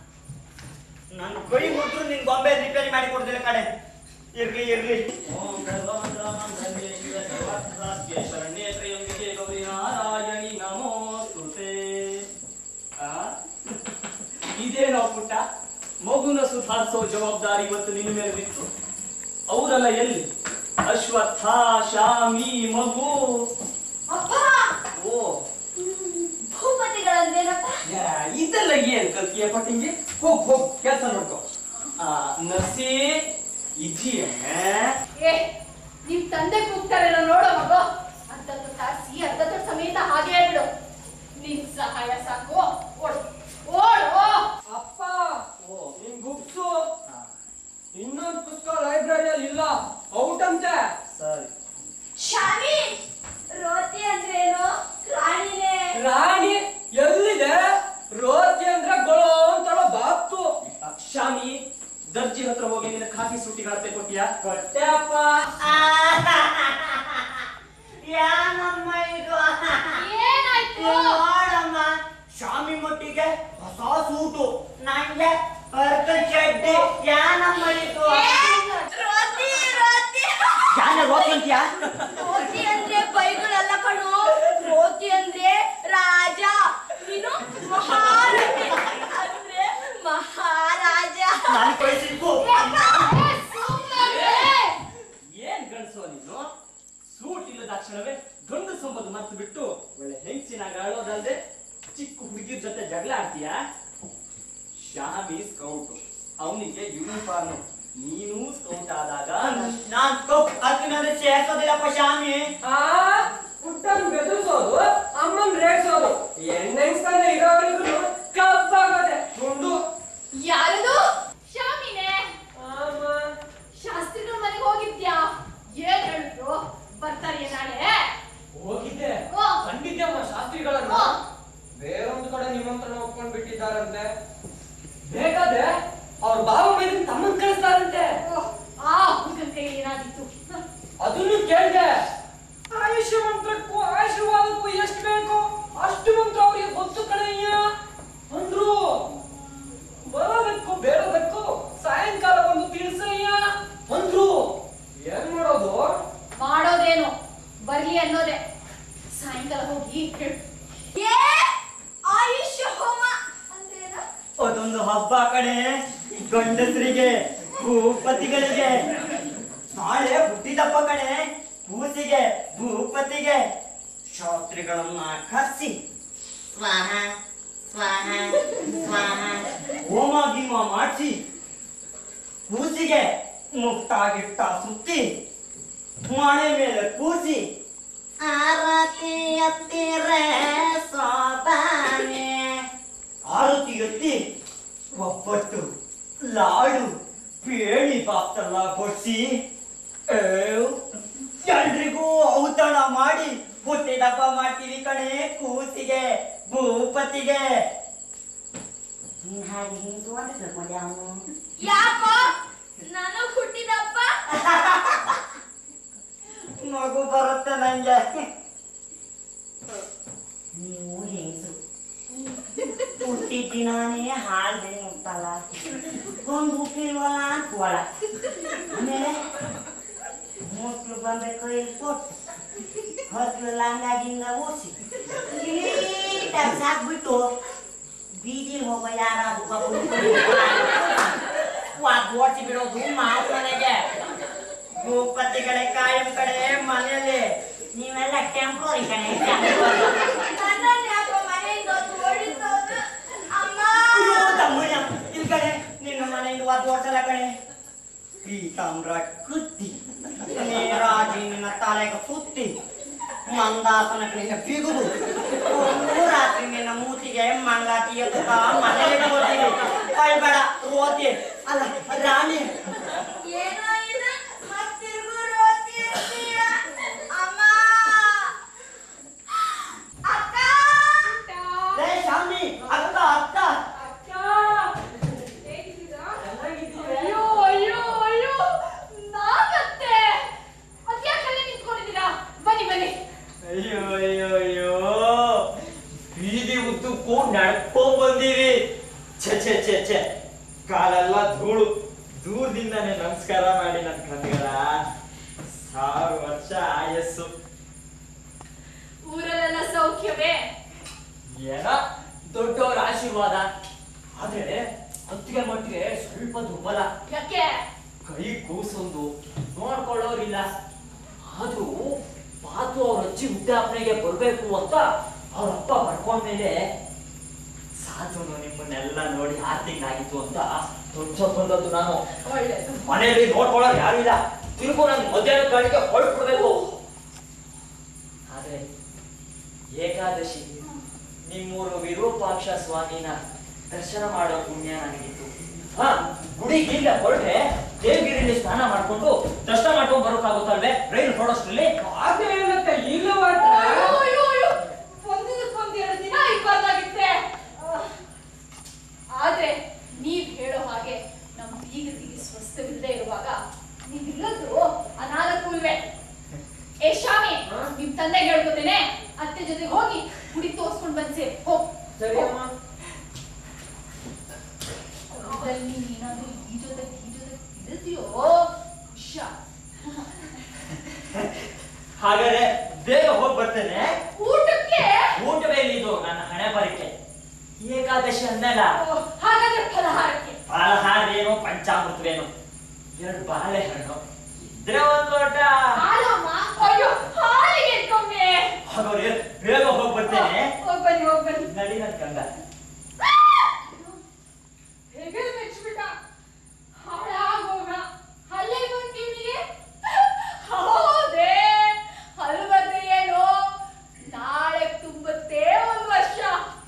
Speaker 9: ನನ್ನ ಕೈ ಮುಟ್ಟು ನಿನ್ ಗೊಂಬೆ ರಿಪೇರಿ ಮಾಡಿ ಕೊಡ್ತೀನಿ ಕಡೆ ಇರ್ಲಿ ಇರ್ಲಿ ಓಂ ಸರ್ವಮಂಗಳಮಾಂಗಲ್ಯೇ ಶಿವೆ ಸರ್ವಾರ್ಥಸಾಧ್ಯ ಶರಣ್ಯೇ ತ್ರ್ಯಂಬಕೆ ಗೌರಿ ನಾರಾಯಣಿ ನಮೋಸ್ತುತೆ
Speaker 1: ಆ? ಇದೇನೋ ಪುಟ್ಟ ಮಗುನ ಸುಧಾರಿಸೋ ಜವಾಬ್ದಾರಿ ಇವತ್ತು ನಿನ್ನ ಮೇಲೆ ಬಿತ್ತು ಅವರೆಲ್ಲ ಎಲ್ಲಿ ಅಶ್ವತ್ಥ ಶಾಮಿ ಮಗು
Speaker 6: ಅಪ್ಪ
Speaker 1: ಓ
Speaker 6: ಭೂಪತಿಗಳಂದ್ರೇನಪ್ಪ
Speaker 1: ಯಾ, ಇದೆಲ್ಲ ಏನ್ ಕಲ್ತಿಯ ಪಟ್ಟಿಂಗೆ ಹೋಗ್ ಹೋಗ್ ಕೆಲಸ ನೋಡ್ಕೋ ಆ, ನರ್ಸಿ ಇದೆಯೇ
Speaker 6: ಏ ನಿಮ್ ತಂದೆ ಕೂಗ್ತಾರೇನೋ ನೋಡೋ ಮಗು ಅರ್ಧ ತೊಟ್ಟ ಆಡ್ಸಿ ಅರ್ಧ ತೊಟ್ಟ ಸಮೇತ ಹಾಗೆ ಹೇಳ್ಬಿಡು ನಿನ್ ಸಹಾಯ ಸಾಕು ಓಡು ಓಡು
Speaker 12: ಅಪ್ಪ ನಿನ್ ಬುಕ್ಸು ಇನ್ನೊಂದು ಪುಸ್ತಕ ಲೈಬ್ರರಿಯಲ್ಲಿ ಇಲ್ಲ ಔಟ್ ಅಂತೆ
Speaker 1: ಸರಿ
Speaker 6: ಶಾಮಿ ರೋತಿ ಅಂದ್ರೇನು ರಾಣಿನೇ
Speaker 12: ರಾಣಿ ಎಲ್ಲಿದೆ ರೋತಿ ಅಂದ್ರೆ ಗೊಳೋ ಅಂತಳ ಬಾತ್ತು
Speaker 1: ಆ, ಶಾಮಿ ದರ್ಜಿ ಹತ್ರ ಹೋಗಿ ನಿನ್ನ ಖಾಕಿ ಸೂಟಿಗಳ ಅಳತೆ ಕೊಟ್ಟಿಯಾ
Speaker 9: ಕೊಟ್ಟೆ ಅಪ್ಪ ಯಾನಮ್ಮ ಇದು
Speaker 6: ಏನಾಯ್ತು
Speaker 9: ನೋಡಮ್ಮ ಶಾಮಿ ಮುಟ್ಟಿಗೆ ಹೊಸ ಸೂಟು ನಂಗೆ ಪರ್ಕಲ್ ಚಡ್ಡಿ ಯಾನಮ್ಮ ಇದು
Speaker 6: ರೋತಿ ರೋತಿ
Speaker 9: ಯಾನ ರೋತಿ ಅಂತೀಯಾ
Speaker 6: ರೋತಿ ಅಂದ್ರೆ ಬೈಗಳಲ್ಲ ಕಣೋ ರೋತಿ ಅಂದ್ರೆ ರಾಜ ನೀನು ಮಹಾರಾಣಿ ಅಂದ್ರೆ ಮಹಾರಾಜ
Speaker 9: ನಾನು ಕಳಿಸಿದ್ದು
Speaker 6: ಏ, ಸುಮ್ನೆ
Speaker 1: ಏನ್ ಗಂಡಸೋ ನೀನು ಸೂಟ್ ಇಲ್ಲದ ಕ್ಷಣವೇ ಗಂಡು ಸಂಬಂಧ ಮರ್ತು ಬಿಟ್ಟು ಒಳ್ಳೆ ಹೆಂಗಸಿನಾಗ ಆಳೋದಲ್ದೆ ಚಿಕ್ಕ ಹುಡುಗಿರ್ ಜೊತೆ ಜಗಳ ಆಡ್ತೀಯಾ ಶಾಮಿ ಸ್ಕೌಟ್ ಅವನಿಗೆ ಯೂನಿಫಾರ್ಮ್ ನೀನು ಸ್ಕೌಟ್ ಆದಾಗ
Speaker 9: ನಾನ್ ಕಪ್ ಹಾಕಿದ್ರೆ ಸೇರ್ಸೋದಿಲ್ಲಪ್ಪ ಶಾಮಿ
Speaker 12: ಆ ಪುಟ್ಟನ್ ಬೆದರಿಸೋದು ಅಮ್ಮನ್ ರೇಗ್ಸೋದು ಎಣ್ಣೆಸ್ತಾನೆ ಇರೋವರೆಗೂ ಕಪ್ಪಾಗೋದೆ ಗುಂಡು
Speaker 6: ಯಾರದು ಶಾಮಿನೇ
Speaker 12: ಆಮ
Speaker 6: ಶಾಸ್ತ್ರಿಗಳ ಮನೆಗೆ ಹೋಗಿದ್ಯಾ ಏನ್ ಹೇಳಿದ್ರು ಬರ್ತಾರೆ ನಾಳೆ
Speaker 12: ಹೋಗಿದ್ದೆ
Speaker 6: ಓ.
Speaker 12: ಕಂಡಿದ್ಯಮ್ಮ ಶಾಸ್ತ್ರಿಗಳನ್ನ
Speaker 6: ಓ.
Speaker 12: ಬೇರೊಂದು ಕಡೆ ನಿಮಂತ್ರಣ ಒಪ್ಕೊಂಡ್ ಬಿಟ್ಟಿದ್ದಾರಂತೆ ಬೇಕಾದ್ರೆ ಅವ್ರ ಬಾವ ಮೇಲೆ ತಮ್ಮನ್ ಕಳಿಸ್ತಾರಂತೆ
Speaker 6: ಓ, ಆ ಹುಡುಗನ ಕೈ ಏನಾದಿತ್ತು
Speaker 12: ಅದನ್ನು ಕೇಳಿದೆ ಆಯುಷ್ಯ ಮಂತ್ರಕ್ಕೂ ಆಶೀರ್ವಾದಕ್ಕೂ ಎಷ್ಟು ಬೇಕು ಅಷ್ಟು ಮಂತ್ರ ಅವರಿಗೆ ಗೊತ್ತು ಕಣಯ್ಯ ಅಂದ್ರು ಬರೋದಕ್ಕೂ ಬೇಡದಕ್ಕೂ ಸಾಯಂಕಾಲ ಒಂದು ತಿಳಿಸಯ್ಯ ಅಂದ್ರು ಏನ್ ಮಾಡೋದು
Speaker 6: ಮಾಡೋದೇನು ಬರ್ಲಿ ಅನ್ನೋದೇ ಸಾಯಂಕಾಲ ಹೋಗಿ ಹೇಳು ಏ ಆಯುಷ್ಯ ಹೋಮ ಅಂದ್ರೇನು
Speaker 9: ಅದೊಂದು ಹಬ್ಬ ಕಡೆ ಗಂಡಸರಿಗೆ ಭೂಪತಿಗಳಿಗೆ ನಾಳೆ ಹುಟ್ಟಿದಪ್ಪ ಕಡೆ ಕೂಸಿಗೆ ಭೂಪತಿಗೆ ಶಾಸ್ತ್ರಿಗಳನ್ನ ಕರ್ಸಿ ಸ್ವಾಹ ಸ್ವಾಹ ಸ್ವಾಹ ಹೋಮ ಗೀಮ ಮಾಡಿಸಿ ಕೂಸಿಗೆ ಮುಕ್ತ ಗಿಟ್ಟ ಸುತ್ತಿ ಮನೆ ಮೇಲೆ ಕೂಸಿ ಆರತಿ ಎತ್ತಿರೆ ಸೋಬಾನೆ ಆರತಿ ಎತ್ತಿ ಒಬ್ಬಟ್ಟು ಲಾಡು ಪೇಣಿ ಬಾಕ್ಸೆಲ್ಲ ಕೊಡ್ಸಿ ಎಲ್ರಿಗೂ ಔತಣ ಮಾಡಿ ಹುಟ್ಟಿದಪ್ಪ ಮಾಡ್ತೀವಿ ಕಣೆ ಕೂಸಿಗೆ ಭೂಪತಿಗೆ ನೀನ್ ಹಾಗೆ ಹಿಂಸು ಅಂತ ತಿಳ್ಕೊಂಡೆ ಅವನು
Speaker 6: ಯಾಕೋ ನನಗ್ ಹುಟ್ಟಿದಪ್ಪ
Speaker 9: ಮಗು ಬರುತ್ತೆ ನಂಗೆ ನೀವು ಹೆಂಗಸರು ಹುಟ್ಟಿದ ದಿನಾನೇ ಹಾಲು ಬೆಳೆ ಮುಟ್ತಲ್ಲ ಒಂದು ಹುಟ್ಟಿಲ್ವಲ್ಲ ಅಂತ ಒಳ ಆಮೇಲೆ ಮಕ್ಕಳು ಬಂದ್ರೆ ಕೈ ಕೊಟ್ಟು ಹೊತ್ತು ಲಂಗ ಗಿಂಗ ಓಡಿಸಿ ಸಾಕ್ಬಿಟ್ಟು ಬೀದಿಲ್ ಹೋಗೋ ಯಾರಾದ್ರೂ ಓಡಿಸಿ ಬಿಡೋದು ಮಾವು ಮನೆಗೆ ಭೂಪತಿ ಕಡೆ ಕಾಯಂ ಕಡೆ ಮನೆಯಲ್ಲಿ ನೀವೆಲ್ಲ ಟೆಂಪ್ರರಿ ಕಣೆ temporary.
Speaker 5: ನನ್ನನ್ನ ಯಾಕೋ ಮನೆಯಿಂದ ಓಡಿಸೋದು ಅಮ್ಮ
Speaker 9: ಅಯ್ಯೋ ತಮ್ಮಯ್ಯ ಇಲ್ಲಿ ಕಡೆ ನಿನ್ನ ಮನೆಯಿಂದ ಒದ್ದು ಓಡಿಸಲ್ಲ ಕಣೆ ಪೀತಾಂಬ್ರ ಕುತ್ತಿ ನೇರಾಜಿ ನಿನ್ನ ತಲೆಗೆ ಸುತ್ತಿ ಮಂದಾಸನ ಕಡೆಯಿಂದ ಬಿಗುದು ಒಂದು ರಾತ್ರಿ ನಿನ್ನ ಮೂತಿಗೆ ಮಂಗಾತಿ ಎತ್ತುಕ ಮನೆಗೆ ಹೋಗ್ತೀವಿ ಅಳ್ಬೇಡ ರೋತಿ ಅಲ್ಲ ರಾಣಿ
Speaker 5: ಏನೋ ಇದು ಮತ್ತಿರ್ಗೂ ರೋತಿ ಇರ್ತೀಯ ಅಮ್ಮ ಅಕ್ಕ
Speaker 9: ಲೇ ಶಾಮಿ ಅಕ್ಕ ಅಕ್ಕ
Speaker 6: ಅಯ್ಯೋ ಅಯ್ಯೋ ಅಯ್ಯೋ ನಾಗತ್ತೆ ಅದ್ಯಾಕಲ್ಲೇ ನಿಂತ್ಕೊಂಡಿದ್ದೀರಾ ಬನ್ನಿ ಬನ್ನಿ
Speaker 9: ಅಯ್ಯೋ ಅಯ್ಯೋ ಅಯ್ಯೋ ಬೀದಿ ಉದ್ದಕ್ಕೂ ನಡ್ಕೊಂಡ್ ಬಂದೀವಿ ಛೆ ಛೆ ಛೆ ಛೆ ಕಾಲೆಲ್ಲ ಧೂಳು ದೂರದಿಂದಾನೆ ನಮಸ್ಕಾರ ಮಾಡಿ ನನ್ ಕಣ್ಗಳ ಸಾವಿರ ವರ್ಷ ಆಯಸ್ಸು
Speaker 6: ಊರಲ್ಲೆಲ್ಲ ಸೌಖ್ಯವೇ
Speaker 9: ಏನ ದೊಡ್ಡವರ ಆಶೀರ್ವಾದ ಆದ್ರೆ ಹೊತ್ತಿಗೆ ಮಟ್ಟಿಗೆ ಸ್ವಲ್ಪ ದುರ್ಬಲ
Speaker 6: ಯಾಕೆ
Speaker 9: ಕೈ ಕೂಸೊಂದು ನೋಡ್ಕೊಳ್ಳೋರಿಲ್ಲ ಆದ್ರೂ ಪಾತು ಅವ್ರ ಅಜ್ಜಿ ವೃದ್ಧಾಪನೆಗೆ ಬರ್ಬೇಕು ಅಂತ ಅವ್ರ ಅಪ್ಪ ಬರ್ಕೊಂಡ್ಮೇಲೆ ಸಾಧುನು ನಿಮ್ಮನ್ನೆಲ್ಲ ನೋಡಿ ಆರು ತಿಂಗಳಾಗಿತ್ತು ಅಂತ ದೊಡ್ಡ ಬಂದದ್ದು ನಾನು
Speaker 6: ಒಳ್ಳೇದು
Speaker 9: ಮನೆಯಲ್ಲಿ ನೋಡ್ಕೊಳ್ಳೋರು ಯಾರು ಇಲ್ಲ ತಿರುಗು ನನ್ ಮಧ್ಯಾಹ್ನ ಕಾಣಿಕೆ ಹೊರಟ್ಬಿಡ್ಬೇಕು ಆದ್ರೆ ಏಕಾದಶಿ ನಿಮ್ಮೂರು ವಿರೂಪಾಕ್ಷ ಸ್ವಾಮಿನ ದರ್ಶನ ಮಾಡೋ ಪುಣ್ಯ ನನಗಿತ್ತು ಹಾ ಗುಡಿಗಿಲ್ಲ ಹೊರಟ್ರೆ ದೇವಗಿರಿಲಿ ಸ್ನಾನ ಮಾಡ್ಕೊಂಡು ದರ್ಶನ ಮಾಡ್ಕೊಂಡು ಬರೋಕ್ಕಾಗುತ್ತಲ್ವೇ ರೈಲು ಹೊರಡೋಷ್ಟ್ರಲ್ಲಿ
Speaker 12: ಅದೇ ಏನಂತೆ ಈಗಲೂ
Speaker 6: ಅಯ್ಯೋ ಅಯ್ಯೋ ಅಯ್ಯೋ ಒಂದಕ್ಕೊಂದು ಎರಡು ದಿನ ಇಬ್ಬರ್ದಾಗಿತ್ತೆ ಆದ್ರೆ ನೀವ್ ಹೇಳೋ ಹಾಗೆ ನಮ್ ಬೀಗರಿಗೆ ಸ್ವಸ್ಥವಿಲ್ಲದೆ ಇರುವಾಗ ನೀವಿಲ್ಲದ್ದು ಅನಾನುಕೂಲವೇ ಏ ಶಾಮಿ ನಿಮ್ ತಂದೆ ಹೇಳ್ಕೊತೇನೆ ಅತ್ತೆ ಜೊತೆಗೆ ಹೋಗಿ ಗುಡಿ ತೋರ್ಸ್ಕೊಂಡ್ ಬಂದ್ಸೆ ಹೋಗ್
Speaker 12: ಸರಿ ಅಮ್ಮ
Speaker 6: ಇದ್ರಲ್ಲಿ ನೀನಾದ್ರೂ ಈ ಜೊತೆ ಈ ಜೊತೆ ತಿಳಿದ್ಯೋ ಹುಷಾರ್
Speaker 9: ಹಾಗಾದ್ರೆ ಬೇಗ ಹೋಗಿ ಬರ್ತೇನೆ
Speaker 6: ಊಟಕ್ಕೆ
Speaker 9: ಊಟವೇ ಇದು ನನ್ನ ಹಣೆ ಬರಕ್ಕೆ ಏಕಾದಶಿ ಅಂದಲ್ಲ
Speaker 6: ಓ, ಹಾಗಾದ್ರೆ ಫಲಹಾರಕ್ಕೆ
Speaker 9: ಫಲಹಾರೇನು ಪಂಚಾಮೃತವೇನು ಎರಡು ಬಾಳೆಹಣ್ಣು ಇದ್ರೆ ಒಂದ್ ಲೋಟ
Speaker 6: ಹಾಲಮ್ಮ ಅಯ್ಯೋ ಹಾಲಿಗೆ ಇಟ್ಕೊಂಡೆ
Speaker 9: ಹಾಗಾದ್ರೆ ಬೇಗ ಹೋಗಿ ಬರ್ತೇನೆ
Speaker 6: ಹೋಗ್ ಬನ್ನಿ ಹೋಗ್ ಬನ್ನಿ
Speaker 9: ನಡಿ ನನ್ ಕಂದ
Speaker 6: ಹೇಗೆ ಮೆಚ್ಚಿಬಿಟ್ಟ ಹಾಳಾಗೋಗ ಹಲ್ಲೆ ಬಂತು ಇವನಿಗೆ ಹೌದೇ ಹಲ್ಲು ಬರ್ದೆ ಏನು ನಾಳೆ ತುಂಬುತ್ತೆ ಒಂದ್ ವರ್ಷ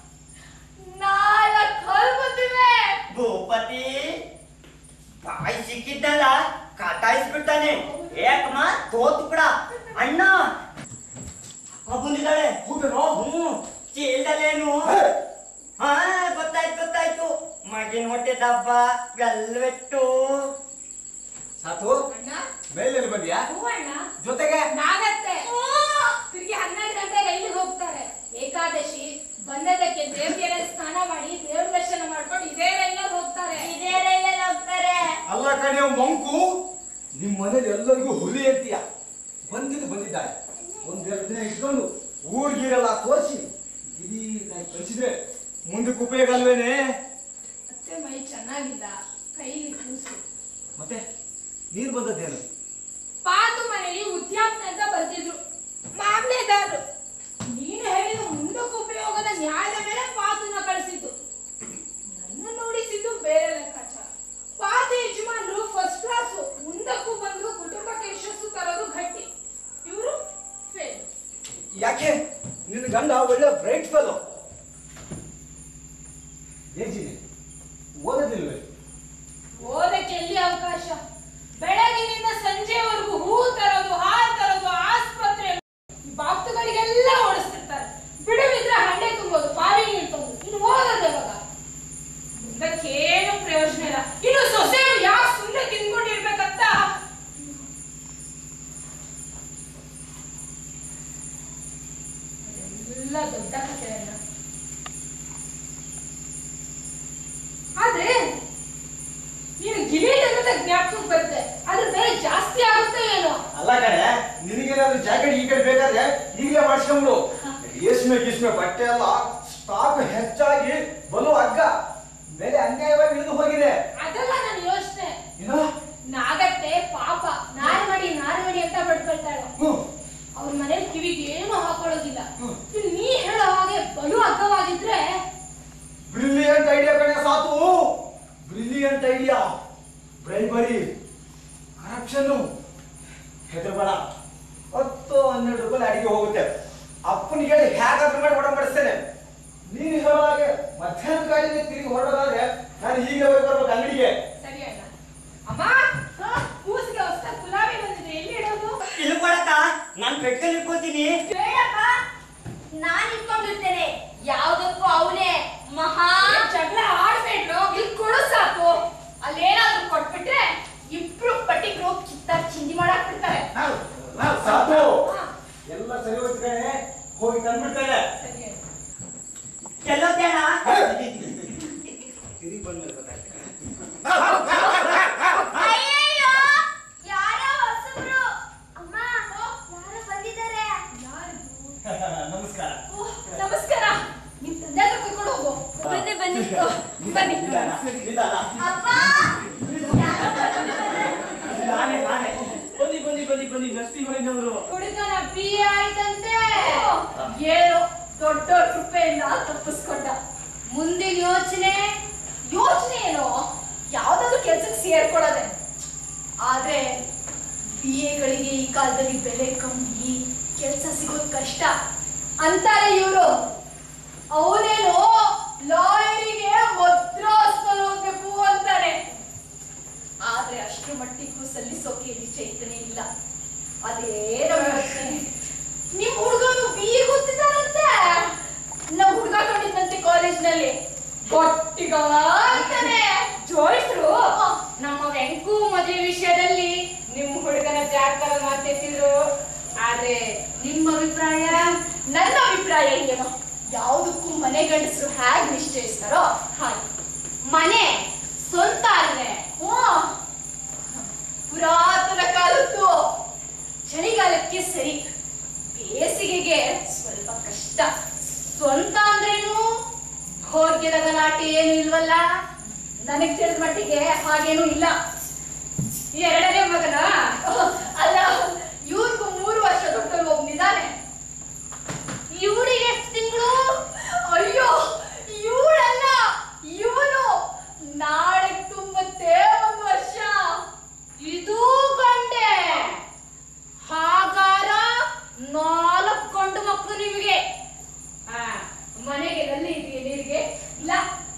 Speaker 6: ನಾಲ್ಕು ಹಲ್ಲು ಬಂದಿವೆ
Speaker 9: ಭೂಪತಿ ಬಾಯಿ ಸಿಕ್ಕಿದ್ದಲ್ಲ ಕಟಾಯಿಸ್ಬಿಡ್ತಾನೆ ಏಕಮ ತೋತು ಬಿಡ ಅಣ್ಣ ಅಕ್ಕ ಬಂದಿದ್ದಾಳೆ ಹೌದೇನೋ ಹ್ಞೂ ಚೀಲ್ದಲ್ಲೇನು ಹಾ ಗೊತ್ತಾಯ್ತು ಗೊತ್ತಾಯ್ತು ಮಗಿನ ಹೊಟ್ಟೆ ದಬ್ಬ ಗಲ್ವೆಟ್ಟು
Speaker 4: ಸಾತು
Speaker 6: ಅಣ್ಣ
Speaker 4: ಮೇಲೆ ಬಂದ್ಯಾ
Speaker 6: ಹ್ಞೂ ಅಣ್ಣ
Speaker 4: ಜೊತೆಗೆ
Speaker 6: ನಾಗತ್ತೆ ತಿರುಗಿ ಹನ್ನೆರಡು ಗಂಟೆ ರೈಲಿಗೆ ಹೋಗ್ತಾರೆ ಏಕಾದಶಿ ಬಂದದಕ್ಕೆ ದೇವ್ರಿಗೆ ಸ್ನಾನ ಮಾಡಿ ದೇವ್ರ ದರ್ಶನ ಮಾಡ್ಕೊಂಡು ಇದೇ ರೈಲಲ್ಲಿ ಹೋಗ್ತಾರೆ
Speaker 5: ಇದೇ ರೈಲಲ್ಲಿ ಹೋಗ್ತಾರೆ
Speaker 4: ಅಲ್ಲ ಕಣೆ ಮಂಕು ನಿಮ್ ಮನೇಲಿ ಎಲ್ಲರಿಗೂ ಹುಲಿ ಅಂತೀಯ ಬಂದಿದ್ದು ಬಂದಿದ್ದಾಳೆ ಒಂದೆರಡು ದಿನ ಇಟ್ಕೊಂಡು ಊರ್ಗೀರೆಲ್ಲ ತೋರಿಸಿ ಇಡೀ ಕಳಿಸಿದ್ರೆ ಮುಂದಕ್ಕೆ ಉಪಯೋಗ ಅಲ್ವೇನೆ
Speaker 6: ಅತ್ತೆ ಮೈ ಚೆನ್ನಾಗಿಲ್ಲ ಕೈಲಿ ಕೂಸು
Speaker 4: ಮತ್ತೆ ನೀರು ಬಂದದ್ದೇನು
Speaker 6: ಪಾತು ಮನೆಯಲ್ಲಿ ಉದ್ಯಾಪನೆ ಅಂತ ಬರ್ತಿದ್ರು ಮಾಮಲೆದಾರರು ನೀನು ಹೇಳಿದ ಮುಂದಕ್ಕೆ ಉಪಯೋಗದ ನ್ಯಾಯದ ಮೇಲೆ ಪಾತುನ ಕಳಿಸಿದ್ದು ನನ್ನ ನೋಡಿಸಿದ್ದು ಬೇರೆ ಲೆಕ್ಕಾಚಾರ ಪಾತ ಯಜಮಾನ್ರು ಫಸ್ಟ್ ಕ್ಲಾಸ್ ಮುಂದಕ್ಕೂ ಬಂದು ಕುಟುಂಬಕ್ಕೆ ಯಶಸ್ಸು ತರೋದು ಗಟ್ಟಿ ಇವರು ಫೇಲ್
Speaker 4: ಯಾಕೆ ನಿನ್ನ ಗಂಡ ಒಳ್ಳೆ ಬ್ರೈಟ್ ಫೆಲೋ ಏಜಿನಿ ಓದೋದಿಲ್ವೇ
Speaker 6: ಓದಕ್ಕೆ ಎಲ್ಲಿ ಅವಕಾಶ ಬೆಳಗಿನಿಂದ ಸಂಜೆವರೆಗೂ ಹೂ ತರೋದು ಹಾಲು ತರೋದು ಆಸ್ಪತ್ರೆ ಈ ಬಾಕ್ತುಗಳಿಗೆಲ್ಲ ಓಡಿಸ್ತಿರ್ತಾರೆ ಬಿಡುವಿದ್ರೆ ಹಂಡೆ ತುಂಬೋದು ಪಾರಿ ನೀರು ತುಂಬೋದು ಇನ್ನು ಓದೋದು ಯಾವಾಗ ಇದಕ್ಕೇನು ಪ್ರಯೋಜನ ಇಲ್ಲ ಇನ್ನು ಸೊಸೆಯರು ಯಾವ ಸುಮ್ಮನೆ ತಿನ್ಕೊಂಡಿರ್ಬೇಕಂತ ಎಲ್ಲ ದೊಡ್ಡ ಕಥೆಯಲ್ಲ ಆದ್ರೆ ನೀನು ಗಿಲೀಟ್ ಅನ್ನೋದ ಜ್ಞಾಪಕ ಬರುತ್ತೆ ಅದ್ರ ಬೆಲೆ ಜಾಸ್ತಿ ಆಗುತ್ತೆ ಏನೋ
Speaker 4: ಅಲ್ಲ ಕಡೆ ನಿನಗೇನಾದ್ರೂ ಜಾಕೆಟ್ ಈ ಕಡೆ ಬೇಕಾದ್ರೆ ಈಗಲೇ ಮಾಡಿಸ್ಕೊಂಬಿಡು ರೇಷ್ಮೆ ಗೀಷ್ಮೆ ಬಟ್ಟೆ ಎಲ್ಲ
Speaker 3: ಸ್ಟಾಕ್ ಹೆಚ್ಚಾಗಿ ಬಲು ಅಗ್ಗ ಬೆಲೆ ಅನ್ಯಾಯವಾಗಿ ಇಳಿದು ಹೋಗಿದೆ
Speaker 6: ಅದಲ್ಲ ನನ್ನ ಯೋಚನೆ
Speaker 3: ಏನೋ
Speaker 6: ನಾಗತ್ತೆ ಪಾಪ ನಾರು ಮಾಡಿ ನಾರು ಮಾಡಿ ಅಂತ ಬಡ್ಕೊಳ್ತಾಳೆ
Speaker 3: ಹ್ಮ್
Speaker 6: ಅವ್ರ ಮನೇಲಿ ಕಿವಿಗೆ ಏನು ಹಾಕೊಳ್ಳೋದಿಲ್ಲ ಇನ್ನು ನೀ ಹೇಳೋ ಹಾಗೆ ಬಲು ಅಗ್ಗವಾಗಿದ್ರೆ
Speaker 3: ಬ್ರಿಲಿಯಂಟ್ ಐಡಿಯಾ ಕಣೆ Satu brilliant idea bribery corruption ಹೆದರ್ಬೇಡ ಹತ್ತು ಹನ್ನೆರಡು ರೂಪಾಯಿ ಅಡಿಗೆ ಹೋಗುತ್ತೆ ಅಪ್ಪನಿಗೆ ಹೇಳಿ ಹೇಗಾದ್ರೂ ಮಾಡಿ ಒಡಂಬಡಿಸ್ತೇನೆ ನೀನು ಹೇಳೋ ಹಾಗೆ ಮಧ್ಯಾಹ್ನ ಗಾಡಿಗೆ ತಿರುಗಿ ಹೊರಡೋದಾದ್ರೆ ನಾನು ಹೀಗೆ ಹೋಗಿ ಬರ್ಬೇಕು ಅಂಗಡಿಗೆ
Speaker 6: ಸರಿ ಅಣ್ಣ ಅಮ್ಮ ಕೂಸಿಗೆ ಹೊಸ ಗುಲಾಬಿ ಬಂದಿದೆ ಎಲ್ಲಿ ಇಡೋದು
Speaker 9: ಇಲ್ಲಿ ಕೊಡಕ್ಕ ನಾನ್ ಪೆಟ್ಟಲ್ಲಿ ಇಟ್ಕೋತೀನಿ
Speaker 5: ಬೇಡಪ್ಪ ನಾನ್ ಇಟ್ಕೊಂಡಿರ್ತೇನೆ ಯಾವ್ದಕ್ಕೂ ಅವನೇ ಮಹಾ
Speaker 6: ಜಗಳ ಆಡ್ಬೇಡ್ರು ಇಲ್ಲಿ ಕೊಡು ಸಾಕು ಅಲ್ಲೇನಾದ್ರೂ ಕೊಟ್ಬಿಟ್ರೆ ಇಬ್ರು ಪಟ್ಟಿಗ್ರು ಕಿತ್ತ ಚಿಂದಿ ಮಾಡಾಕ್ ಬಿಡ್ತಾರೆ
Speaker 3: ಸಾಕು ಎಲ್ಲ ಸರಿ ಹೋಯ್ತು ಕಣೆ ಹೋಗಿ ತಂದ್ಬಿಡ್ತೇನೆ
Speaker 6: ಸರಿ ಅಣ್ಣ.
Speaker 9: ಕೆಲೋದ್ಯಾಣ
Speaker 3: ತಿರುಗಿ ಬಂದ್ಮೇಲೆ ಗೊತ್ತಾಯ್ತು
Speaker 5: ಅಯ್ಯಯ್ಯೋ ಯಾರೋ ಹೊಸಬ್ರು ಅಮ್ಮ ಯಾರೋ ಬಂದಿದ್ದಾರೆ
Speaker 3: ನಮಸ್ಕಾರ
Speaker 6: ಓ, ನಮಸ್ಕಾರ ನಿಮ್ ತಂದೆ ಹತ್ರ ಕರ್ಕೊಂಡು ಹೋಗು ಬನ್ನಿ ಬನ್ನಿ ಓ, ಬನ್ನಿ
Speaker 3: ನಿಧಾನ, ನಿಧಾನ.
Speaker 5: ಅಪ್ಪ
Speaker 1: ನಾನೇ ನಾನೇ ಬನ್ನಿ ಬನ್ನಿ ಬನ್ನಿ ಬನ್ನಿ ನರಸಿಂಹಯ್ಯನವರು
Speaker 6: ಹುಡುಗನ ಬಿ ಆಯ್ತಂತೆ ಏನು ದೊಡ್ಡ ಕೃಪೆಯಿಂದ ತಪ್ಪಿಸ್ಕೊಂಡ ಮುಂದಿನ ಯೋಚನೆ ಯೋಚನೆ ಏನು ಯಾವ್ದಾದ್ರು ಕೆಲ್ಸಕ್ಕೆ ಸೇರ್ಕೊಳ್ಳೋದೆ ಆದ್ರೆ ಬಿ ಎಗಳಿಗೆ ಈ ಕಾಲದಲ್ಲಿ ಬೆಲೆ ಕಮ್ಮಿ ಕೆಲಸ ಸಿಗೋದು ಕಷ್ಟ ಅಂತಾರೆ ಇವರು ಅವನೇನು ಲಾಯರಿಗೆ ಮದ್ರಾಸ್ನಲ್ಲಿ ಹೋಗ್ಬೇಕು ಅಂತಾನೆ ಆದ್ರೆ ಅಷ್ಟು ಮಟ್ಟಿಗೂ ಸಲ್ಲಿಸೋಕೆ ಇಲ್ಲಿ ಚೈತನ್ಯ ಇಲ್ಲ ಅದೇ ನಮ್ಮ ಯೋಚನೆ. ನಿಮ್ ಹುಡುಗನು ಬಿ ಎ ಗೊತ್ತಿದ್ದಾರಂತೆ ನಮ್ ಹುಡುಗ ಕಂಡಿದ್ದಂತೆ ಕಾಲೇಜ್ನಲ್ಲಿ ಗಟ್ಟಿಗ ಅಂತಾನೆ ಜೋಯಿಸ್ರು ನಮ್ಮ ವೆಂಕು ಮದುವೆ ವಿಷಯದಲ್ಲಿ ನಿಮ್ ಹುಡುಗನ ಜಾತಕ ಮಾತೆತ್ತಿದ್ರು ಆದ್ರೆ ನಿಮ್ಮ ಅಭಿಪ್ರಾಯ ನನ್ನ ಅಭಿಪ್ರಾಯ ಏನೋ ಯಾವುದಕ್ಕೂ ಮನೆ ಗಂಡಸರು ಹೇಗ್ ನಿಶ್ಚಯಿಸ್ತಾರೋ ಹಾಗೆ ಮನೆ ಸ್ವಂತ ಅಲ್ವೇ ಹ್ಮ್. ಪುರಾತನ ಕಾಲದ್ದು ಚಳಿಗಾಲಕ್ಕೆ ಸರಿ ಬೇಸಿಗೆಗೆ ಸ್ವಲ್ಪ ಕಷ್ಟ ಸ್ವಂತ ಅಂದ್ರೇನು ಭೋಗ್ಯದ ಗಲಾಟೆ ಏನು ಇಲ್ವಲ್ಲ ನನಗ್ ತಿಳಿದ ಮಟ್ಟಿಗೆ ಹಾಗೇನು ಇಲ್ಲ ಎರಡನೇ ಮಗನ ಅಲ್ಲ ಇವ್ರಿಗೂ ಮೂರು ವರ್ಷ ದೊಡ್ಡವ್ರು ಒಬ್ನಿದ್ದಾನೆ ಇವಳಿಗೆ ಎಷ್ಟು ತಿಂಗಳು ಅಯ್ಯೋ ಇವಳಲ್ಲ ಇವನು ನಾಳೆ ತುಂಬತ್ತೆ ಒಂದು ವರ್ಷ ಇದು ಗಂಡೆ ಹಾಗಾರ ನಾಲ್ಕು ಗಂಡು ಮಕ್ಕಳು ನಿಮಗೆ ಆ, ಮನೆಗೆ ನಲ್ಲಿ ಇದೆಯೇ ನೀರಿಗೆ ಇಲ್ಲ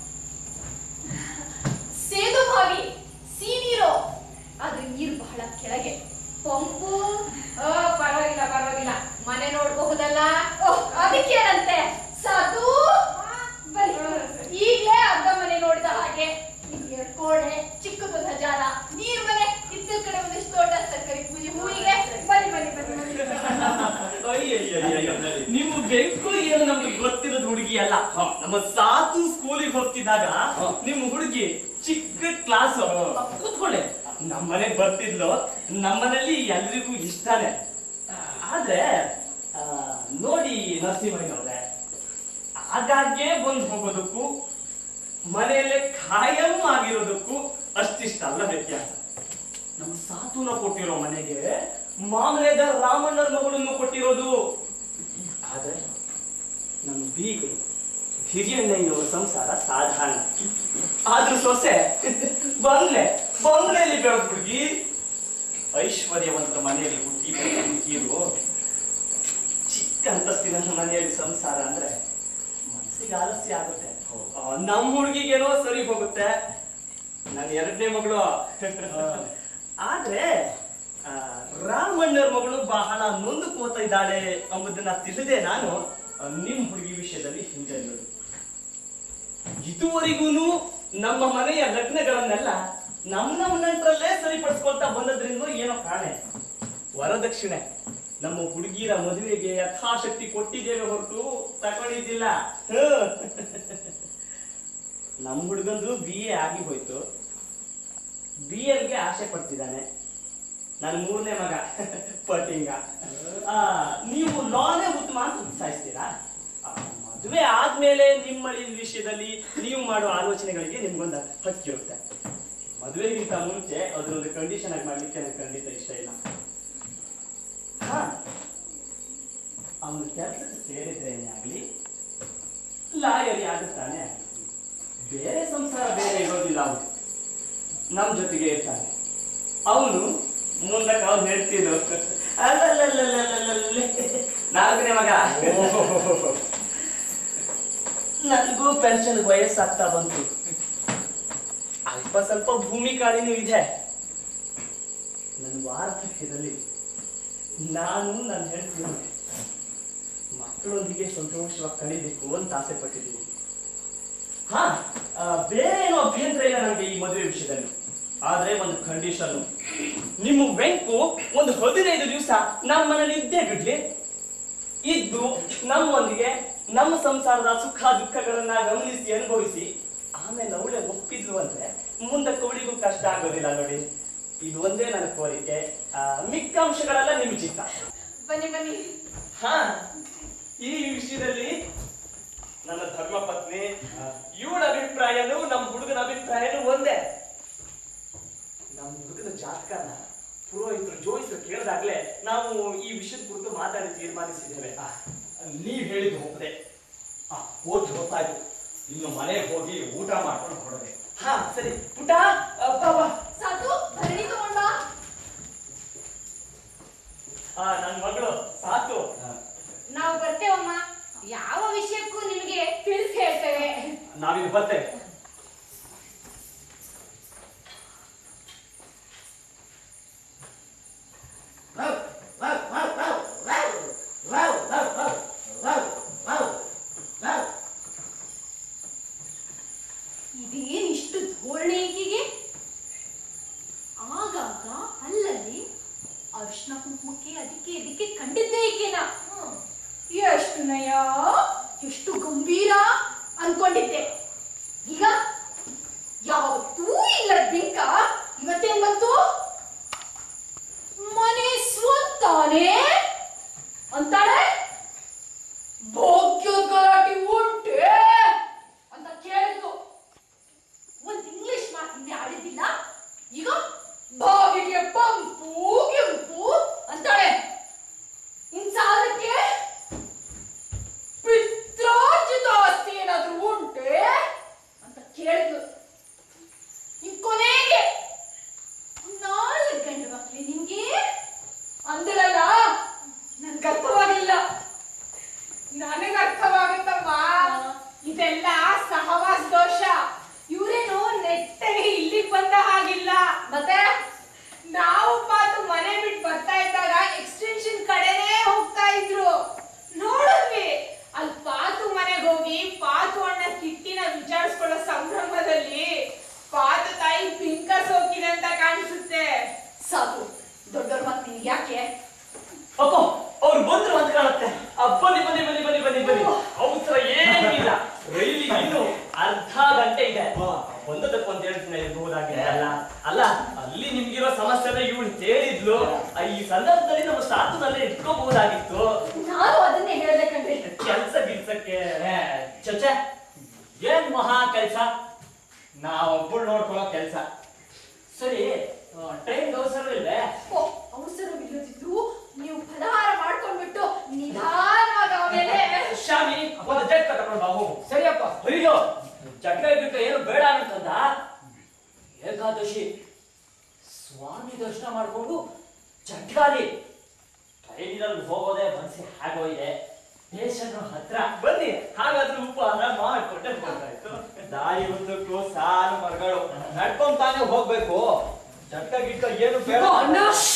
Speaker 6: ಸೇದು ಬಾವಿ ಸಿ ನೀರು ಆದ್ರೆ ನೀರು ಬಹಳ ಕೆಳಗೆ ಪಂಪು ಆ, ಪರವಾಗಿಲ್ಲ ಪರವಾಗಿಲ್ಲ ಮನೆ ನೋಡಬಹುದಲ್ಲ ಅದಕ್ಕೇನಂತೆ ಸಾಧು ಬನ್ನಿ ಈಗ್ಲೇ ಅರ್ಧ ಮನೆ ನೋಡಿದ ಹಾಗೆ ಇಲ್ಲಿ ಎರಡ್ ಕೋಣೆ ಚಿಕ್ಕದೊಂದು ಹಜಾರ ನೀರ್ ಮನೆ ಇತ್ತ ಕಡೆ ಒಂದಿಷ್ಟು ತೋಟ ತರಕಾರಿ ಪೂಜೆ ಹೂವಿಗೆ ಬನ್ನಿ ಬನ್ನಿ ಬನ್ನಿ ಬನ್ನಿ
Speaker 1: ಅಯ್ಯಯ್ಯಯ್ಯಯ್ಯೋ. ನಿಮ್ಮ ಬೆಂಕು ಏನು ನಮ್ಗೆ ಗೊತ್ತಿರೋದು ಹುಡುಗಿ ಅಲ್ಲ ನಮ್ಮ ಸಾತು ಸ್ಕೂಲಿಗೆ ಹೋಗ್ತಿದ್ದಾಗ ನಿಮ್ಮ ಹುಡುಗಿ ಚಿಕ್ಕ ಕ್ಲಾಸ್ ಕೂತ್ಕೊಳ್ಳೆ ನಮ್ಮನೆಗ್ ಬರ್ತಿದ್ಲು ನಮ್ಮನೇಲಿ ಎಲ್ರಿಗೂ ಇಷ್ಟನೇ ಆದ್ರೆ ಆ, ನೋಡಿ ನರಸಿಂಹಯ್ಯನವ್ರೆ ಆಗಾಗ್ಗೆ ಬಂದು ಹೋಗೋದಕ್ಕೂ ಮನೆಯಲ್ಲೇ ಕಾಯಂ ಆಗಿರೋದಕ್ಕೂ ಅಷ್ಟಿಷ್ಟಲ್ಲ ವ್ಯತ್ಯಾಸ ನಮ್ಮ ಸಾತುನ ಕೊಟ್ಟಿರೋ ಮನೆಗೆ ಮಾಮಲೆದ ರಾಮಣ್ಣರ ಮಗಳನ್ನು ಕೊಟ್ಟಿರೋದು ಆದ್ರೆ ನಮ್ಮ ಬೀಗರು ಹಿರಿಯಣ್ಣಯ್ಯನವರ ಸಂಸಾರ ಸಾಧಾರಣ ಆದ್ರೂ ಸೊಸೆ ಬಂಗ್ಲೆ ಬಂಗ್ಲೆಯಲ್ಲಿ ಬೆಳೆದ ಹುಡುಗಿ ಐಶ್ವರ್ಯವಂತರ ಮನೆಯಲ್ಲಿ ಹುಟ್ಟಿ ಬೆಳೆದ ಹುಡುಗಿರು ಚಿಕ್ಕ ಅಂತಸ್ತಿನ ಮನೆಯಲ್ಲಿ ಸಂಸಾರ ಅಂದ್ರೆ ಮನಸ್ಸಿಗೆ ಆಲಸ್ಯ ಆಗುತ್ತೆ ಆ, ನಮ್ಮ ಹುಡುಗಿಗೇನೋ ಸರಿ ಹೋಗುತ್ತೆ ನನ್ನ ಎರಡನೇ ಮಗಳು ಆದ್ರೆ ಆ, ರಾಮಣ್ಣರ ಮಗಳು ಬಹಳ ನೊಂದು ಕೋತ ಇದ್ದಾಳೆ ಎಂಬುದನ್ನ ತಿಳಿದೇ ನಾನು ಆ, ನಿಮ್ ಹುಡುಗಿ ವಿಷಯದಲ್ಲಿ ಹಿಂಜರಿಯೋದು ಇದುವರೆಗೂ ನಮ್ಮ ಮನೆಯ ಲಗ್ನಗಳನ್ನೆಲ್ಲ ನಮ್ಮ ನಮ್ಮ ನಂತರಲ್ಲೇ ಸರಿಪಡಿಸ್ಕೊಳ್ತಾ ಬಂದದ್ರಿಂದ ಏನೋ ಕಾಣೆ ವರದಕ್ಷಿಣೆ ನಮ್ಮ ಹುಡುಗಿರ ಮದುವೆಗೆ ಯಥಾಶಕ್ತಿ ಕೊಟ್ಟಿದ್ದೇವೆ ಹೊರತು ತಗೊಂಡಿದ್ದಿಲ್ಲ ಹ್ಮ್. ನಮ್ಮ ಹುಡುಗಂದು ಬಿ ಎ ಆಗಿ ಹೋಯ್ತು ಬಿ ಎಲ್ಗೆ ಆಸೆ ಪಡ್ತಿದ್ದಾನೆ ನನ್ನ ಮೂರನೇ ಮಗ ಪಟಿಂಗ ಆ, ನೀವು ಲಾನೇ ಉತ್ತಮ ಅಂತ ಉತ್ಸಾಹಿಸ್ತೀರಾ ಆ, ಮದುವೆ
Speaker 13: ಮದುವೆ ಆದ್ಮೇಲೆ ನಿಮ್ಮ ಈ ವಿಷಯದಲ್ಲಿ ನೀವು ಮಾಡೋ ಆಲೋಚನೆಗಳಿಗೆ ನಿಮ್ಗೊಂದು ಹಕ್ಕಿರುತ್ತೆ ಮದುವೆಗಿಂತ ಮುಂಚೆ ಅದನ್ನೊಂದು ಕಂಡೀಷನ್ ಆಗಿ ಮಾಡ್ಲಿಕ್ಕೆ ನನಗೆ ಖಂಡಿತ ಇಷ್ಟ ಇಲ್ಲ ಹಾ ಅವನು ಕೆಲಸಕ್ಕೆ ಸೇರಿದ್ರೇನೆ ಆಗ್ಲಿ ಲಾಯರಿ ಆಗುತ್ತಾನೆ ಆಗ್ಲಿ ಬೇರೆ ಸಂಸಾರ ಬೇರೆ ಇರೋದಿಲ್ಲ ಅವನು ನಮ್ ಜೊತೆಗೆ ಇರ್ತಾನೆ ಅವನು ಮುಂದಕ್ಕೆ ಅವ್ನು ಹೇಳ್ತಿದ್ರು ಅಲ್ಲಲ್ಲಲ್ಲಲ್ಲಲ್ಲಲ್ಲೇ. ನಾಲ್ಕನೇ ಮಗ ನನಗೂ ಪೆನ್ಷನ್ ವಯಸ್ಸಾಗ್ತಾ ಬಂತು ಅಲ್ಪ ಸ್ವಲ್ಪ ಭೂಮಿ ಕಾಡಿನೂ ಇದೆ ನನ್ನ ವಾರ್ಧಕ್ಯದಲ್ಲಿ ನಾನು ನನ್ನ ಹೆಂಡತಿ ಮಕ್ಕಳೊಂದಿಗೆ ಸಂತೋಷವಾಗಿ ಕಳಿಬೇಕು ಅಂತ ಆಸೆ ಪಟ್ಟಿದ್ದೀನಿ ಹಾ ಆ, ಬೇರೆ ಏನೋ ಅಭ್ಯಂತರ ಇಲ್ಲ ನನಗೆ ಈ ಮದುವೆ ವಿಷಯದಲ್ಲಿ ಆದ್ರೆ ಒಂದು ಕಂಡೀಷನ್ ನಿಮ್ಮ ವೆಂಕು ಒಂದು ಹದಿನೈದು ದಿವಸ ನಮ್ಮ ಮನೇಲಿ ಇದ್ದೇ ಬಿಡ್ಲಿ ಇದ್ದು ನಮ್ಮೊಂದಿಗೆ ನಮ್ಮ ಸಂಸಾರದ ಸುಖ ದುಃಖಗಳನ್ನ ಗಮನಿಸಿ ಅನುಭವಿಸಿ ಆಮೇಲೆ ಅವಳೆ ಒಪ್ಪಿದ್ಲು ಅಂದ್ರೆ ಮುಂದಕ್ಕೆ ಅವಳಿಗೂ ಕಷ್ಟ ಆಗೋದಿಲ್ಲ ನೋಡಿ ಇದು ಒಂದೇ ನನ್ನ ಕೋರಿಕೆ ಆ, ಮಿಕ್ಕ ಅಂಶಗಳೆಲ್ಲ ನಿಮ್ ಚಿತ್ತ
Speaker 5: ಬನ್ನಿ ಬನ್ನಿ
Speaker 13: ಹಾ ಈ ವಿಷಯದಲ್ಲಿ ನನ್ನ ಧರ್ಮ ಪತ್ನಿ ಇವಳ ಅಭಿಪ್ರಾಯನೂ ನಮ್ಮ ಹುಡುಗನ ಅಭಿಪ್ರಾಯನೂ ಒಂದೇ ನಮ್ಮ ಹುಡುಗನ ಜಾತಕನ ಪುರೋಹಿತರು ಜೋಯಿಸರು ಕೇಳಿದಾಗ್ಲೇ ನಾವು ಈ ವಿಷಯದ ಕುರಿತು ಮಾತಾಡಿ ತೀರ್ಮಾನಿಸಿದ್ದೇವೆ
Speaker 2: ನೀವ್ ಹೇಳಿದ್ದು ಹೋಗ್ದೆ ಹಾ ಹೋಗಿ ಗೊತ್ತಾಯ್ತು ಇನ್ನು ಮನೆಗೆ ಹೋಗಿ ಊಟ ಮಾಡ್ಕೊಂಡು ಹೊರಡೆ
Speaker 13: ಹಾ ಸರಿ ಪುಟ ಆ, ಬಾ, ಬಾ.
Speaker 5: ಸಾಕು ಭರಣಿ ತಗೊಂಡ್ ಬಾ
Speaker 13: ಆ, ನನ್ ಮಗಳು ಸಾಕು
Speaker 6: ನಾವು ಬರ್ತೇವಮ್ಮ ಯಾವ ವಿಷಯಕ್ಕೂ ನಿಮಗೆ ತಿಳಿಸಿ ಹೇಳ್ತೇವೆ
Speaker 2: ನಾವಿಲ್ಲಿ ಬರ್ತೇವೆ
Speaker 5: ಇದೇನ್ ಇಷ್ಟು ಧೋರಣೆ ಈಕೆಗೆ ಆಗಾಗ ಅಲ್ಲಲ್ಲಿ ಅರ್ಶನ ಕುಂಕುಮಕ್ಕೆ ಅದಕ್ಕೆ ಇದಕ್ಕೆ ಕಂಡಿದ್ದೆ ಈಕೆನ ಎಷ್ಟು ನಯ ಎಷ್ಟು ಗಂಭೀರ ಅನ್ಕೊಂಡಿದ್ದೆ ಈಗ ಯಾವತ್ತೂ ಇಲ್ಲ ಬಿಂಕ ಇವತ್ತೇನ್ ಬಂತು ಮನೆ ಸ್ವಂತಾನೆ ಅಂತಾಳೆ ಭೋಗ್ಯದ ಗಲಾಟೆ ಉಂಟೆ ಅಂತ ಕೇಳಿದ್ಲು ಒಂದ್ ಇಂಗ್ಲಿಷ್ ಮಾತು ಹಿಂದೆ ಆಡಿದ್ದಿಲ್ಲ ಈಗ ಬಾವಿಗೆ ಪಂಪು ಕೆಂಪು ಅಂತಾಳೆ ಇನ್ ಸಾಲಕ್ಕೆ ಪಿತ್ರಾರ್ಜಿತ ಆಸ್ತಿ ಏನಾದ್ರೂ ಉಂಟೆ ಅಂತ ಕೇಳಿದ್ಲು ಇನ್ ಕೊನೆಗೆ ನಾಲ್ಕು ಗಂಡು ಮಕ್ಳಿ ನಿಮ್ಗೆ ಅಂದಿರಲ್ಲ ನನ್ಗೆ ಅರ್ಥವಾಗಿಲ್ಲ
Speaker 7: ನನಗೆ ಅರ್ಥವಾಗುತ್ತಮ್ಮ ಇದೆಲ್ಲ ಸಹವಾಸ ದೋಷ ಇವರೇನು ನೆಟ್ಟಗೆ ಇಲ್ಲಿಗೆ ಬಂದ ಹಾಗಿಲ್ಲ
Speaker 5: ಮತ್ತೆ
Speaker 7: ನಾವು ಪಾತು ಮನೆ ಬಿಟ್ಟು ಬರ್ತಾ ಇದ್ದಾಗ ಎಕ್ಸ್ಟೆನ್ಷನ್ ಕಡೆನೇ ಹೋಗ್ತಾ ಇದ್ರು ನೋಡಿದ್ವಿ ಅಲ್ಲಿ ಪಾತು ಮನೆಗೆ ಹೋಗಿ ಪಾತು ಅಣ್ಣ ಕಿಟ್ಟಿನ ವಿಚಾರಿಸ್ಕೊಳ್ಳೋ ಸಂಭ್ರಮದಲ್ಲಿ ಪಾತು ತಾಯಿ ಪಿಂಕ ಸೋಕಿದೆ ಅಂತ ಕಾಣಿಸುತ್ತೆ
Speaker 5: ಸಾಕು ದೊಡ್ಡವ್ರ ಮಾತು ನಿನ್ಗೆ ಯಾಕೆ
Speaker 13: ಅಪ್ಪ ಅವ್ರು ಬಂದ್ರು ಅಂತ ಕಾಣುತ್ತೆ ಆ, ಬನ್ನಿ ಬನ್ನಿ ಬನ್ನಿ ಬನ್ನಿ ಬನ್ನಿ ಬನ್ನಿ ಅವಸರ ಏನಿಲ್ಲ ರೈಲಿಗೆ ಇನ್ನು ಅರ್ಧ ಗಂಟೆ ಇದೆ ಒಂದದಕ್ಕೆ ಒಂದ್ ಎರಡು ದಿನ ಇರಬಹುದಾಗಿದೆ ಅಲ್ಲ ಅಲ್ಲ ಅಲ್ಲಿ ನಿಮ್ಗಿರೋ ಸಮಸ್ಯೆನ ಇವಳು ಹೇಳಿದ್ಲು ಆ, ಈ ಸಂದರ್ಭದಲ್ಲಿ ನಮ್ಮ ಸಾಧುನಲ್ಲೇ ಇಟ್ಕೋಬಹುದಾಗಿತ್ತು
Speaker 5: ನಾನು ಅದನ್ನೇ ಹೇಳ್ಬೇಕಂದ್ರೆ
Speaker 13: ಕೆಲ್ಸ ಗಿಲ್ಸಕ್ಕೆ ಚೊಚ್ಚೆ ಏನ್ ಮಹಾ ಕೆಲ್ಸ ನಾವೊಬ್ಬಳು ನೋಡ್ಕೊಳ್ಳೋ ಕೆಲ್ಸ ಸರಿ ಟ್ರೈನ್ ಅವಸರವಿಲ್ವೇ
Speaker 5: ಓ ಅವಸರವಿಲ್ಲದಿದ್ರು ನೀವು ಫಲಹಾರ ಮಾಡ್ಕೊಂಡ್ಬಿಟ್ಟು ನಿಧಾನವಾಗಿ ಆಮೇಲೆ
Speaker 13: ಶಾಮಿ ಒಂದು ಜಟ್ ತಗೊಂಡು ಬಾ ಹೋಗು
Speaker 12: ಸರಿಯಪ್ಪ
Speaker 13: ಅಯ್ಯೋ ಚಕ್ರ ಬಿಟ್ಟು ಏನು ಬೇಡ ಅಂತಂದ ಏಕಾದಶಿ ಸ್ವಾಮಿ ದರ್ಶನ ಮಾಡ್ಕೊಂಡು ಚಟ್ಕಾಲಿ ಟ್ರೈನಿನಲ್ಲಿ ಹೋಗೋದೇ ಮನಸ್ಸಿ ಹಾಗೋಗಿದೆ ಸ್ಟೇಷನ್ ಹತ್ರ ಬನ್ನಿ ಹಾಗಾದ್ರೆ ಉಪಹಾರ ಮಾಡ್ಕೊಂಡೆ ಹೋಗ್ತಾಯಿತ್ತು
Speaker 2: ದಾರಿ ಉದ್ದಕ್ಕೂ ಸಾಲು ಮರಗಳು ನಡ್ಕೊಂಡ್ ತಾನೇ ಹೋಗ್ಬೇಕು ಜಟ್ಕ ಗಿಟ್ಕ ಏನು ಬೇಡ
Speaker 12: ಅಣ್ಣ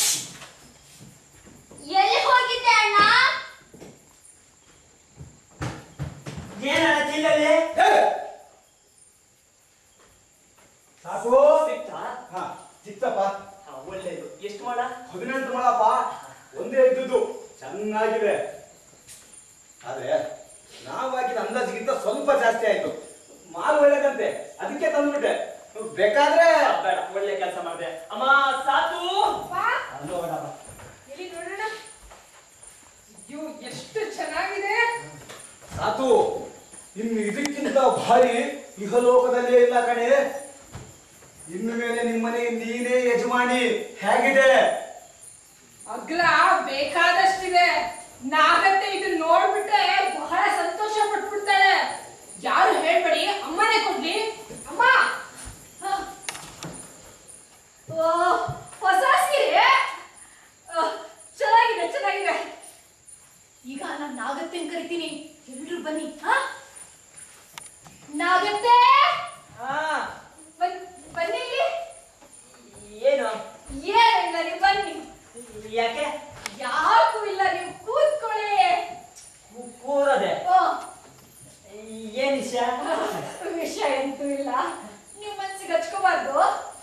Speaker 6: ಎಲ್ಲಿ ಹೋಗಿದ್ದೆ ಅಣ್ಣ
Speaker 2: ಏನಣ್ಣ ಚಿಲ್ಲಲ್ಲಿ ಸಾಕು
Speaker 13: ಸಿಕ್ತಾ
Speaker 2: ಹಾ ಚಿಕ್ಕಪ್ಪ
Speaker 13: ಹಾ, ಒಳ್ಳೇದು ಎಷ್ಟು ಮಾಡ
Speaker 2: ಹದಿನೆಂಟು ಮೊಳಪ್ಪ ಒಂದೇ ಇದ್ದುದು ಚೆನ್ನಾಗಿದೆ ಆದ್ರೆ ನಾವು ಹಾಕಿದ ಅಂದಾಜಿಗಿಂತ ಸ್ವಲ್ಪ ಜಾಸ್ತಿ ಆಯ್ತು ಮಾಲ್ ಒಳ್ಳೇದಂತೆ ಅದಕ್ಕೆ ತಂದ್ಬಿಟ್ಟೆ ಬೇಕಾದ್ರೆ
Speaker 13: ಬೇಡ ಒಳ್ಳೆ ಕೆಲಸ ಮಾಡಿದೆ ಅಮ್ಮ ಸಾತು
Speaker 7: ಬಾ
Speaker 13: ಅಲ್ಲಿ ಹೋಗೋಣ ಬಾ.
Speaker 7: ಇಲ್ಲಿ ನೋಡೋಣ ಅಯ್ಯೋ ಎಷ್ಟು ಚೆನ್ನಾಗಿದೆ
Speaker 2: ಸಾತು
Speaker 8: ದಾರಿ ಇಹಲೋಕದಲ್ಲೇ ಇಲ್ಲ ಕಣೆ ಇನ್ನು ಮೇಲೆ ನಿಮ್ಮನೆ ನೀನೇ ಯಜಮಾನಿ ಹೇಗಿದೆ
Speaker 11: ಅಗ್ರ ಬೇಕಾದಷ್ಟಿದೆ ನಾಗತ್ತೆ ಇದನ್ನ ನೋಡ್ಬಿಟ್ರೆ ಬಹಳ ಸಂತೋಷ ಪಟ್ಬಿಡ್ತಾಳೆ ಯಾರು ಹೇಳ್ಬೇಡಿ ಅಮ್ಮನೇ ಕೊಡ್ಲಿ ಅಮ್ಮ ಹ. ಓ, ಹೊಸ ಸೀರೆ ಆ, ಚೆನ್ನಾಗಿದೆ ಚೆನ್ನಾಗಿದೆ
Speaker 5: ಈಗ ನಾನು ನಾಗತ್ತೆನ್ ಕರಿತೀನಿ ಎಲ್ರು ಬನ್ನಿ ಹಾ ನಾಗತ್ತೆ ಬನ್- ಬನ್ನಿ ಇಲ್ಲಿ
Speaker 9: ಏನು
Speaker 5: ಏನಿಲ್ಲ ನೀವು ಬನ್ನಿ
Speaker 9: ಯಾಕೆ
Speaker 5: ಯಾಕೂ ಇಲ್ಲ ನೀವು ಕೂತ್ಕೊಳ್ಳಿ
Speaker 9: ಕೂ- ಕೂರದೆ
Speaker 5: ಓ
Speaker 9: ಏನ್ ವಿಷಯ
Speaker 5: ವಿಷಯ ಎಂತೂ ಇಲ್ಲ ನೀವು ಮನ್ಸಿಗೆ ಹಚ್ಕೋಬಾರ್ದು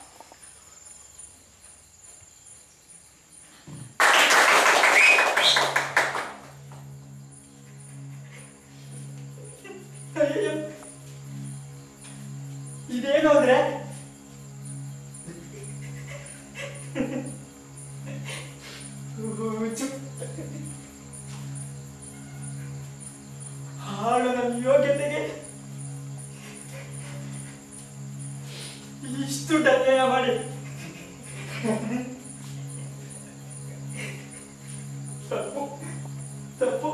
Speaker 2: ಇದೇನು ಅಂದ್ರೆ ಹಾಳು ನನ್ನ ಯೋಗ್ಯತೆಗೆ ಇಷ್ಟು ಅನ್ಯಾಯ ಮಾಡಿ ತಪ್ಪು ತಪ್ಪು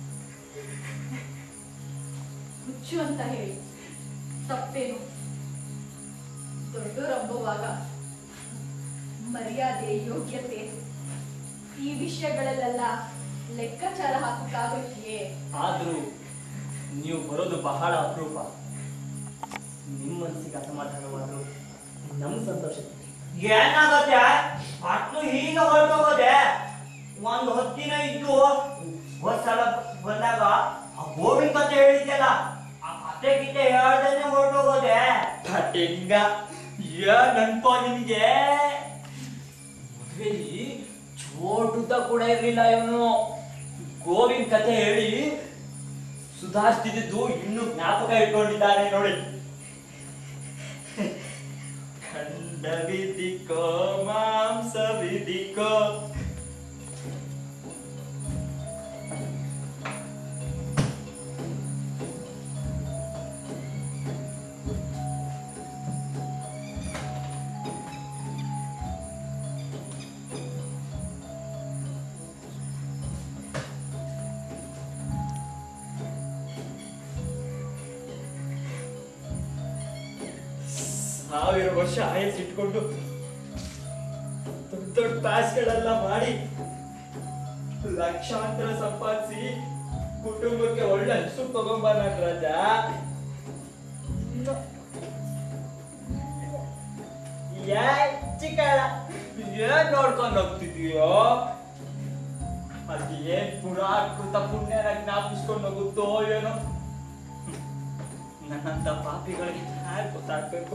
Speaker 5: ಹುಚ್ಚು ಅಂತ ಹೇಳಿ ತಪ್ಪೇನು ದೊಡ್ಡವರೊಬ್ಬವಾಗ ಮರ್ಯಾದೆ ಯೋಗ್ಯತೆ ಈ ವಿಷಯಗಳಲ್ಲೆಲ್ಲ ಲೆಕ್ಕಾಚಾರ ಹಾಕಕ್ಕಾಗತ್ತೆಯೇ
Speaker 13: ಆದ್ರೂ ನೀವು ಬರೋದು ಬಹಳ ಅಪರೂಪ ನಿಮ್ಮ ಮನಸ್ಸಿಗೆ ಅಸಮಾಧಾನವಾದ್ರು ನಮ್ ಸಂತೋಷ
Speaker 2: ಏನಾಗತ್ತೆ ಅಷ್ಟು ಈಗ ಹೊರಟೋಗೋದೆ ಒಂದು ಹೊತ್ತಿನ ಇದ್ದು ಹೋದ್ ಸಲ ಬಂದಾಗ ಆ ಗೋವಿಂದ ಕತೆ ಹೇಳಿದ್ಯಲ್ಲ ಆ ಕತೆ ಗೀತೆ ಹೇಳ್ದೇನೆ ಹೊರಟೋಗೋದೆ ಹಿಂಗ ಏನ್ ನೆನ್ಪೋ ನಿನ್ಗೆ
Speaker 13: ಮದುವೆಲಿ ಚೋಟುದ್ದ ಕೂಡ ಇರ್ಲಿಲ್ಲ ಇವನು ಗೋವಿಂದ್ ಕಥೆ ಹೇಳಿ ಸುಧಾರಿಸ್ತಿದ್ದು ಇನ್ನು ಜ್ಞಾಪಕ ಇಟ್ಕೊಂಡಿದ್ದಾನೆ ನೋಡಿ ಖಂಡ ವಿಧಿಕೋ ಮಾಂಸ ವಿಧಿಕೋ ಸಾವಿರ ವರ್ಷ ಆಯಸ್ ಇಟ್ಕೊಂಡು ದೊಡ್ಡ ದೊಡ್ಡ ಪ್ಯಾಸ್ಗಳೆಲ್ಲ ಮಾಡಿ ಲಕ್ಷಾಂತರ ಸಂಪಾದಿಸಿ ಕುಟುಂಬಕ್ಕೆ ಒಳ್ಳೆ ಹೆಸರು ತಗೊಂಬಾರ ರಾಜ ಚಿಕ್ಕಳ ಏನ್ ನೋಡ್ಕೊಂಡು ಹೋಗ್ತಿದೀಯೋ ಅದ್ ಏನ್ ಪುರಾಕೃತ ಪುಣ್ಯನ ಜ್ಞಾಪಿಸ್ಕೊಂಡು ಹೋಗುತ್ತೋ ಏನೋ ನನ್ನಂತ ಪಾಪಿಗಳಿಗೆ ಯಾರು ಗೊತ್ತಾಗ್ಬೇಕು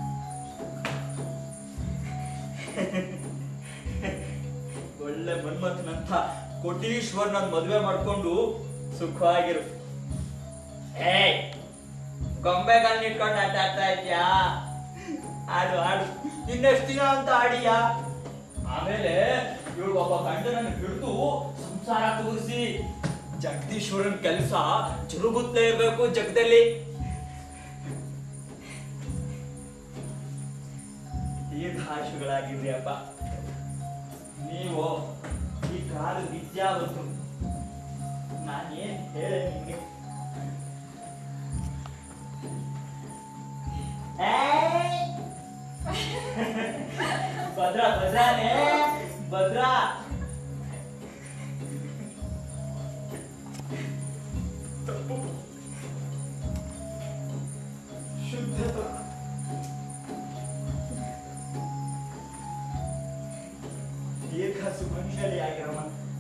Speaker 13: ಒಳ್ಳೆ ಮನ್ಮಥನಂತ ಕೋಟೀಶ್ವರನ ಮದ್ವೆ ಮಾಡ್ಕೊಂಡು ಸುಖವಾಗಿರು ಏ ಗೊಂಬೆಗಳನ್ನ ಇಟ್ಕೊಂಡು ಆಟ ಆಡ್ತಾ ಇದ್ಯಾ ಆಡು ಆಡು ಇನ್ನೆಷ್ಟು ದಿನ ಅಂತ ಆಡಿಯಾ ಆಮೇಲೆ ಇವಳು ಒಬ್ಬ ಗಂಡನನ್ನು ಹಿಡಿದು ಸಂಸಾರ ತೋರಿಸಿ ಜಗದೀಶ್ವರನ್ ಕೆಲಸ ಜರುಗುತ್ತಲೇ ಇರ್ಬೇಕು ಜಗದಲ್ಲಿ ದೀರ್ಘಾಶುಗಳಾಗಿರ್ರಿ ಅಪ್ಪ ನೀವು ಈ ಕಾಲ ವಿದ್ಯಾವಂತರು ನಾನೇನ್ ಹೇಳ ನಿಮ್ಗೆ ಏಯ್! ಭದ್ರಾ ಭದ್ರಾನೇ ಭದ್ರಾ ತಪ್ಪು ಶುದ್ಧ ತಪ್ಪು ದೀರ್ಘ ಸುಮಂಗಲಿ ಆಗಿರಮ್ಮ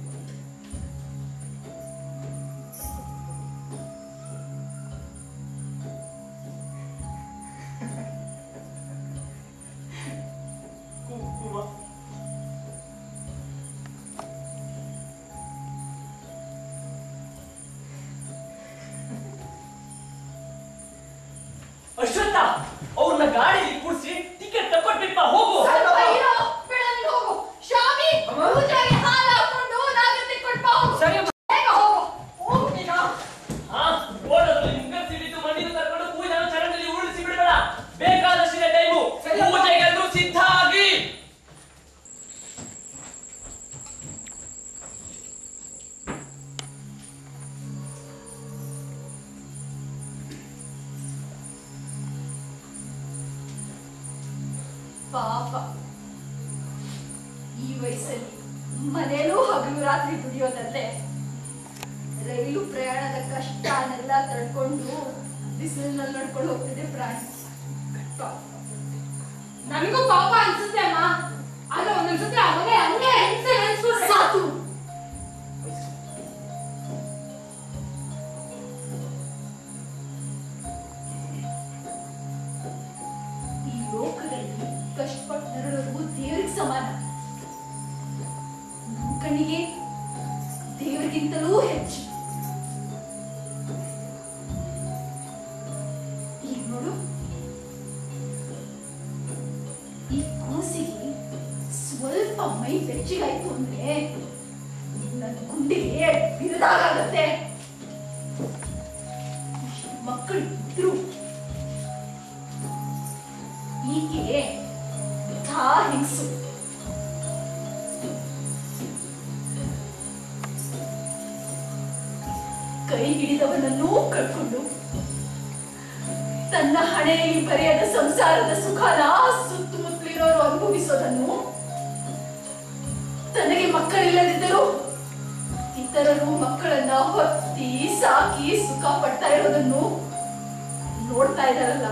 Speaker 13: ಕುಂಕುಮ ಅಶ್ವತ್ಥ ಅವ್ರನ್ನ ಗಾಡಿಯಲ್ಲಿ ಕೂರಿಸಿ ಟಿಕೆಟ್ ತಗೊಂಡ್ಬಿಟ್ಟ ಹೋಗು
Speaker 5: ಸ್ವಲ್ಪ ಇರೋ, ಬೇಡ ನೀನು ಹೋಗು. ಶಾಮಿ, ಪೂಜಾರಿ ಹಾಲು ಹಾಕೊಂಡು ಈ ವಯಸ್ಸಲ್ಲಿ ಮನೇಲೂ ಹಗಲು ರಾತ್ರಿ ದುಡಿಯೋದಲ್ಲದೆ ರೈಲು ಪ್ರಯಾಣದ ಕಷ್ಟನೆಲ್ಲ ತಡ್ಕೊಂಡು ಬಿಸಿಲಿನಲ್ಲಿ ನಡ್ಕೊಂಡು ಹೋಗ್ತಿದೆ ಪ್ರಾಣಿ ಪಾಪ.
Speaker 6: ನನಗೂ ಪಾಪ ಅನ್ಸುತ್ತೆ ಅಮ್ಮ ಆದ್ರೆ ಒಂದೊಂದ್ಸತಿ ಅವನೇ ಹಂಗೆ ಹೆಂಡ್ಸೆ ನೆನ್ಸ್ಕೊಂಡ್ರೆ
Speaker 5: ಸಾಕು ಈ ಲೋಕದಲ್ಲಿ ಕಷ್ಟಪಟ್ಟು ನರಳೋದು ದೇವರಿಗೆ ಸಮಾನ ನಮ್ಮ ಕಣ್ಣಿಗೆ ದೇವರಿಗಿಂತಲೂ ಹೆಚ್ಚು ಈಗ ನೋಡು ಈ ಕೂಸಿಗೆ ಸ್ವಲ್ಪ ಮೈ ಬೆಚ್ಚಗಾಯ್ತು ಅಂದ್ರೆ ನನ್ನ ಗುಂಡಿಗೆ ಬಿರುದಾಗತ್ತೆ ಮಕ್ಕಳು ಇದ್ರು ಈಕೆ ಥಾ ಹಿಂಗ್ಸು ಕೈ ಹಿಡಿದವನನ್ನೂ ಕಳ್ಕೊಂಡು ತನ್ನ ಹಣೆಯಲ್ಲಿ ಬರೆಯದ ಸಂಸಾರದ ಸುಖನ ಸುತ್ತಮುತ್ತಲಿರೋರು ಅನುಭವಿಸೋದನ್ನು ತನಗೆ ಮಕ್ಕಳಿಲ್ಲದಿದ್ದರೂ ಇತರರು ಮಕ್ಕಳನ್ನ ಹೊತ್ತಿ ಸಾಕಿ ಸುಖ ಪಡ್ತಾ ಇರೋದನ್ನು ನೋಡ್ತಾ ಇದಾರಲ್ಲ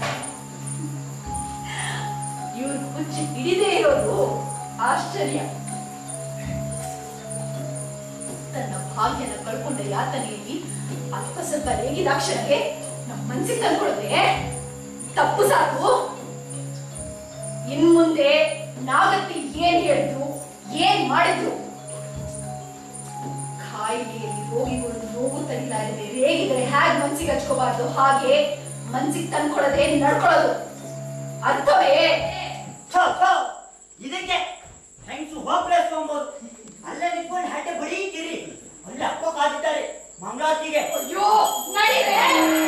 Speaker 5: ಇವ್ರು ಹುಚ್ಚಿ ಹಿಡಿದೇ ಇರೋದು ಆಶ್ಚರ್ಯ ತನ್ನ ಭಾಗ್ಯನ ಕಳ್ಕೊಂಡ ಯಾತನೆಯಲ್ಲಿ ಅಲ್ಪ ಸ್ವಲ್ಪ ರೇಗಿದಾಕ್ಷಣಗೆ ನಮ್ಮ ಮನ್ಸಿಗೆ ತಂದ್ಕೊಳ್ದೆ ತಪ್ಪು ಸಾಕು ಇನ್ ಮುಂದೆ ನಾಗತ್ತಿ ಏನ್ ಹೇಳಿದ್ರು ಏನ್ ಮಾಡಿದ್ರು ಕಾಯಿಲೆಯಲ್ಲಿ ರೋಗಿಗಳು ನೋವು ತಗಿಲಾರದೆ ರೇಗಿದ್ರೆ ಹ್ಯಾಗ್ ಮನ್ಸಿಗೆ ಹಚ್ಕೋಬಾರ್ದು ಹಾಗೆ ಮನ್ಸಿಗೆ ತಂದ್ಕೊಳ್ಳದೆ ನಡ್ಕೊಳ್ಳೋದು ಅರ್ಥವೇ
Speaker 3: ಥೋ, ಥೋ, ಇದಕ್ಕೆ ಹೆಂಗ್ಸು ಹೋಪ್ಲೆಸ್ ಅಂಬೋದು ಅಲ್ಲೇ ನಿಂತ್ಕೊಂಡು ಹಟ್ಟೆ ಬಡೀತೀರಿ ಅಲ್ಲಿ ಅಪ್ಪ ಕಾದಿದ್ದಾರೆ ಮಂಗಳಾತಿಗೆ
Speaker 5: ಅಯ್ಯೋ ನಡೀರೆ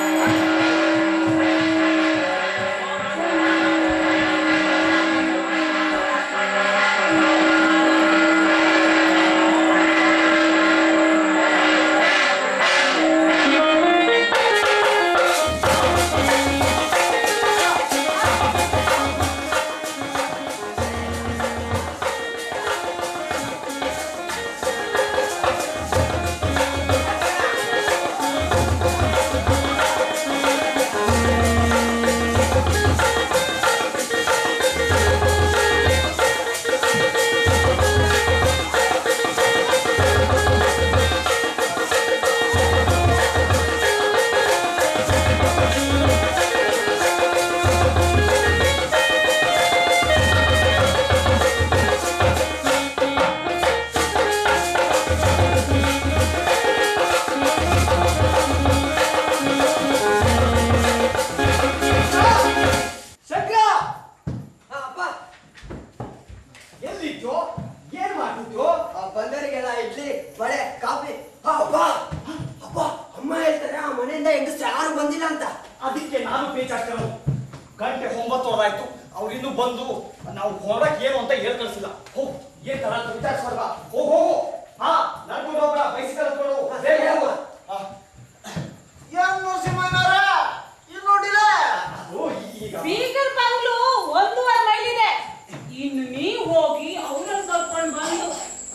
Speaker 1: ಶಂಕರ ಅಪ್ಪ ಎಲ್ಲಿದ್ಯೋ ಏನ್ ಮಾಡ್ತಿದ್ಯೋ
Speaker 10: ಬಂದವರಿಗೆಲ್ಲ ಇಡ್ಲಿ ವಡೆ ಕಾಫಿ ಆ, ಅಪ್ಪ ಅಪ್ಪ ಅಮ್ಮ ಹೇಳ್ತಾರೆ ಆ ಮನೆಯಿಂದ ಹೆಂಗಸ್ರು ಯಾರು ಬಂದಿಲ್ಲ ಅಂತ
Speaker 2: ಅದಕ್ಕೆ ನಾನು ಪೇಚಾಡ್ತಿರೋದು ಗಂಟೆ ಒಂಬತ್ತು ಹೊರದಾಯ್ತು ಅವ್ರು ಇನ್ನೂ ಬಂದು ನಾವು ಹೊರಡಕ್ ಏನು ಅಂತ ಹೇಳ್ ಕಳ್ಸಿಲ್ಲ ಹೋಗ್ ಏನ್ ತರ ಅಂತ ವಿಚಾರಿಸ್ಬಾರ್ದ ಹೋಗ್ ಹೋಗು ಹಾ ನಡ್ಕೊಂಡು ಹೋಗ್ರ ಬೈಸಿಕಲ್ ಹತ್ಕೊಂಡು ಹೋಗು. ಬೇಗ ಹೋಗು. ಹಾ.
Speaker 8: ಏನ್ ನರಸಿಂಹಯ್ಯನವ್ರ ಇಲ್ಲಿ ನೋಡಿಲ್ಲ
Speaker 2: ಅದು ಈಗ
Speaker 7: ಬೀಗರ್ ಬಾಗ್ಲು ಒಂದೂವರೆ ಮೈಲ್ ಇದೆ ಇನ್ನು ನೀವು ಹೋಗಿ ಅವ್ರನ್ನ ಕರ್ಕೊಂಡು ಬಂದು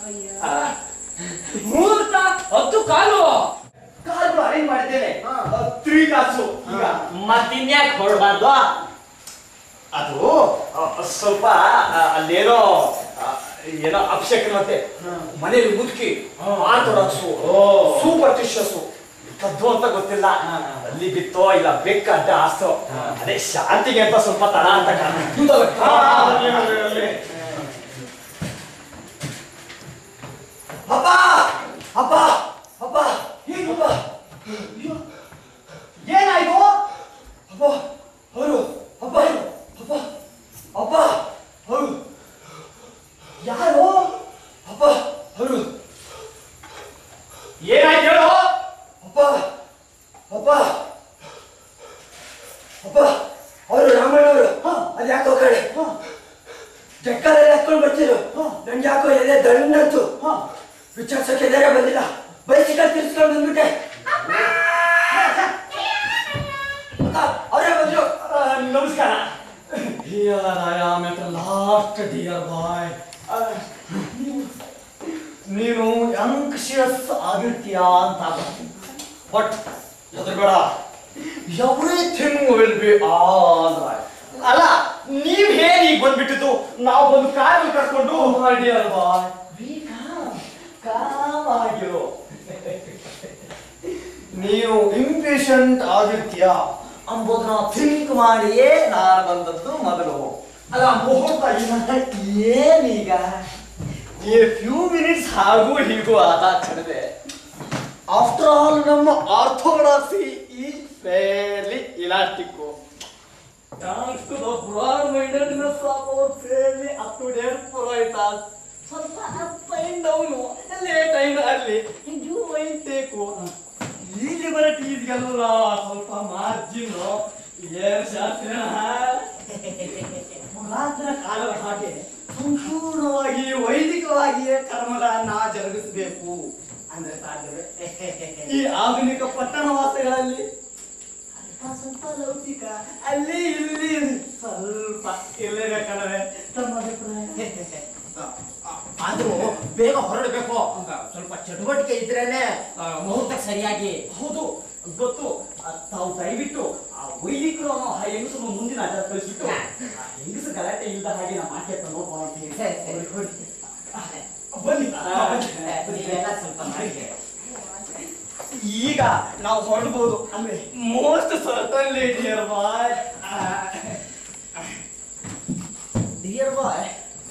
Speaker 13: ಮುಹೂರ್ತ ಹತ್ತು ಕಾಲು
Speaker 2: ಕಾರು ಅರೇಂಜ್ ಮಾಡಿದ್ದೇನೆ ತ್ರೀ ಕಾಸು ಈಗ
Speaker 9: ಮತ್ತಿನ್ಯಾಕ್ ಹೊರಡ್ಬಾರ್ದು
Speaker 2: ಅದು ಆ, ಸ್ವಲ್ಪ ಆ, ಅಲ್ಲೇನೋ ಆ, ಏನೋ ಅಪಶಕನತೆ ಮನೇಲಿ ಮುದುಕಿ ಆರ್ಥೋಡಾಕ್ಸು ಸೂಪರ್ ಟಿಷಸ್ ಕದ್ದು ಅಂತ ಗೊತ್ತಿಲ್ಲ ಅಲ್ಲಿ ಬಿತ್ತೋ ಇಲ್ಲ ಬೆಕ್ಕ ಅಡ್ಡ ಆಸ್ತೋ ಅದೇ ಶಾಂತಿಗೆ ಅಂತ ಸ್ವಲ್ಪ ತಡ ಅಂತ ಕಾರಣ. ಹಾ, ಅಲ್ಲಿ, ಅಲ್ಲಿ, ಅಲ್ಲಿ.
Speaker 10: ಅಪ್ಪ ಅಪ್ಪ ಅಪ್ಪ ಅಪ್ಪ
Speaker 2: ಏನಾಯ್ತು
Speaker 10: ಅಪ್ಪ ಅವರು ಅಪ್ಪ ಅಪ್ಪ ಅಪ್ಪ ಅವರು
Speaker 2: ಯಾರು
Speaker 10: ಅಪ್ಪ ಅವರು
Speaker 2: ಏನಾಯ್ತು ಹೇಳು
Speaker 10: ಅಪ್ಪ ಅಪ್ಪ ಅಪ್ಪ ಅವರು ರಾಮಣ್ಣವರು ಅದು ಯಾಕೋ ಕಡೆ ಜಕ್ಕಲೆಲ್ಲ ಹಾಕೊಂಡು ಬರ್ತಿರು ನನ್ಗೆ ಯಾಕೋ ಎದೆ ದಣ್ಣಂತು ವಿಚಾರಿಸೋಕೆ ಎದರೆ ಬಂದಿಲ್ಲ ಬೈಸಿಕಲ್ ತಿರ್ಸ್ಕೊಂಡು ಬಂದ್ಬಿಟ್ಟೆ ಅಕ್ಕ, ಅವರೇ ಬಂದ್ರು
Speaker 2: ಆ, ನಮಸ್ಕಾರ
Speaker 1: Here I am at last, dear boy. ನೀನು ಅಂಕ್ಷಿಯಸ್ ಆಗಿರ್ತೀಯಾ ಅಂತ ಬಟ್ ಹೆದರ್ಬೇಡ everything will be all right ಅಲ್ಲ ನೀವ್ ಹೇಗೆ ಈಗ ಬಂದ್ಬಿಟ್ಟಿದ್ದು ನಾವು ಬಂದು ಕಾರ್ ಕರ್ಕೊಂಡು ಡಿಯರ್ ಬಾಯ್ ಕಾಮ್ ಆಗಿರೋ ನೀನು ಇಂಪೇಷಂಟ್ ಆಗಿರ್ತೀಯ ಅಂಬುದನ್ನ ಥಿಂಕ್ ಮಾಡಿಯೇ ನಾನು ಬಂದದ್ದು ಮೊದಲು ಅಲ್ಲ ಮುಹೂರ್ತ ಇನ್ನ ಏನೀಗ ಈ ಫ್ಯೂ ಮಿನಿಟ್ಸ್ ಹಾಗೂ ಹೀಗೂ ಆದ ಕಡಿಮೆ ಆಫ್ಟರ್ ಆಲ್ ನಮ್ಮ ಆರ್ಥೋಡಾಕ್ಸಿ ಈ fairly elastic thanks to the broad mindedness of our fairly up to date ಪುರೋಹಿತ ಸ್ವಲ್ಪ ಅಪ್ ಅಂಡ್ ಡೌನು ಲೇಟ್ ಆಯ್ತು ಅಲ್ಲಿ ಯು ವೈನ್ ಟೇಕು ಈ ಲಿಬರ್ಟೀಸ್ಗೆಲ್ಲ ಸ್ವಲ್ಪ ಮಾರ್ಜಿನ್ ಏನ್ ಶಾಸ್ತ್ರ ಪುರಾತನ ಕಾಲದ ಹಾಗೆ ಸಂಪೂರ್ಣವಾಗಿ ವೈದಿಕವಾಗಿಯೇ ಕರ್ಮಗಳನ್ನ ಜರುಗಿಸಬೇಕು ಅಂದ್ರೆ ಸಾಧ್ಯವೇ ಈ ಆಧುನಿಕ ಪಟ್ಟಣವಾಸಗಳಲ್ಲಿ ಅಲ್ಪ ಸ್ವಲ್ಪ ಲೌಕಿಕ ಅಲ್ಲಿ ಇಲ್ಲಿ ಸ್ವಲ್ಪ ಇರಲೇಬೇಕಲ್ಲವೇ ತಮ್ಮ ಅಭಿಪ್ರಾಯ
Speaker 4: ಆದ್ರೂ ಬೇಗ ಹೊರಡಬೇಕು ಸ್ವಲ್ಪ ಚಟುವಟಿಕೆ ಇದ್ರೇನೆ ಮುಹೂರ್ತಕ್ಕೆ ಸರಿಯಾಗಿ
Speaker 1: ಹೌದು ಗೊತ್ತು ಆ, ತಾವು ದಯವಿಟ್ಟು ಆ ವೈದಿಕರು ಅನ್ನೋ ಆ ಹೆಂಗಸರು ಮುಂದಿನ ಅಡ್ಡ ಕಳಿಸ್ಬಿಟ್ಟು ಆ ಹೆಂಗಸ ಗಲಾಟೆ ಇಲ್ಲದ ಹಾಗೆ ನಮ್ಮ ಮಾಕೆ ಹತ್ರ ನೋಡ್ಕೊಂಡು ಅಂತ ಹೇಳಿ.
Speaker 4: ಸರಿ, ಸರಿ.
Speaker 1: ಹೊರಡಿ. ಬನ್ನಿ
Speaker 4: ನೀವೆಲ್ಲ ಸ್ವಲ್ಪ ಮಾಡಿ
Speaker 1: ಈಗ ನಾವು ಹೊರಡ್ಬೋದು ಅಂದ್ರೆ most certainly dear boy dear boy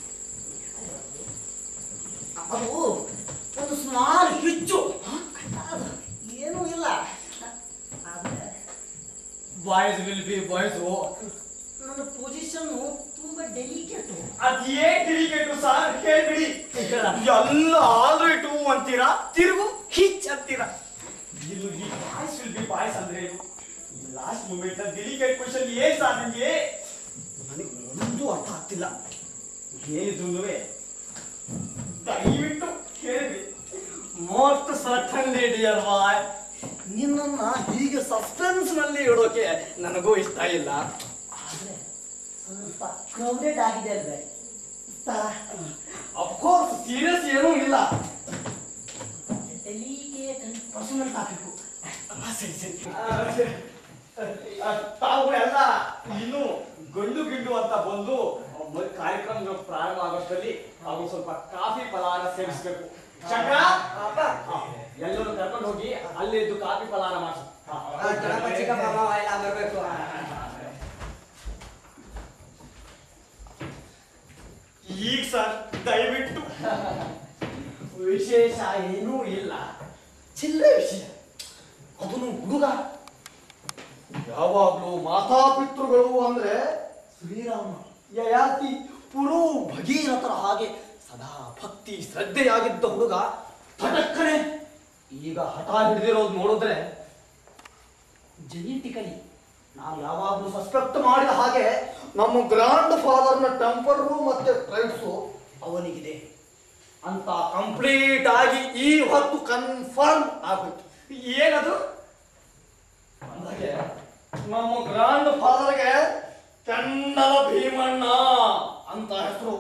Speaker 1: ಅದು ಒಂದು ಸ್ಮಾಲ್ ಹಿಚ್ಚು ಅದು ಏನೂ ಇಲ್ಲ ಆದ್ರೆ ಬಾಯ್ಸ್ ವಿಲ್ ಬಿ ಬಾಯ್ಸ್ ನನ್ನ ಪೊಸಿಷನ್ ತುಂಬಾ ಡೆಲಿಕೇಟು ಅದೇ ಡೆಲಿಕೇಟು ಸರ್ ಹೇಳ್ಬಿಡಿ ಎಲ್ಲ ಆಲ್ರೈಟು ಅಂತೀರಾ ತಿರುಗು ಹಿಚ್ ಅಂತೀರಾ ಇಲ್ಲಿ ಬಾಯ್ಸ್ ವಿಲ್ ಬಿ ಬಾಯ್ಸ್ ಅಂದ್ರೆ ಲಾಸ್ಟ್ ಮೂಮೆಂಟ್ ಡೆಲಿಕೇಟ್ ಕ್ವಶನ್ ಏನ್ ಸರ್ ನಿಮಗೆ ನನಗೆ ಒಂದು ಅರ್ಥ ಆಗ್ತಿಲ್ಲ ಏನಿದ್ರು ದಯವಿಟ್ಟು ಕೇಳಿ ಮೋಸ್ಟ್ ಸರ್ಟನ್ಲಿ ಡಿಯರ್ ಬಾಯ್ ನಿನ್ನನ್ನ ಹೀಗೆ ಸಸ್ಪೆನ್ಸ್ ನಲ್ಲಿ ಇಡೋಕೆ ನನಗೂ ಇಷ್ಟ ಇಲ್ಲ ಆದ್ರೆ ಸ್ವಲ್ಪ ಕ್ರೌಡೆಡ್ ಆಗಿದೆ ಅಲ್ವೇ ಅಫ್ಕೋರ್ಸ್ ಸೀರಿಯಸ್ ಏನೂ ಇಲ್ಲ ಪರ್ಸನಲ್ ಹಾಕಬೇಕು ಸರಿ ಸರಿ ಆ, ಸರಿ. ಆ, ತಾವು ಎಲ್ಲ ಇನ್ನು ಗಂಡು ಗಿಂಡು ಅಂತ ಬಂದು ಮ- ಕಾರ್ಯಕ್ರಮ ಪ್ರಾರಂಭ ಆಗೋಷ್ಟರಲ್ಲಿ ತಾವು ಸ್ವಲ್ಪ ಕಾಫಿ ಫಲಾನ ಸೇವಿಸಬೇಕು ಚಕ್ರ ಆ, ಎಲ್ಲರೂ ಕರ್ಕೊಂಡು ಹೋಗಿ ಅಲ್ಲಿದ್ದು ಕಾಫಿ ಫಲಾನ ಮಾಡಿಸಿ ಈಗ ಸರ್ ದಯವಿಟ್ಟು ವಿಶೇಷ ಏನೂ ಇಲ್ಲ ಚಿಲ್ಲ ವಿಷಯ ಅದನ್ನು ಹುಡುಗ ಯಾವಾಗ್ಲೂ ಮಾತಾಪಿತೃಗಳು ಅಂದ್ರೆ ಶ್ರೀರಾಮ ಯಯಾತಿ ಪುರು ಭಗೀರಥರ ಹಾಗೆ ಸದಾ ಭಕ್ತಿ ಶ್ರದ್ಧೆಯಾಗಿದ್ದ ಹುಡುಗ ಪಟಕ್ಕನೆ ಈಗ ಹಠ ಹಿಡಿದಿರೋದು ನೋಡಿದ್ರೆ ಜೆನೆಟಿಕಲಿ ನಾವು ಯಾವಾಗಲೂ ಸಸ್ಪೆಕ್ಟ್ ಮಾಡಿದ ಹಾಗೆ ನಮ್ಮ ಗ್ರಾಂಡ್ ಫಾದರ್ನ ಟೆಂಪರು ಮತ್ತೆ ಟ್ರೈಟ್ಸು ಅವನಿಗಿದೆ ಅಂತ ಕಂಪ್ಲೀಟ್ ಆಗಿ ಈ ಹೊತ್ತು ಕನ್ಫರ್ಮ್ ಆಗ್ಬಿಟ್ಟು ಏನದು ಅಂದಾಗೆ ನಮ್ಮ ಗ್ರಾಂಡ್ ಫಾದರ್ಗೆ ಚಂಡಲ ಭೀಮಣ್ಣ ಅಂತ ಹೆಸರು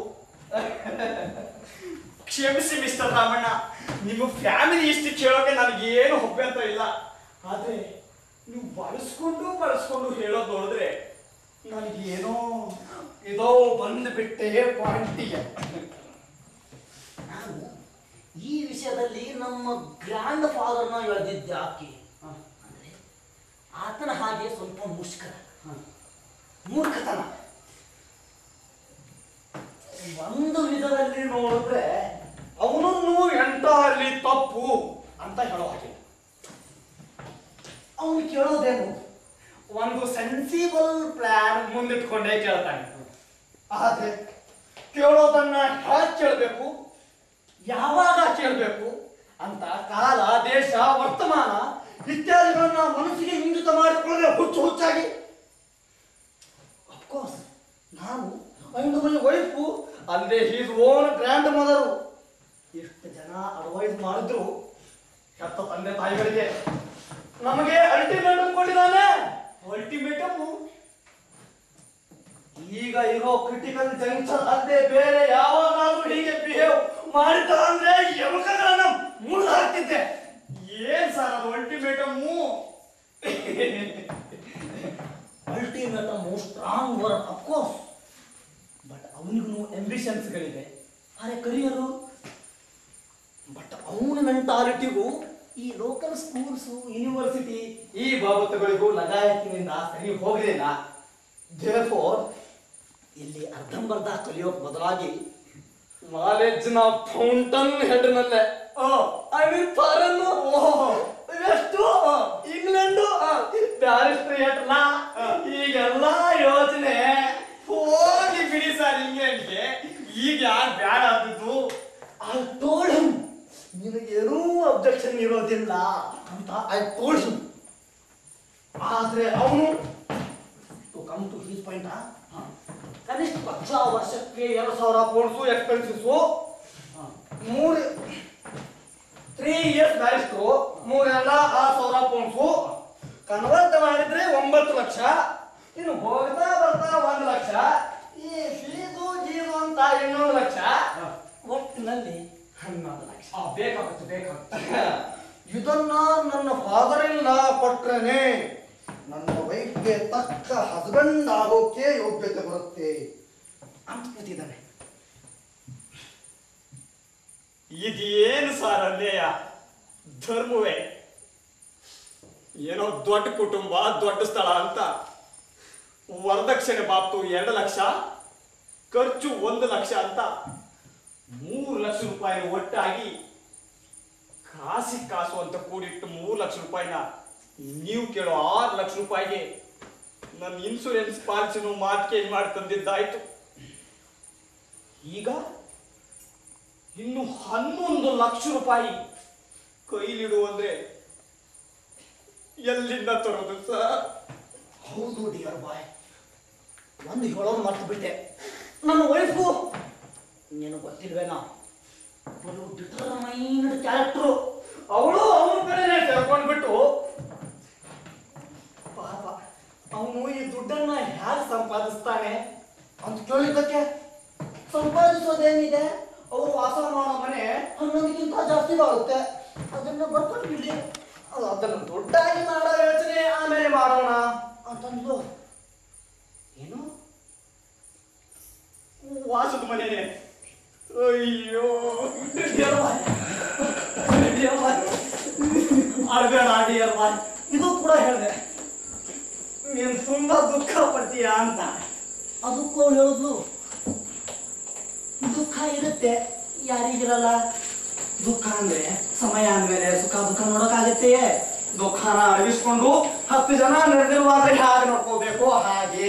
Speaker 1: ಕ್ಷಮಿಸಿ ಮಿಸ್ಟರ್ ರಾಮಣ್ಣ ನಿಮ್ಮ ಫ್ಯಾಮಿಲಿ ಇಷ್ಟು ಕೇಳೋಕೆ ನನಗೆ ಏನು ಅಂತ ಇಲ್ಲ ಆದ್ರೆ ನೀವು ಬಳಸ್ಕೊಂಡು ಬಳಸ್ಕೊಂಡು ಹೇಳೋದು ನೋಡಿದ್ರೆ ನನಗೆ ಏನೋ ಇದೋ ಬಂದ್ಬಿಟ್ಟೆ ಪಾಯಿಂಟಿಗೆ ನಾನು ಈ ವಿಷಯದಲ್ಲಿ ನಮ್ಮ ಗ್ರ್ಯಾಂಡ್ ಫಾದರ್ನ ಎಳೆದಿದ್ದೆ ಯಾಕೆ ಅಂದ್ರೆ ಆತನ ಹಾಗೆ ಸ್ವಲ್ಪ ಮುಷ್ಕರ ಮೂರ್ಖತನ ಒಂದು ವಿಧದಲ್ಲಿ ನೋಡಿದ್ರೆ ಅವನನ್ನು ಎಂಟಾರ್ಲಿ ತಪ್ಪು ಅಂತ ಹೇಳೋ ಹಾಗೆ ಅವನು ಕೇಳೋದೇನು ಒಂದು ಸೆನ್ಸಿಬಲ್ ಪ್ಲಾನ್ ಮುಂದಿಟ್ಕೊಂಡೇ ಕೇಳ್ತಾನೆ ಆದ್ರೆ ಕೇಳೋದನ್ನ ಹೇಗೆ ಕೇಳಬೇಕು ಯಾವಾಗ ಕೇಳಬೇಕು ಅಂತ ಕಾಲ ದೇಶ ವರ್ತಮಾನ ಇತ್ಯಾದಿಗಳನ್ನ ಮನಸ್ಸಿಗೆ ಇಂಗಿತ ಮಾಡಿಕೊಳ್ಳದೆ ಹುಚ್ಚು ಹುಚ್ಚಾಗಿ ಅಫ್ಕೋರ್ಸ್ ನಾನು ಅಂಡ್ ಮೈ ವೈಫು ಅಂದ್ರೆ ಹೀಸ್ ಓನ್ ಗ್ರ್ಯಾಂಡ್ ಮದರು ಎಷ್ಟು ಜನ ಅಡ್ವೈಸ್ ಮಾಡಿದ್ರು ಕೆತ್ತ ತಂದೆ ತಾಯಿಗಳಿಗೆ ನಮಗೆ ಅಲ್ಟಿಮೇಟಮ್ ಕೊಟ್ಟಿದ್ದಾನೆ ಅಲ್ಟಿಮೇಟಮ್
Speaker 3: ಈಗ ಇರೋ ಕ್ರಿಟಿಕಲ್ ಜಂಕ್ಷನ್ ಅಲ್ಲದೆ ಬೇರೆ ಯಾವಾಗಾದ್ರೂ ಹೀಗೆ ಬಿಹೇವ್ ಮಾಡಿದ ಅಂದ್ರೆ ಯಮಕಗಳನ್ನ ಮುರಿದು ಹಾಕ್ತಿದ್ದೆ
Speaker 2: ಏನ್ ಸರ್ ಅದು ultimatum
Speaker 3: ultimatum strong word of course but ಅವನಿಗೂ ಅಂಬಿಷನ್ಸ್ಗಳಿವೆ ಅರೆ ಕರಿಯರು ಬಟ್ ಅವನ ಮೆಂಟಾಲಿಟಿಗೂ ಈ ಲೋಕಲ್ ಸ್ಕೂಲ್ಸು ಯೂನಿವರ್ಸಿಟಿ ಈ ಬಾಬತ್ತುಗಳಿಗೂ ಲಗಾಯತಿನಿಂದ ಸರಿ ಹೋಗಲಿಲ್ಲ ದೇರ್ಫೋರ್ ಇಲ್ಲಿ ಅರ್ಧಂಬರ್ಧ ಕಲಿಯೋಕ್ ಬದಲಾಗಿ ನಾಲೆಡ್ಜ್ನ ಫೌಂಟನ್ ಹೆಡ್ನಲ್ಲೇ I mean foreign west England ಬ್ಯಾರಿಸ್ಟ್ರಿಯೇಟ್ನ ಈಗೆಲ್ಲ ಯೋಚನೆ
Speaker 2: ಹೋಗಿ ಬಿಡಿ ಸರ್ ಇಂಗ್ಲೆಂಡ್ಗೆ ಈಗ ಯಾರು ಬ್ಯಾಡ ಆದದ್ದು
Speaker 3: ಐ ಟೋಲ್ಡ್ ಹಿಮ್ ನಿನಗೇನೂ ಅಬ್ಜೆಕ್ಷನ್ ಇರೋದಿಲ್ಲ ಅಂತ ಐ ಟೋಲ್ಡ್ ಹಿಮ್ ಆದ್ರೆ ಅವನು to come to his point ಕನಿಷ್ಠ ಪಕ್ಷ ವರ್ಷಕ್ಕೆ ಎರಡು ಸಾವಿರ ಪೌಂಡ್ಸು ಎಕ್ಸ್ಪೆನ್ಸಿಸು ಮೂರು ತ್ರೀ ಇಯರ್ಸ್ ಬ್ಯಾರಿಸ್ಟ್ರು ಮೂರೆಲ್ಲ ಆರು ಸಾವಿರ ಪೌಂಡ್ಸು ಕನ್ವರ್ಟ್ ಮಾಡಿದ್ರೆ ಒಂಬತ್ತು ಲಕ್ಷ ಇನ್ನು ಹೋಗ್ತಾ ಬರ್ತಾ ಒಂದು ಲಕ್ಷ ಈ ಫೀಸು ಗೀಸು ಅಂತ ಇನ್ನೊಂದು ಲಕ್ಷ ಒಟ್ಟಿನಲ್ಲಿ ಹನ್ನೊಂದು ಲಕ್ಷ
Speaker 4: ಬೇಕಾಗುತ್ತೆ ಬೇಕಾಗುತ್ತೆ
Speaker 3: ಇದನ್ನ ನನ್ನ ಫಾದರ್ ಇಲ್ಲ ಕೊಟ್ರೇನೆ ನನ್ನ ವೈಫ್ಗೆ ತಕ್ಕ ಹಸ್ಬೆಂಡ್ ಆಗೋಕೆ ಯೋಗ್ಯತೆ ಬರುತ್ತೆ ಅಂತ ಕೂತಿದ್ದಾನೆ
Speaker 2: ಇದೇನು ಸರ್ ಅನ್ಯಾಯ ಧರ್ಮವೇ ಏನೋ ದೊಡ್ಡ ಕುಟುಂಬ ದೊಡ್ಡ ಸ್ಥಳ ಅಂತ ವರದಕ್ಷಿಣೆ ಬಾಪ್ತು ಎರಡು ಲಕ್ಷ ಖರ್ಚು ಒಂದು ಲಕ್ಷ ಅಂತ ಮೂರು ಲಕ್ಷ ರೂಪಾಯಿ ಒಟ್ಟಾಗಿ ಕಾಸಿ ಕಾಸು ಅಂತ ಕೂಡಿಟ್ಟು ಮೂರು ಲಕ್ಷ ರೂಪಾಯಿನ ನೀವು ಕೇಳೋ ಆರು ಲಕ್ಷ ರೂಪಾಯಿಗೆ ನನ್ನ ಇನ್ಸೂರೆನ್ಸ್ ಪಾಲಿಸಿನೂ ಮಾರ್ಕೇಜ್ ಮಾಡಿ ತಂದಿದ್ದಾಯ್ತು ಈಗ ಇನ್ನು ಹನ್ನೊಂದು ಲಕ್ಷ ರೂಪಾಯಿ ಕೈಲಿಡು ಅಂದ್ರೆ ಎಲ್ಲಿಂದ ತರೋದು ಸರ್
Speaker 3: ಹೌದು ಡಿಯರ್ ಬಾಯ್ ಒಂದು ಹೇಳೋದು ಮರ್ತು ಬಿಟ್ಟೆ ನನ್ನ ವೈಫು ನೀನು ಗೊತ್ತಿಲ್ವೇನಾ ಬಲು ಡಿಟರ್ಮೈನ್ಡ್ ಕ್ಯಾರೆಕ್ಟ್ರು ಅವಳು ಅವನ ಕಡೆನೇ ಸೇರ್ಕೊಂಡ್ಬಿಟ್ಟು ಪಾಪ ಅವನು ಈ ದುಡ್ಡನ್ನ ಹ್ಯಾರು ಸಂಪಾದಿಸ್ತಾನೆ ಅಂತ ಕೇಳಿದ್ದಕ್ಕೆ ಸಂಪಾದಿಸೋದೇನಿದೆ ಅವರು ವಾಸ ಮಾಡೋ ಮನೆ ಹನ್ನೊಂದಕ್ಕಿಂತ ಜಾಸ್ತಿ ಬಾಳುತ್ತೆ ಅದನ್ನ ಬರ್ಕೊಂಡು ಬಿಡಿ ಅದು ಅದನ್ನು ದುಡ್ಡಾಗಿ ಮಾಡೋ ಯೋಚನೆ ಆಮೇಲೆ ಮಾಡೋಣ ಅಂತಂದ್ಲು ಏನು
Speaker 2: ವಾಸದ ಮನೆನೆ ಅಯ್ಯೋ
Speaker 3: ಅಳ್ಬೇಡ ಡಿಯರ್ ಬಾಯ್ ಇದು ಕೂಡ ಹೇಳಿದೆ ನೀನು ತುಂಬಾ ದುಃಖ ಪಡ್ತೀಯ ಅಂತ ಅದಕ್ಕೂ ಅವ್ಳು ಹೇಳಿದ್ಲು ದುಃಖ ಇರುತ್ತೆ ಯಾರಿಗಿರಲ್ಲ ದುಃಖ ಅಂದ್ರೆ ಸಮಯ ಅಂದ್ಮೇಲೆ ಸುಖ ದುಃಖ ನೋಡೋಕ್ಕಾಗತ್ತೆಯೇ ದುಃಖನ ಅಡಗಿಸ್ಕೊಂಡು ಹತ್ತು ಜನ ನಡೆದಿರುವಾಗ ಹೇಗೆ ನೋಡ್ಕೋಬೇಕು ಹಾಗೆ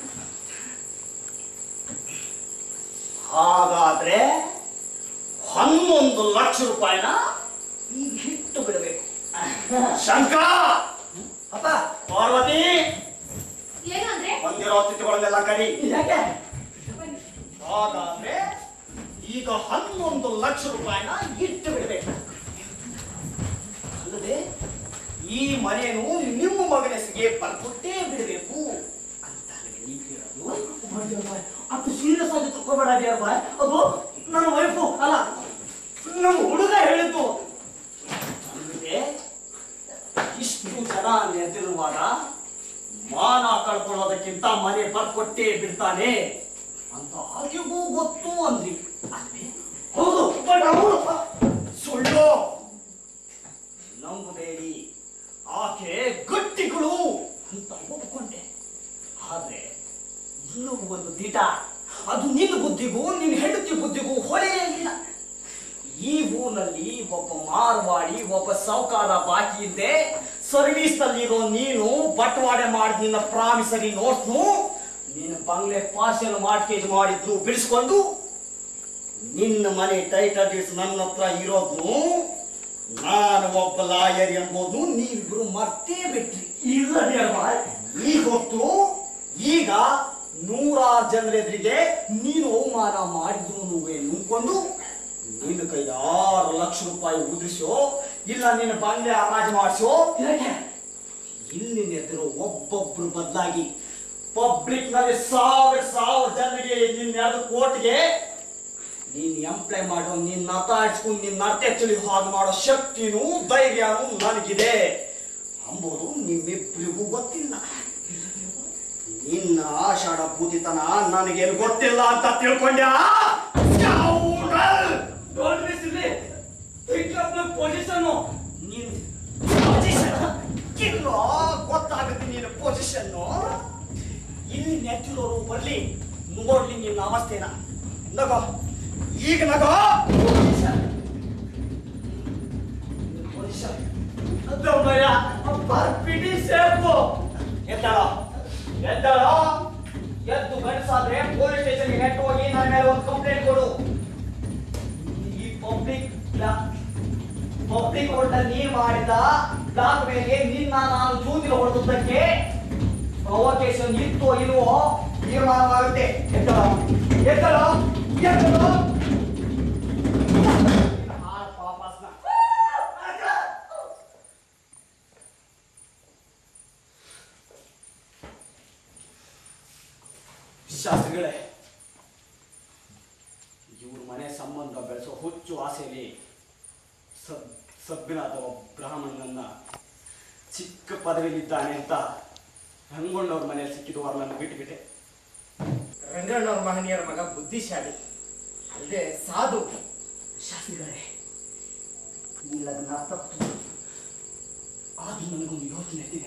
Speaker 3: ಹಾಗಾದ್ರೆ ಹನ್ನೊಂದು ಲಕ್ಷ ರೂಪಾಯಿನ ಈಗ ಹಿಟ್ಟು ಬಿಡಬೇಕು
Speaker 2: ಶಂಕರ
Speaker 3: ಅಪ್ಪ
Speaker 2: ಪಾರ್ವತಿ
Speaker 6: ಏನಂದ್ರೆ
Speaker 2: ಬಂದಿರೋ ಅತಿಥಿಗಳನ್ನೆಲ್ಲ ಕರಿ
Speaker 3: ಯಾಕೆ
Speaker 2: ಹಾಗಾದ್ರೆ ಈಗ ಹನ್ನೊಂದು ಲಕ್ಷ ರೂಪಾಯಿನ
Speaker 3: ಇಟ್ಟು ಬಿಡಬೇಕು ಅಲ್ಲದೆ ಈ ಮನೆಯನ್ನು ನಿಮ್ಮ ಮಗನ ಹೆಸರಿಗೆ ಬರ್ಕೊಟ್ಟೇ ಬಿಡಬೇಕು ಅಂತ ನೀ ಕೇಳೋದು ಅದು ಸೀರಿಯಸ್ ಆಗಿ ತಗೋಬೇಡ ಡಿಯರ್ ಬಾಯ್ ಅದು ನನ್ನ ವೈಫು ಅಲ್ಲ ನಮ್ಮ ಹುಡುಗ ಹೇಳಿದ್ದು ಅಲ್ಲದೆ ಇಷ್ಟು ಜನ ನೆರೆದಿರುವಾಗ ಮಾನ ಕಳ್ಕೊಳ್ಳೋದಕ್ಕಿಂತ ಮನೆ ಬರ್ಕೊಟ್ಟೇ ಬಿಡ್ತಾನೆ ಅಂತ ಆಕೆಗೂ ಗೊತ್ತು ಅಂದ್ರಿ ಅಲ್ವೇ? ಹೌದು ಬಟ್ ಅವಳು ಸುಳ್ಳು ನಂಬಬೇಡಿ ಆಕೆ ಗಟ್ಟಿಗಳು ಅಂತ ಒಪ್ಕೊಂಡೆ ಆದ್ರೆ ಇನ್ನೂ ಒಂದು ದಿಟ ಅದು ನಿನ್ನ ಬುದ್ಧಿಗೂ ನಿನ್ನ ಹೆಂಡತಿ ಬುದ್ಧಿಗೂ ಹೊಳೆಯೇ ಇಲ್ಲ ಈ ಊರಿನಲ್ಲಿ ಒಬ್ಬ ಮಾರ್ವಾಡಿ ಒಬ್ಬ ಸಾವುಕಾರ ಬಾಕಿ ಇದ್ದೆ ಸರ್ವಿಸ್ ನಲ್ಲಿರೋ ನೀನು ಬಟವಾಡೆ ಮಾಡಿ ನಿನ್ನ ಪ್ರಾಮಿಸರಿ ನೋಟ್ಸ್ನು ನೀನು ಬಂಗ್ಲೆ ಪಾರ್ಸಲ್ ಮಾರ್ಕೇಜ್ ಮಾಡಿದ್ರು ಬಿಡಿಸ್ಕೊಂಡು ನಿನ್ನ ಮನೆ ಟೈಟಲ್ ಡೀಡ್ಸ್ ನನ್ನ ಹತ್ರ ಇರೋದ್ನು ನಾನು ಒಬ್ಬ ಲಾಯರ್ ಎಂಬುದು ನೀವಿಬ್ರು ಮರ್ತೇ ಬಿಟ್ರಿ ಇಲ್ಲ ಈಗ ಹೊತ್ತು ಈಗ ನೂರಾರು ಜನರೆದುರಿಗೆ ನೀನು ಅವಮಾನ ಮಾಡಿದ್ರು ನುಂಗ್ಕೊಂಡು ನಿನ್ನ ಕೈಗೆ ಆರು ಲಕ್ಷ ರೂಪಾಯಿ ಉದುರಿಸೋ ಇಲ್ಲ ನಿನ್ನ ಬಂಗ್ಲೆ ಹರಾಜು ಮಾಡಿಸೋ ಇಲ್ಲಿ ನೆರೆದಿರೋ ಒಬ್ಬೊಬ್ರು ಬದಲಾಗಿ
Speaker 2: ಪಬ್ಲಿಕ್ ನಲ್ಲಿ ಸಾವಿರ ಸಾವಿರ ಜನರಿಗೆ ನಿನ್ನ ಕೋರ್ಟ್ಗೆ ನೀನ್ ಎಂಪ್ಲೈ ಮಾಡೋ ನಿನ್ನ ಅತಾಡ್ಸ್ಕೊಂಡು ನಿನ್ನ ಅರ್ಥ ಚಳಿ ಹಾಗೆ ಮಾಡೋ ಶಕ್ತಿನೂ ಧೈರ್ಯನೂ ನನಗಿದೆ ಅಂಬುದು ನಿಮ್ಮಿಬ್ಬರಿಗೂ ಗೊತ್ತಿಲ್ಲ ನಿನ್ನ ಆಷಾಢ ಭೂತಿತನ ನನಗೇನು ಗೊತ್ತಿಲ್ಲ ಅಂತ ತಿಳ್ಕೊಂಡ್ಯಾ
Speaker 13: ನೋಡ್ರಿ silly think of my position
Speaker 2: ನೀನ್ ಪೊಸಿಷನ್ ಇಲ್ಲ ಗೊತ್ತಾಗುತ್ತೆ ನಿನ್ನ ಪೊಸಿಷನ್ ಇಲ್ಲಿ ನೆಟ್ಟಿರೋರು ಬರ್ಲಿ ನೋಡ್ಲಿ ನಿನ್ನ ಅವಸ್ಥೆನ ನಗೋ ಈಗ ನಗೋ
Speaker 13: ದಮ್ಮಯ್ಯ ಬರ್ಪಿಡಿ ಸೇಫು
Speaker 2: ಎದ್ದಾಳೋ ಎದ್ದಾಳೋ ಎದ್ದು ಗಂಡಸಾದ್ರೆ ಪೊಲೀಸ್ ಸ್ಟೇಷನ್ಗೆ ನೆಟ್ಟು ಹೋಗಿ ನನ್ನ ಮೇಲೆ ಒಂದು ಕಂಪ್ಲೇಂಟ್ ಕೊಡು ಈ ಪಬ್ಲಿಕ್ ಪಬ್ಲಿಕ್ ಕೋರ್ಟಲ್ಲಿ ನೀ ಮಾಡಿದ ಬ್ಲಾಕ್ ಮೇಲೆ ನಿನ್ನ ನಾನು ಜೂತಿನ ಹೊಡೆದಕ್ಕೆ ಪ್ರೊವೊಕೇಶನ್ ಇತ್ತು ಇಲ್ವೋ ತೀರ್ಮಾನವಾಗುತ್ತೆ ಎದ್ದಳೋ ಎದ್ದಳೋ ಎದ್ದಳೋ ಆ ಪಾಪಾಸ್ನ ಶಾಸ್ತ್ರಿಗಳೇ ಇವ್ರ ಮನೆ ಸಂಬಂಧ ಬೆಳೆಸೋ ಹುಚ್ಚು ಆಸೆಯಲ್ಲಿ ಸಬ್ ಸಭ್ಯನಾದ ಒಬ್ಬ ಬ್ರಾಹ್ಮಣನನ್ನ ಚಿಕ್ಕ ಪದವಿಲಿದ್ದಾನೆ ಅಂತ ರಂಗೊಂಡವ್ರ ಮನೆಯಲ್ಲಿ ಸಿಕ್ಕಿದ್ದು ಅವ್ರನ್ನ ಬಿಟ್ಟುಬಿಟ್ಟೆ
Speaker 4: ರಂಗಣ್ಣವ್ರ ಮಹನೀಯರ ಮಗ ಬುದ್ಧಿಶಾಲಿ ಅಲ್ಲದೆ ಸಾಧು
Speaker 2: ಶಾಸ್ತ್ರಿಗಳೇ ಈ ಲಗ್ನ ತಪ್ಪು ಆದ್ರೂ ನನಗೊಂದು ಯೋಚನೆ ಎದ್ದಿದೆ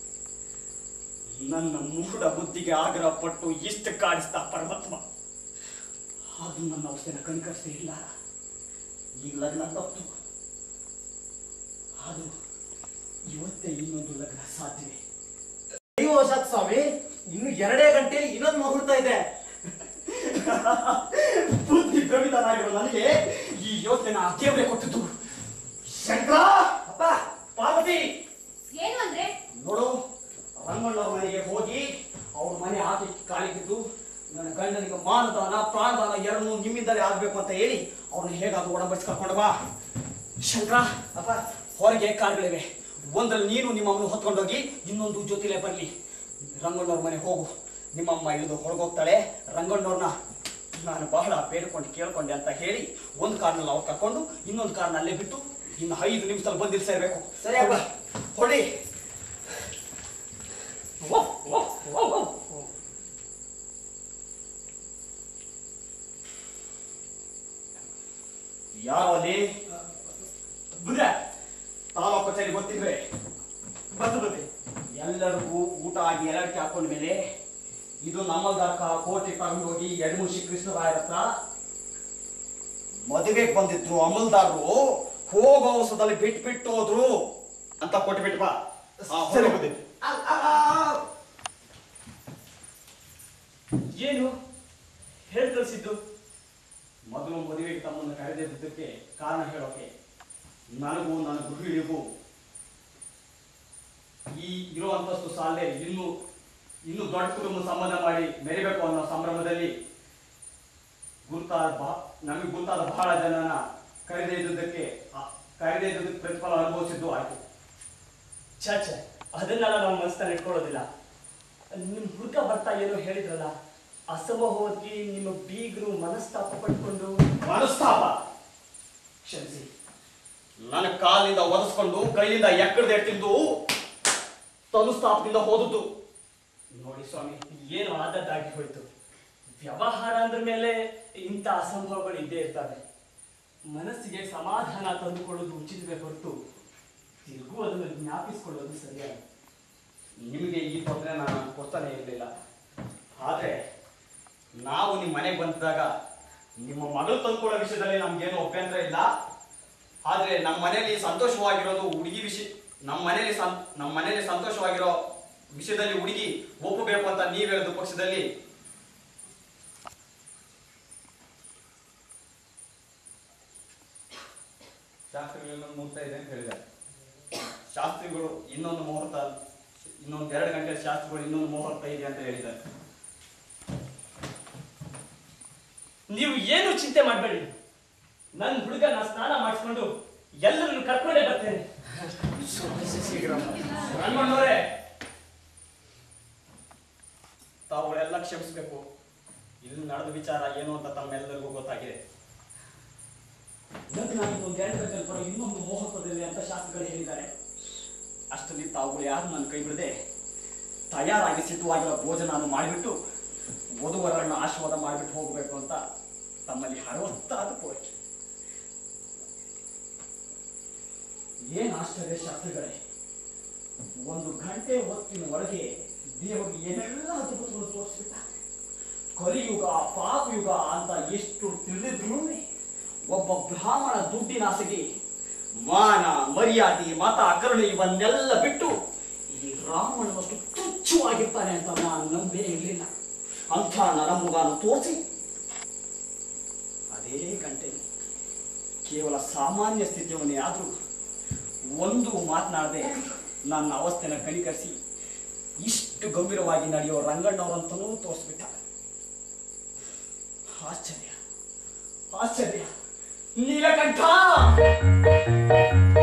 Speaker 2: ನನ್ನ ಮೂಢ ಬುದ್ಧಿಗೆ ಆಗ್ರಹ ಪಟ್ಟು ಇಷ್ಟು ಕಾಡಿಸ್ತಾ ಪರಮಾತ್ಮ ಅದು ನನ್ನ ಅವಸ್ಥೆನ ಕನಿಕರಿಸೇ ಇಲ್ಲ ಈ ಲಗ್ನ ತಪ್ಪು ಅದು ಇವತ್ತೇ ಇನ್ನೊಂದು ಲಗ್ನ ಸಾಧ್ಯವೇ
Speaker 4: ಅಯ್ಯೋ ವಶಾತ್ ಸ್ವಾಮಿ ಇನ್ನು ಎರಡೇ ಗಂಟೆಯಲ್ಲಿ ಇನ್ನೊಂದು ಮುಹೂರ್ತ ಇದೆ
Speaker 2: ಬುದ್ಧಿ ಭ್ರಮಿತನಾಗಿರೋ ನನಗೆ ಈ ಯೋಚನೆ ಆ ದೇವರೇ ಕೊಟ್ಟಿದ್ದು ಶಂಕರ
Speaker 10: ಅಪ್ಪ
Speaker 2: ಪಾರ್ವತಿ
Speaker 6: ಏನು ಅಂದ್ರೆ
Speaker 2: ನೋಡು ರಂಗಣ್ಣವ್ರ ಮನೆಗೆ ಹೋಗಿ ಅವ್ರ ಮನೆ ಹಾಕಿ ಕಾಲಿಗಿದ್ದು ನನ್ನ ಗಂಡನಿಗೆ ಮಾನದಾನ ಪ್ರಾಣದಾನ ಎರಡನ್ನೂ ನಿಮ್ಮಿಂದಲೇ ಆಗ್ಬೇಕು ಅಂತ ಹೇಳಿ ಅವ್ರನ್ನ ಹೇಗಾದ್ರೂ ಒಡಂಬಡಿಸಿ ಕರ್ಕೊಂಡು ಬಾ ಶಂಕರ ಅಪ್ಪ ಹೊರಗೆ ಕಾರ್ಗಳಿವೆ ಒಂದ್ರಲ್ಲಿ ನೀನು ನಿಮ್ಮಮ್ಮನ ಹೊತ್ಕೊಂಡೋಗಿ ಇನ್ನೊಂದು ಜೊತೆಲೇ ಬರಲಿ ರಂಗಣ್ಣವ್ರ ಮನೆ ಹೋಗು ನಿಮ್ಮಮ್ಮ ಇಳಿದು ಹೊರಗೋಗ್ತಾಳೆ ರಂಗಣ್ಣವ್ರನ್ನ ನಾನು ಬಹಳ ಬೇಡ್ಕೊಂಡು ಕೇಳ್ಕೊಂಡೆ ಅಂತ ಹೇಳಿ ಒಂದು ಕಾರ್ನಲ್ಲಿ ಅವ್ರು ಕರ್ಕೊಂಡು ಇನ್ನೊಂದು ಕಾರ್ನ ಅಲ್ಲೇ ಬಿಟ್ಟು ಇನ್ನು ಐದು ನಿಮಿಷದಲ್ಲಿ ಬಂದಿರ್ ಸೇರ್ಬೇಕು
Speaker 10: ಸರಿ ಅಪ್ಪ.
Speaker 2: ಹೊಡಿ ಯಾರು ಅಲ್ಲಿ ಬುದ್ರೆ ತಾಲೂಕು ಕಚೇರಿ ಗೊತ್ತಿದ್ರೆ ಬಂದು ಬಂದೆ ಎಲ್ಲರಿಗೂ ಊಟ ಆಗಿ ಎಲ್ಲಕ್ಕೆ ಹಾಕೊಂಡ ಮೇಲೆ ಇದು ನಮ್ಮಲ್ದಾಕ ಕೋಟೆ ತಗೊಂಡು ಹೋಗಿ ಯಡಮುಷಿ ಕೃಷ್ಣರಾಯರ ಹತ್ರ ಮದುವೆಗೆ ಬಂದಿದ್ರು ಅಮಲ್ದಾರರು ಹೋಗೋ ಅವಸರದಲ್ಲಿ ಬಿಟ್ಟು ಬಿಟ್ಟು ಹೋದ್ರು ಅಂತ ಕೊಟ್ಟು ಬಿಟ್ಟು ಬಾ ಆ,
Speaker 8: ಸರಿ,
Speaker 2: ಹೊರಡು.
Speaker 13: ಏನು ಹೇಳ್ ಕಳ್ಸಿದ್ದು
Speaker 2: ಮೊದಲು ಮದುವೆಗೆ ತಮ್ಮನ್ನು ಕರೆದಿದ್ದಕ್ಕೆ ಕಾರಣ ಹೇಳೋಕೆ ನನಗೂ ನನ್ನ ಗೃಹಿಣಿಗೂ ಈ ಇರೋ ಅಂತಸ್ತು ಸಾಲದೆ ಇನ್ನು ಇನ್ನು ದೊಡ್ಡ ಕುಟುಂಬ ಸಂಬಂಧ ಮಾಡಿ ಮೆರಿಬೇಕು ಅನ್ನೋ ಸಂಭ್ರಮದಲ್ಲಿ ಗುರುತಾದ ಬಹ ನಮಗೆ ಗುರುತಾದ ಬಹಳ ಜನನ ಕರೆದೇ ಇದ್ದುದಕ್ಕೆ ಆ- ಕರೆದೇ ಇದ್ದುದಕ್ಕೆ ಪ್ರತಿಫಲ ಅನುಭವಿಸಿದ್ದು ಆಯ್ತು
Speaker 13: ಛ ಛ ಅದನ್ನೆಲ್ಲ ನಾವು ಮನಸ್ಸಲ್ಲಿ ಇಟ್ಕೊಳ್ಳೋದಿಲ್ಲ ನಿಮ್ ಹುಡುಗ ಬರ್ತಾ ಏನೋ ಹೇಳಿದ್ರಲ್ಲ ಅಸಮ ಹೋಗಿ ನಿಮ್ಮ ಬೀಗರು ಮನಸ್ತಾಪ ಪಟ್ಕೊಂಡು
Speaker 2: ಮನಸ್ತಾಪ ಕ್ಷಮಿಸಿ ನನ್ನ ಕಾಲಿನಿಂದ ಒರೆಸ್ಕೊಂಡು ಕೈಯಿಂದ ಎಕ್ಕಡದೆ ತಿಂದು ತನುಸ್ತಾಪದಿಂದ ಹೋದದ್ದು ನೋಡಿ ಸ್ವಾಮಿ
Speaker 13: ಏನು ಆದದ್ದಾಗಿ ಹೋಯ್ತು ವ್ಯವಹಾರ ಅಂದ್ರ ಮೇಲೆ ಇಂಥ ಅಸಂಭವಗಳು ಇದ್ದೇ ಇರ್ತವೆ ಮನಸ್ಸಿಗೆ ಸಮಾಧಾನ ತಂದುಕೊಳ್ಳೋದು ಉಚಿತವೇ ಹೊರತು ತಿರುಗು ಅದನ್ನು ಜ್ಞಾಪಿಸ್ಕೊಳ್ಳೋದು ಸರಿಯಾಗಿ
Speaker 2: ನಿಮಗೆ ಈ ತೊಂದರೆ ನಾನು ಕೊಡ್ತಾನೆ ಇರಲಿಲ್ಲ ಆದ್ರೆ ನಾವು ನಿಮ್ಮ ಮನೆಗೆ ಬಂದಾಗ ನಿಮ್ಮ ಮಗಳು ತಂದ್ಕೊಳ್ಳೋ ವಿಷಯದಲ್ಲಿ ನಮ್ಗೇನು ಅಭ್ಯಂತರ ಇಲ್ಲ ಆದ್ರೆ ನಮ್ಮ ಮನೆಯಲ್ಲಿ ಸಂತೋಷವಾಗಿರೋದು ಹುಡುಗಿ ವಿಷಯ ನಮ್ಮ ಮನೆಯಲ್ಲಿ ಸಂ ನಮ್ಮ ಮನೆಯಲ್ಲಿ ಸಂತೋಷವಾಗಿರೋ ವಿಷಯದಲ್ಲಿ ಹುಡುಗಿ ಒಪ್ಪಬೇಕು ಅಂತ ನೀವ್ ಹೇಳಿದ ಪಕ್ಷದಲ್ಲಿ
Speaker 8: ಶಾಸ್ತ್ರಗಳೆಲ್ಲ ಮುಗ್ತಾ ಇದೆ ಅಂತ ಹೇಳಿದ್ದಾರೆ
Speaker 2: ಶಾಸ್ತ್ರಿಗಳು ಇನ್ನೊಂದು ಮುಹೂರ್ತ ಇನ್ನೊಂದು ಎರಡು ಗಂಟೆ ಶಾಸ್ತ್ರಿಗಳು ಇನ್ನೊಂದು ಮುಹೂರ್ತ ಇದೆ ಅಂತ ಹೇಳಿದ್ದಾರೆ
Speaker 13: ನೀವು ಏನು ಚಿಂತೆ ಮಾಡಬೇಡಿ ನನ್ನ ಹುಡುಗನ ಸ್ನಾನ ಮಾಡಿಸ್ಕೊಂಡು ಎಲ್ಲರನ್ನು ಕರ್ಕೊಂಡೇ ಬರ್ತೇನೆ
Speaker 2: ರಂಗಣ್ಣವರೇ ತಾವುಗಳೆಲ್ಲ ಕ್ಷಮಿಸಬೇಕು ಇಲ್ಲಿ ನಡೆದ ವಿಚಾರ ಏನು ಅಂತ ತಮ್ಮೆಲ್ಲರಿಗೂ ಗೊತ್ತಾಗಿದೆ
Speaker 13: ಲಗ್ನಾಗಿದ್ದು ಒಂದು ಎರಡು ಗಂಟೆ ಪರ ಇನ್ನೊಂದು ಮೋಹತ್ವದಲ್ಲಿ ಅಂತ ಶಾಸ್ತ್ರಗಳು ಹೇಳಿದ್ದಾರೆ ಅಷ್ಟರಲ್ಲಿ ತಾವುಗಳು ಯಾರು ನನ್ನ ಕೈ ಬಿಡದೆ ತಯಾರಾಗಿ ಸಿದ್ಧವಾಗಿರೋ ಭೋಜನ ಮಾಡಿಬಿಟ್ಟು ವಧುವರನ್ನು ಆಶೀರ್ವಾದ ಮಾಡಿಬಿಟ್ಟು ಹೋಗಬೇಕು ಅಂತ ತಮ್ಮಲ್ಲಿ ಹರವತ್ತಾದ ಕೋರಿಕೆ ಏನ್ ಆಶ್ಚರ್ಯ ಶಾಸ್ತ್ರಿಗಳೇ ಒಂದು ಗಂಟೆ ಹೊತ್ತಿನ ಒಳಗೆ ದೇವರಿಗೆ ಏನೆಲ್ಲ ಅದ್ಭುತಗಳು ತೋರಿಸ್ಬಿಟ್ಟ ಕಲಿಯುಗ ಪಾಪಯುಗ ಅಂತ ಎಷ್ಟು ತಿಳಿದ್ರು ಒಬ್ಬ ಬ್ರಾಹ್ಮಣ ದುಡ್ಡಿನ ಆಸೆಗೆ ಮಾನ ಮರ್ಯಾದೆ ಮತ ಕರುಣೆ ಇವನ್ನೆಲ್ಲ ಬಿಟ್ಟು ಈ ರಾವಣನಷ್ಟು ತುಚ್ಛವಾಗಿರ್ತಾನೆ ಅಂತ ನಾನು ನಂಬೇ ಇರಲಿಲ್ಲ ಅಂಥ ನರಮುಗಾನು ತೋರಿಸಿ ಅದೇ ಗಂಟೆ ಕೇವಲ ಸಾಮಾನ್ಯ ಸ್ಥಿತಿಯವನ್ನೇ ಆದರೂ ಒಂದು ಮಾತನಾಡದೆ ನನ್ನ ಅವಸ್ಥೆನ ಕನಿಕರಿಸಿ ಇಷ್ಟು ಗಂಭೀರವಾಗಿ ನಡೆಯೋ ರಂಗಣ್ಣವರಂತನೂ ತೋರಿಸ್ಬಿಟ್ಟ ಆಶ್ಚರ್ಯ ಆಶ್ಚರ್ಯ ನೀಲಕಂಠ